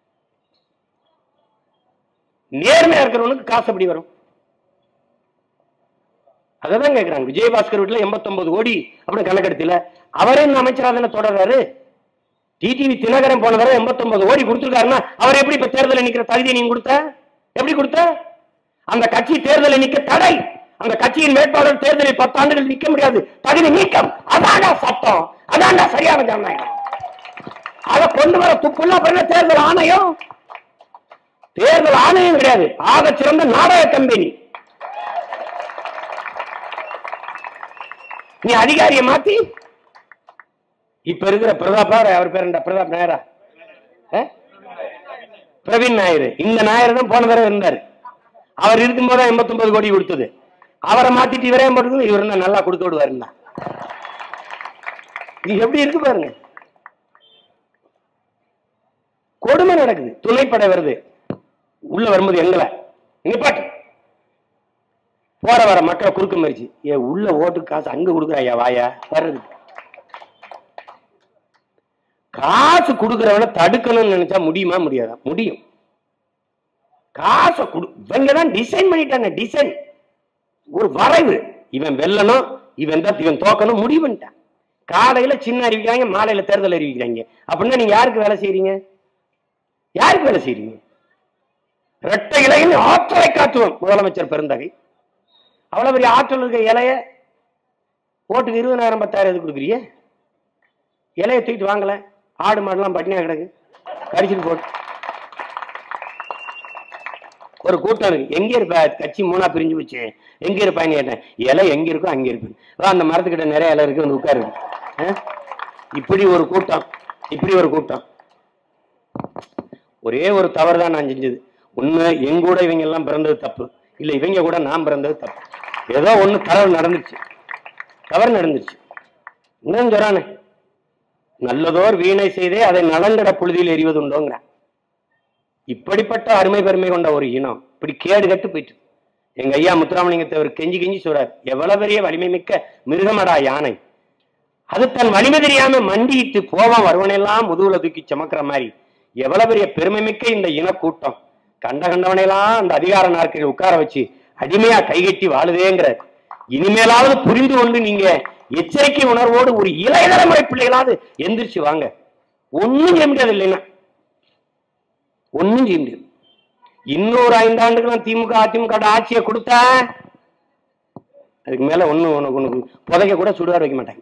நேர்மையா இருக்கிறவனுக்கு காசு எப்படி வரும் அததான் கேக்குறாங்க விஜயபாஸ்கர் வீட்டுல 89 கோடி அப்படின்னு கணக்கெடுத்துல அவரே இந்த அமைச்சரா தானே தொடர்றாரு டிடிவி தினகரன் போன தடவை 89 கோடி கொடுத்திருக்காருன்னா அவர் எப்படி இப்ப தேர்தலில் நிக்கிற தகுதியை நீங்க கொடுத்த எப்படி கொடுத்த அந்த கட்சி தேர்தலில் நிக்க தடை அந்த கட்சியின் வேட்பாளர் தேர்தலில் பத்து ஆண்டுகள் நிக்க முடியாது தகுதி நீக்கம் அதான்டா சட்டம் அதான்டா சரியான ஜனநாயகம் அதை கொண்டு வர துப்புள்ள பிறகு தேர்தல் ஆணையம் தேர்தல் ஆணையம் கிடையாது ஆக சிறந்த நாடக கம்பெனி நீ அதிகாரியை மாத்தி இப்ப இருக்கிற பிரதாப் அவர் பேர் என்ன பிரதாப் நாயரா ஆ? பிரவீன் நாயர் இந்த நாயர் தான் போன தடவை இருந்தார் அவர் இருக்கும்போது எண்பத்தி ஒன்பது கோடி கொடுத்தது அவரை மாத்திட்டு இவரே போட்டு இவர் என்ன நல்லா கொடுக்க விடுவாருன்னா இது எப்படி இருக்கு பாருங்க கொடுமை நடக்குது துணைப்படை வருது உள்ள வரும்போது எங்களை நிப்பாட்டு போற வர மக்களை குறுக்க மறிச்சு ஏ உள்ள ஓட்டு காசு அங்க கொடுக்குறாயா வாயா வர்றது காசு கொடுக்கறவன தடுக்கணும்னு நினைச்சா முடியுமா முடியாதா முடியும் காசை கொடு இவங்க தான் டிசைன் பண்ணிட்டாங்க டிசைன் ஒரு வரைவு இவன் வெல்லணும் இவன் தான் இவன் தோக்கணும் முடிவு பண்ணிட்டான் காலையில சின்ன அறிவிக்கிறாங்க மாலையில தேர்தல் அறிவிக்கிறாங்க அப்படின்னா நீங்க யாருக்கு வேலை செய்றீங்க யாருக்கு வேலை செய்றீங்க இரட்டை இலையில் ஆற்றலை காட்டுவோம் முதலமைச்சர் பெருந்தகை அவ்வளவு பெரிய ஆற்றல் இருக்க இலைய ஓட்டுக்கு இருபதாயிரம் பத்தாயிரம் எது கொடுக்குறிய இலைய தூக்கிட்டு வாங்கல ஆடு மாடுலாம் பட்டினியா கிடக்கு கடிச்சிட்டு போட்டு ஒரு கூட்டம் இருக்கு எங்க இருப்ப கட்சி மூணா பிரிஞ்சு போச்சு எங்க இருப்பான்னு கேட்டேன் இலை எங்க இருக்கோ அங்க இருக்கு வா அந்த மரத்துக்கிட்ட நிறைய இலை இருக்கு வந்து உட்காரு ஆ? இப்படி ஒரு கூட்டம் இப்படி ஒரு கூட்டம் ஒரே ஒரு தவறு தான் நான் செஞ்சது ஒண்ணு என் கூட இவங்க எல்லாம் பிறந்தது தப்பு இல்ல இவங்க கூட நான் பிறந்தது தப்பு ஏதோ ஒண்ணு தவறு நடந்துச்சு தவறு நடந்துச்சு இன்னும் சொல்றானே நல்லதோர் வீணை செய்தே அதை நலங்கட புழுதியில் எறிவது உண்டோங்கிறான் இப்படிப்பட்ட அருமை பெருமை கொண்ட ஒரு இனம் இப்படி கேடு கட்டு போயிட்டு எங்க ஐயா முத்துராமலிங்கத்தை அவர் கெஞ்சி கெஞ்சி சொல்றார் எவ்வளவு பெரிய வலிமை மிக்க மிருகமடா யானை அது தன் வலிமை தெரியாம மண்டியிட்டு போவான் வருவனெல்லாம் முதுகுல தூக்கி சுமக்கிற மாதிரி எவ்வளவு பெரிய பெருமை மிக்க இந்த இனக்கூட்டம் கண்ட கண்டவனையெல்லாம் அந்த அதிகார நாற்கையில் உட்கார வச்சு அடிமையா கைகட்டி வாழுதேங்கிற இனிமேலாவது புரிந்து கொண்டு நீங்க எச்சரிக்கை உணர்வோடு ஒரு இளைய தலைமுறை பிள்ளைகளாவது எந்திரிச்சு வாங்க ஒண்ணும் செய்ய முடியாது இல்லைன்னா ஒண்ணும் செய்ய முடியாது இன்னொரு ஐந்தாண்டுகளும் திமுக அதிமுக ட ஆட்சியை கொடுத்தா அதுக்கு மேல ஒண்ணும் உனக்கு உனக்கு புதைக்க கூட சுடுகாடு வைக்க மாட்டாங்க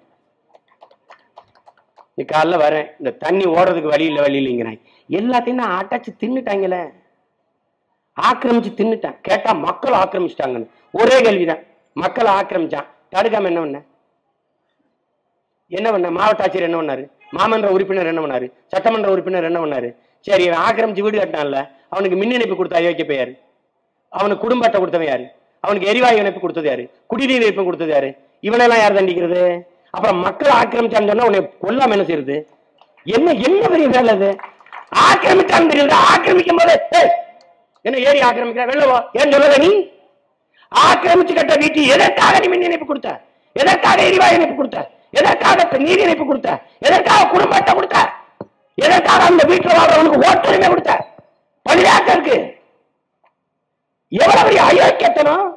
நீ காலைல வரேன் இந்த தண்ணி ஓடுறதுக்கு வழி இல்லை வழி இல்லைங்கிறாங்க எல்லாத்தையும் நான் அடைச்சு தின்னுட்டாங்களே ஆக்கிரமிச்சு தின்னுட்டான் கேட்டா மக்கள் ஆக்கிரமிச்சிட்டாங்கன்னு ஒரே கேள்விதான் மக்கள் ஆக்கிரமிச்சான் தடுக்காம என்ன பண்ண என்ன பண்ண மாவட்ட ஆட்சியர் என்ன பண்ணாரு மாமன்ற உறுப்பினர் என்ன பண்ணாரு சட்டமன்ற உறுப்பினர் என்ன பண்ணாரு சரி இவன் ஆக்கிரமிச்சு வீடு கட்டினான்ல அவனுக்கு மின் இணைப்பு கொடுத்த அயோக்கிய யாரு அவனுக்கு குடும்ப அட்டை கொடுத்தவன் யாரு அவனுக்கு எரிவாயு இணைப்பு கொடுத்தது யாரு குடிநீர் இணைப்பு கொடுத்தது யாரு இவனெல்லாம் யார் தண்டிக்கிறது அப்புறம் மக்கள் ஆக்கிரமிச்சான்னு சொன்னா உன்னை கொல்லாம என்ன செய்யறது என்ன என்ன பெரிய வேலை அது ஆக்கிரமிச்சான்னு தெரியுது ஆக்கிரமிக்கும் போது ஏய், என்ன ஏரி ஆக்கிரமிக்கிற வெளில வா ஏன் சொல்லல நீ ஆக்கிரமிச்சு கட்ட வீட்டு எதற்காக நீ மின் இணைப்பு கொடுத்த எதற்காக எரிவாயு இணைப்பு கொடுத்த எதற்காக இப்ப நீர் இணைப்பு கொடுத்த எதற்காக குடும்ப அட்டை கொடுத்த எதற்காக அந்த வீட்டுல வாழ்றவனுக்கு ஓட்டுரிமை கொடுத்த பள்ளியாக்க இருக்கு எவ்வளவு பெரிய அயோக்கியத்தனம்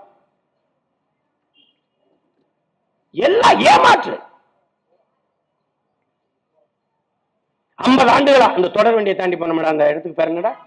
எல்லாம் ஏமாற்று ஐம்பது ஆண்டுகளா அந்த தொடர் வண்டியை தாண்டி போனோம்டா அந்த இடத்துக்கு பேர் என்னடா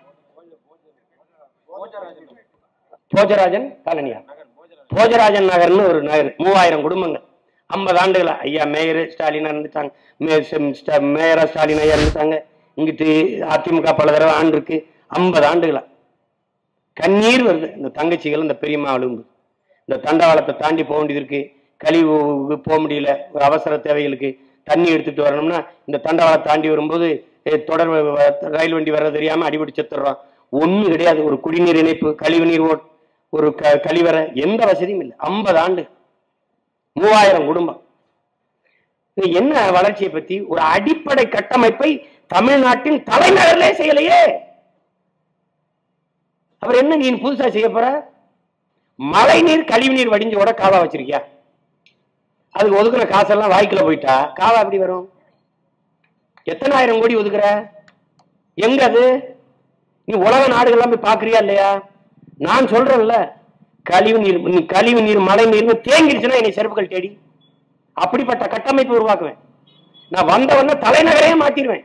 போஜராஜன் காலனியா போஜராஜன் நகர்னு ஒரு நகர் மூவாயிரம் குடும்பங்கள் ஐம்பது ஆண்டுகளா ஐயா மேயர் ஸ்டாலினா இருந்துட்டாங்க மே- செம்- ஸ்ட- மேயரா ஸ்டாலின் ஐயா இருந்துட்டாங்க இங்கிட்டு அதிமுக பல தடவை ஆண்டு இருக்கு ஐம்பது ஆண்டுகளா கண்ணீர் வருது இந்த தங்கச்சிகள் இந்த பெரியம்மா அழும்பு இந்த தண்டவாளத்தை தாண்டி போக வேண்டியது இருக்கு கழிவு போக முடியல ஒரு அவசர தேவைகளுக்கு தண்ணி எடுத்துட்டு வரணும்னா இந்த தண்டவாளத்தை தாண்டி வரும்போது eh, தொடர் வ- வ- ரயில் வண்டி வர்றது தெரியாம அடிபடி செத்துடுறோம் ஒண்ணும் கிடையாது ஒரு குடிநீர் இணைப்பு கழிவு நீர் ஓட் ஒரு க கழிவறை எந்த வசதியும் இல்லை ஐம்பது ஆண்டு மூவாயிரம் குடும்பம் இது என்ன வளர்ச்சியை பத்தி ஒரு அடிப்படை கட்டமைப்பை தமிழ்நாட்டின் தலைநகரிலே செய்யலையே அவர் என்ன நீ புதுசா செய்ய போற மழை நீர் கழிவு நீர் வடிஞ்சு கூட காவா வச்சிருக்கியா அதுக்கு ஒதுக்குற காசெல்லாம் வாய்க்குள்ள போயிட்டா காவா எப்படி வரும் எத்தனை ஆயிரம் கோடி ஒதுக்குற எங்க அது நீ உலக நாடுகள்லாம் போய் பாக்குறியா இல்லையா நான் சொல்றேன்ல கழிவு நீர் நீ கழிவு நீர் மழை நீர்னு தேங்கிடுச்சுன்னா என்னை செருப்புகள் தேடி அப்படிப்பட்ட கட்டமைப்பு உருவாக்குவேன் நான் வந்தவன தலைநகரையே மாத்திடுவேன்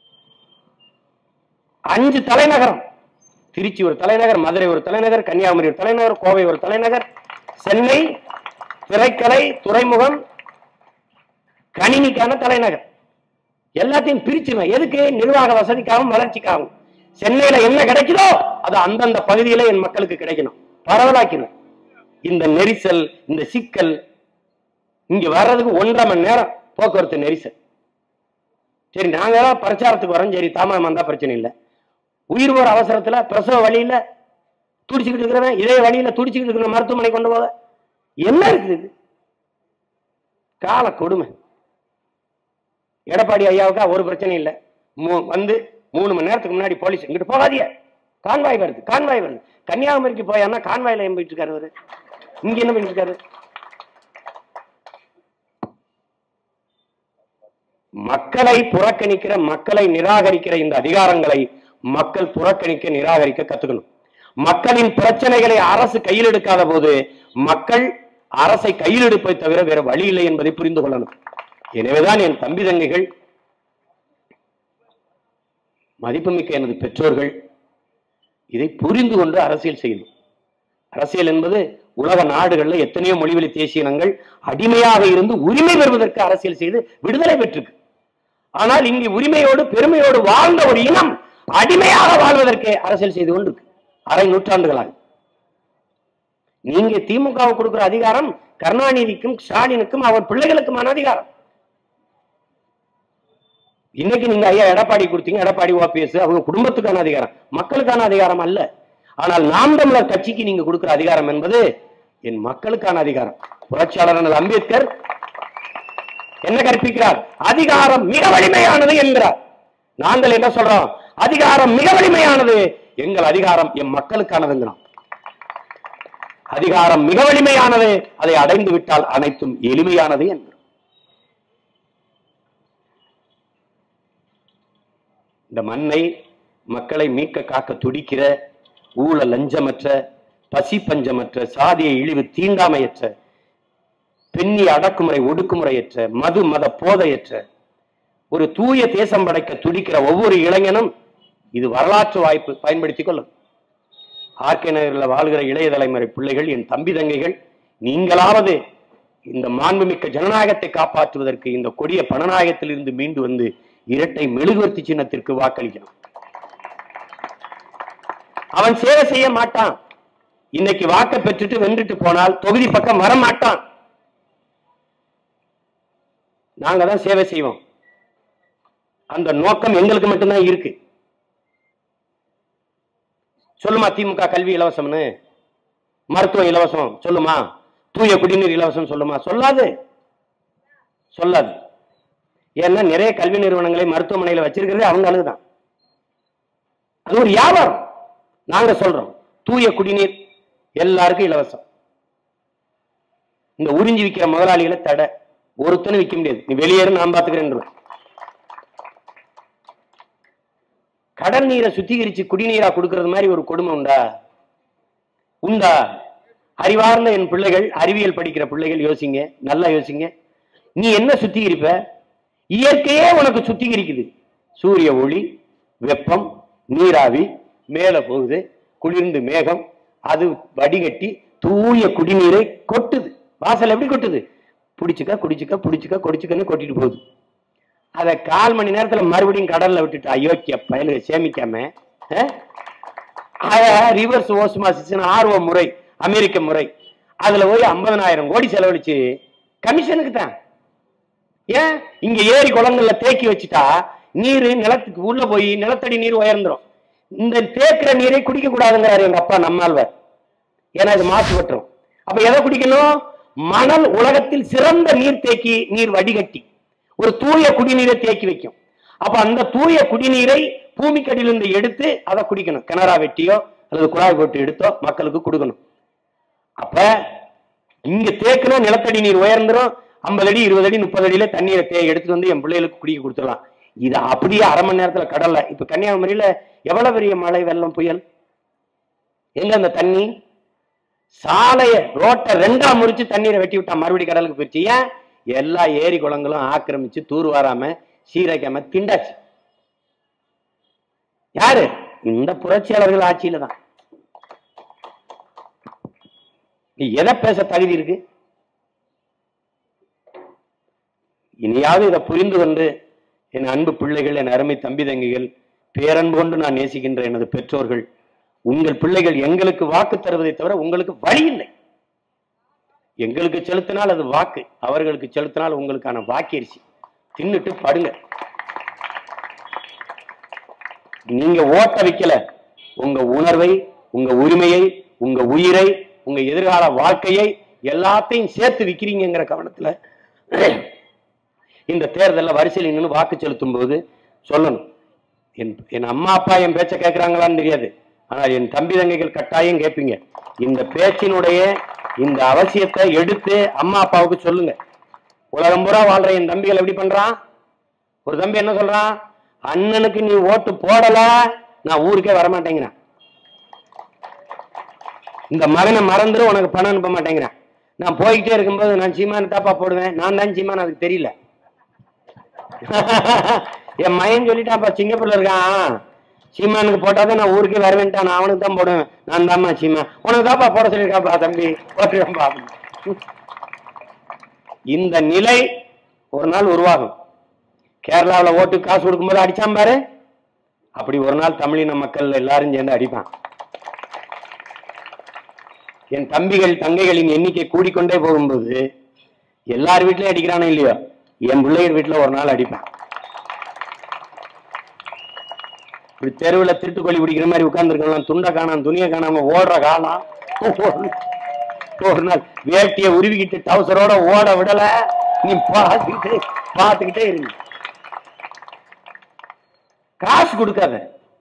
அஞ்சு தலைநகரம் திருச்சி ஒரு தலைநகர் மதுரை ஒரு தலைநகர் கன்னியாகுமரி ஒரு தலைநகர் கோவை ஒரு தலைநகர் சென்னை திரைக்கலை துறைமுகம் கணினிக்கான தலைநகர் எல்லாத்தையும் பிரிச்சிருவேன் எதுக்கு நிர்வாக வசதிக்காகவும் வளர்ச்சிக்காகவும் சென்னையில என்ன கிடைக்குதோ அது அந்தந்த பகுதியில என் மக்களுக்கு கிடைக்கணும் பரவலாக்கிடுவேன் இந்த நெரிசல் இந்த சிக்கல் இங்க வர்றதுக்கு ஒன்றரை மணி நேரம் போக்குவரத்து நெரிசல் சரி நாங்க எல்லாம் பிரச்சாரத்துக்கு வரோம் சரி தாமதம் வந்தா பிரச்சனை இல்லை உயிர் போற அவசரத்துல பிரசவ வழியில துடிச்சுக்கிட்டு இருக்கிறவன் இதே வழியில துடிச்சுக்கிட்டு இருக்கிற மருத்துவமனை கொண்டு போக என்ன இருக்குது இது? கால கொடுமை எடப்பாடி ஐயாவுக்கா ஒரு பிரச்சனை இல்லை மூ- வந்து மூணு மணி நேரத்துக்கு முன்னாடி போலீஸ் இங்கிட்டு போகாதீங்க கான்வாய் வருது கான்வாய் வருது கன்னியாகுமரிக்கு போயான்னா கான்வாயில ஏன் போயிட்டு இருக்காரு அவரு இங்க என்ன பண்ணிட்டு இருக்காரு மக்களை புறக்கணிக்கிற மக்களை நிராகரிக்கிற இந்த அதிகாரங்களை மக்கள் புறக்கணிக்க நிராகரிக்க கத்துக்கணும் மக்களின் பிரச்சனைகளை அரசு கையில் எடுக்காத போது மக்கள் அரசை கையில் எடுப்பதை தவிர வேற வழி இல்லை என்பதை புரிந்து கொள்ளணும் எனவேதான் என் தம்பி தங்கைகள் மதிப்புமிக்க எனது பெற்றோர்கள் இதை புரிந்து கொண்டு அரசியல் செய்யணும் அரசியல் என்பது உலக நாடுகள்ல எத்தனையோ மொழிவழி தேசிய இனங்கள் அடிமையாக இருந்து உரிமை பெறுவதற்கு அரசியல் செய்து விடுதலை பெற்றிருக்கு ஆனால் இங்கு உரிமையோடு பெருமையோடு வாழ்ந்த ஒரு இனம் அடிமையாக வாழ்வதற்கு அரசியல் செய்து கொண்டிருக்கு அரை நூற்றாண்டுகளாக நீங்க திமுகவுக்கு கொடுக்கிற அதிகாரம் கருணாநிதிக்கும் ஸ்டாலினுக்கும் அவர் பிள்ளைகளுக்குமான அதிகாரம் இன்னைக்கு நீங்க ஐயா எடப்பாடி கொடுத்தீங்க எடப்பாடி ஓபிஎஸ் அவங்க குடும்பத்துக்கான அதிகாரம் மக்களுக்கான அதிகாரம் அல்ல ஆனால் நாம் தமிழர் கட்சிக்கு நீங்க கொடுக்கிற அதிகாரம் என்பது என் மக்களுக்கான அதிகாரம் புரட்சியாளர் அண்ணல் அம்பேத்கர் என்ன கற்பிக்கிறார் அதிகாரம் மிக வலிமையானது என்கிறார் நாங்கள் என்ன சொல்றோம் அதிகாரம் மிக வலிமையானது எங்கள் அதிகாரம் என் மக்களுக்கானதுங்கிறோம் அதிகாரம் மிக வலிமையானது அதை அடைந்து விட்டால் அனைத்தும் எளிமையானது என்கிறோம் இந்த மண்ணை மக்களை மீட்க காக்க துடிக்கிற ஊழல் லஞ்சமற்ற பசி பஞ்சமற்ற சாதிய இழிவு தீண்டாமையற்ற பெண்ணி அடக்குமுறை ஒடுக்குமுறையற்ற மது மத போதையற்ற ஒரு தூய தேசம் படைக்க துடிக்கிற ஒவ்வொரு இளைஞனும் இது வரலாற்று வாய்ப்பு பயன்படுத்திக் கொள்ளும் ஆர்கே நகரில் வாழ்கிற இளைய தலைமுறை பிள்ளைகள் என் தம்பி தங்கைகள் நீங்களாவது இந்த மாண்புமிக்க ஜனநாயகத்தை காப்பாற்றுவதற்கு இந்த கொடிய பணநாயகத்தில் இருந்து மீண்டு வந்து இரட்டை மெழுகுவர்த்தி சின்னத்திற்கு வாக்களிக்கணும் அவன் சேவை செய்ய மாட்டான் இன்னைக்கு வாக்கை பெற்றுட்டு வென்றுட்டு போனால் தொகுதி பக்கம் வர மாட்டான் நாங்க தான் சேவை செய்வோம் அந்த நோக்கம் எங்களுக்கு மட்டும்தான் இருக்கு சொல்லுமா திமுக கல்வி இலவசம்னு மருத்துவம் இலவசம் சொல்லுமா தூய குடிநீர் இலவசம் சொல்லுமா சொல்லாது சொல்லாது ஏன்னா நிறைய கல்வி நிறுவனங்களை மருத்துவமனையில வச்சிருக்கிறதே அவங்க அழுகுதான் அது ஒரு வியாபாரம் நாங்க சொல்றோம் தூய குடிநீர் எல்லாருக்கும் இலவசம் இந்த உறிஞ்சி விற்கிற முதலாளிகளை தடை ஒருத்தனும் விற்க முடியாது நீ வெளியேறு நான் பாத்துக்கிறேன் கடல் நீரை சுத்திகரிச்சு குடிநீரா கொடுக்கறது மாதிரி ஒரு கொடுமை உண்டா உண்டா அறிவார்ந்த என் பிள்ளைகள் அறிவியல் படிக்கிற பிள்ளைகள் யோசிங்க நல்லா யோசிங்க நீ என்ன சுத்திகரிப்ப இயற்கையே உனக்கு சுத்திகரிக்குது சூரிய ஒளி வெப்பம் நீராவி மேல போகுது குளிர்ந்து மேகம் அது வடிகட்டி தூய குடிநீரை கொட்டுது வாசல் எப்படி கொட்டுது புடிச்சுக்க குடிச்சுக்க புடிச்சுக்க குடிச்சுக்கன்னு கொட்டிட்டு போகுது அதை கால் மணி நேரத்துல மறுபடியும் கடல்ல விட்டுட்டு அயோக்கிய பயலுக சேமிக்காம ரிவர்ஸ் ஓஸ்மாசிஸ் ஆர்வ முறை அமெரிக்க முறை அதுல போய் 50000 கோடி செலவழிச்சு கமிஷனுக்கு தான் ஏன் இங்க ஏரி குளங்கள்ல தேக்கி வச்சுட்டா நீர் நிலத்துக்கு உள்ள போய் நிலத்தடி நீர் உயர்ந்துரும் இந்த தேக்கிற நீரை குடிக்க கூடாதுங்கிறாரு எங்க அப்பா நம்மாழ்வார் ஏன்னா இது மாசுபட்டுரும் அப்ப எதை குடிக்கணும் மணல் உலகத்தில் சிறந்த நீர் தேக்கி நீர் வடிகட்டி ஒரு தூய குடிநீரை தேக்கி வைக்கும் அப்ப அந்த தூய குடிநீரை பூமிக்கடியிலிருந்து எடுத்து அதை குடிக்கணும் கிணறா வெட்டியோ அல்லது குழாய் போட்டு எடுத்தோ மக்களுக்கு கொடுக்கணும் அப்ப இங்க தேக்குனா நிலத்தடி நீர் உயர்ந்துரும் ஐம்பது அடி இருபது அடி முப்பது அடியில தண்ணீரை தே எடுத்துட்டு வந்து என் பிள்ளைகளுக்கு குடிக்க கொடுத்துடலாம் இது அப்படியே அரை மணி நேரத்துல கடல்ல இப்ப கன்னியாகுமரியில எவ்வளவு பெரிய மழை வெள்ளம் புயல் எங்க அந்த தண்ணி சாலைய ரோட்டை ரெண்டா முறிச்சு தண்ணீரை வெட்டி விட்டா மறுபடி கடலுக்கு போயிடுச்சு ஏன் எல்லா ஏரி குளங்களும் ஆக்கிரமிச்சு தூர் வாராம சீரழிக்காம திண்டாச்சு யாரு இந்த புரட்சியாளர்கள் ஆட்சியில தான் நீ எதை பேச தகுதி இருக்கு இனியாவது இதை புரிந்து கொண்டு என் அன்பு பிள்ளைகள் என் அருமை தம்பி தங்கிகள் பேரன்பு கொண்டு நான் நேசிக்கின்ற எனது பெற்றோர்கள் உங்கள் பிள்ளைகள் எங்களுக்கு வாக்கு தருவதை தவிர உங்களுக்கு வழி இல்லை எங்களுக்கு செலுத்தினால் அது வாக்கு அவர்களுக்கு செலுத்தினால் உங்களுக்கான வாக்கரிசி தின்னுட்டு படுங்க நீங்க ஓட்ட வைக்கல உங்க உணர்வை உங்க உரிமையை உங்க உயிரை உங்க எதிர்கால வாழ்க்கையை எல்லாத்தையும் சேர்த்து விக்கிறீங்கிற கவனத்துல இந்த தேர்தலில் வரிசையில் நின்று வாக்கு செலுத்தும் போது சொல்லணும் என் என் அம்மா அப்பா என் பேச்ச கேட்கறாங்களான்னு தெரியாது ஆனால் என் தம்பி தங்கைகள் கட்டாயம் கேட்பீங்க இந்த பேச்சினுடைய இந்த அவசியத்தை எடுத்து அம்மா அப்பாவுக்கு சொல்லுங்க உலகம் பூரா வாழ்ற என் தம்பிகள் எப்படி பண்றான் ஒரு தம்பி என்ன சொல்றான் அண்ணனுக்கு நீ ஓட்டு போடல நான் ஊருக்கே வரமாட்டேங்கிறேன் இந்த மகனை மறந்துடும் உனக்கு பணம் அனுப்ப மாட்டேங்கிறேன் நான் போய்கிட்டே இருக்கும்போது நான் சீமானு தாப்பா போடுவேன் நான் தான் சீமான் அதுக்கு தெரியல என் மயன் சொல்லிட்டாப்பா சிங்கப்பூர்ல இருக்கான் சீமானுக்கு போட்டாதான் நான் ஊருக்கே வரவேன்ட்டான் நான் அவனுக்கு தான் போடுவேன் நான் தாம்மா சீமா உனக்கு தாப்பா போட சொல்லியிருக்காப்பா தம்பி போட்டுருவேன்பா இந்த நிலை ஒரு நாள் உருவாகும் கேரளாவில் ஓட்டு காசு கொடுக்கும்போது அடிச்சான் பாரு அப்படி ஒரு நாள் தமிழின மக்கள் எல்லாரும் சேர்ந்து அடிப்பான் என் தம்பிகள் தங்கைகளின் எண்ணிக்கை கூடிக்கொண்டே போகும்போது எல்லார் வீட்லயும் அடிக்கிறானோ இல்லையோ என் பிள்ளைகள் வீட்டுல ஒரு நாள் அடிப்பேன் இப்படி தெருவுல திருட்டுக்கோழி பிடிக்கிற மாதிரி உட்கார்ந்துருக்கலாம் துண்டை காணாம துணியை காணாம ஓடுற காலம் ஒரு நாள் வேட்டியை உருவிக்கிட்டு டவுசரோட ஓட விடல நீ பார்த்துக்கிட்டு பார்த்துக்கிட்டே இருங்க காசு கொடுக்காத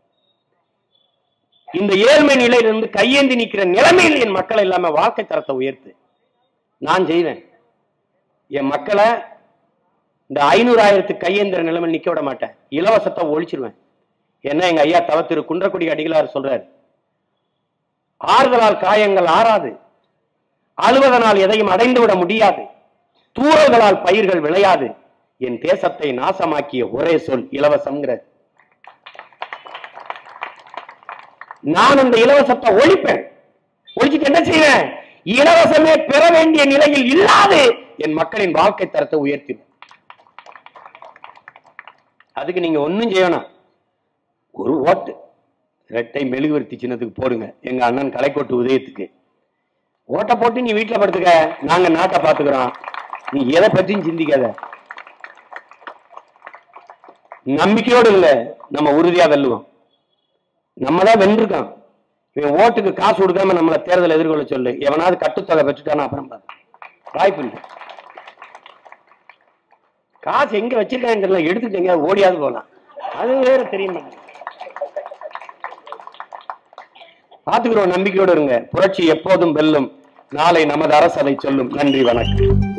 இந்த ஏழ்மை நிலையிலிருந்து கையேந்தி நிக்கிற நிலைமையில் என் மக்களை இல்லாம வாழ்க்கை தரத்தை உயர்த்து நான் செய்வேன் என் மக்களை இந்த ஐநூறு ஆயிரத்து கையேந்திர நிலைமை நிக்க விட மாட்டேன் இலவசத்தை ஒழிச்சிருவேன் என்ன எங்க ஐயா தவ திரு குன்றக்குடி அடிகளார் சொல்றாரு ஆறுதலால் காயங்கள் ஆறாது அழுவதனால் எதையும் அடைந்து விட முடியாது தூறல்களால் பயிர்கள் விளையாது என் தேசத்தை நாசமாக்கிய ஒரே சொல் இலவசம்ங்கிற நான் அந்த இலவசத்தை ஒழிப்பேன் ஒழிச்சிட்டு என்ன செய்வேன் இலவசமே பெற வேண்டிய நிலையில் இல்லாது என் மக்களின் வாழ்க்கை தரத்தை உயர்த்திடும் அதுக்கு நீங்க ஒண்ணும் செய்யணும் ஒரு ஓட்டு இரட்டை மெழுகுவர்த்தி சின்னத்துக்கு போடுங்க எங்க அண்ணன் கலைக்கோட்டு உதயத்துக்கு ஓட்டை போட்டு நீ வீட்டுல படுத்துக்க நாங்க நாட்டை பாத்துக்கிறோம் நீ எதை பற்றியும் சிந்திக்காத நம்பிக்கையோடு இல்ல நம்ம உறுதியா வெல்லுவோம் நம்ம தான் வென்றிருக்கோம் இவன் ஓட்டுக்கு காசு கொடுக்காம நம்மளை தேர்தல் எதிர்கொள்ள சொல்லு எவனாவது கட்டுத்தொகை பெற்றுட்டானா அப்புறம் பாரு வாய்ப்பு இல்லை காசு எங்க வச்சிருக்காங்க தெரியல எடுத்துட்டு எங்க ஓடியாவது போலாம் அது வேற தெரிய மாட்டேங்குது பாத்துக்கிறோம் நம்பிக்கையோடு இருங்க புரட்சி எப்போதும் வெல்லும் நாளை நமது அரசதை சொல்லும் நன்றி வணக்கம்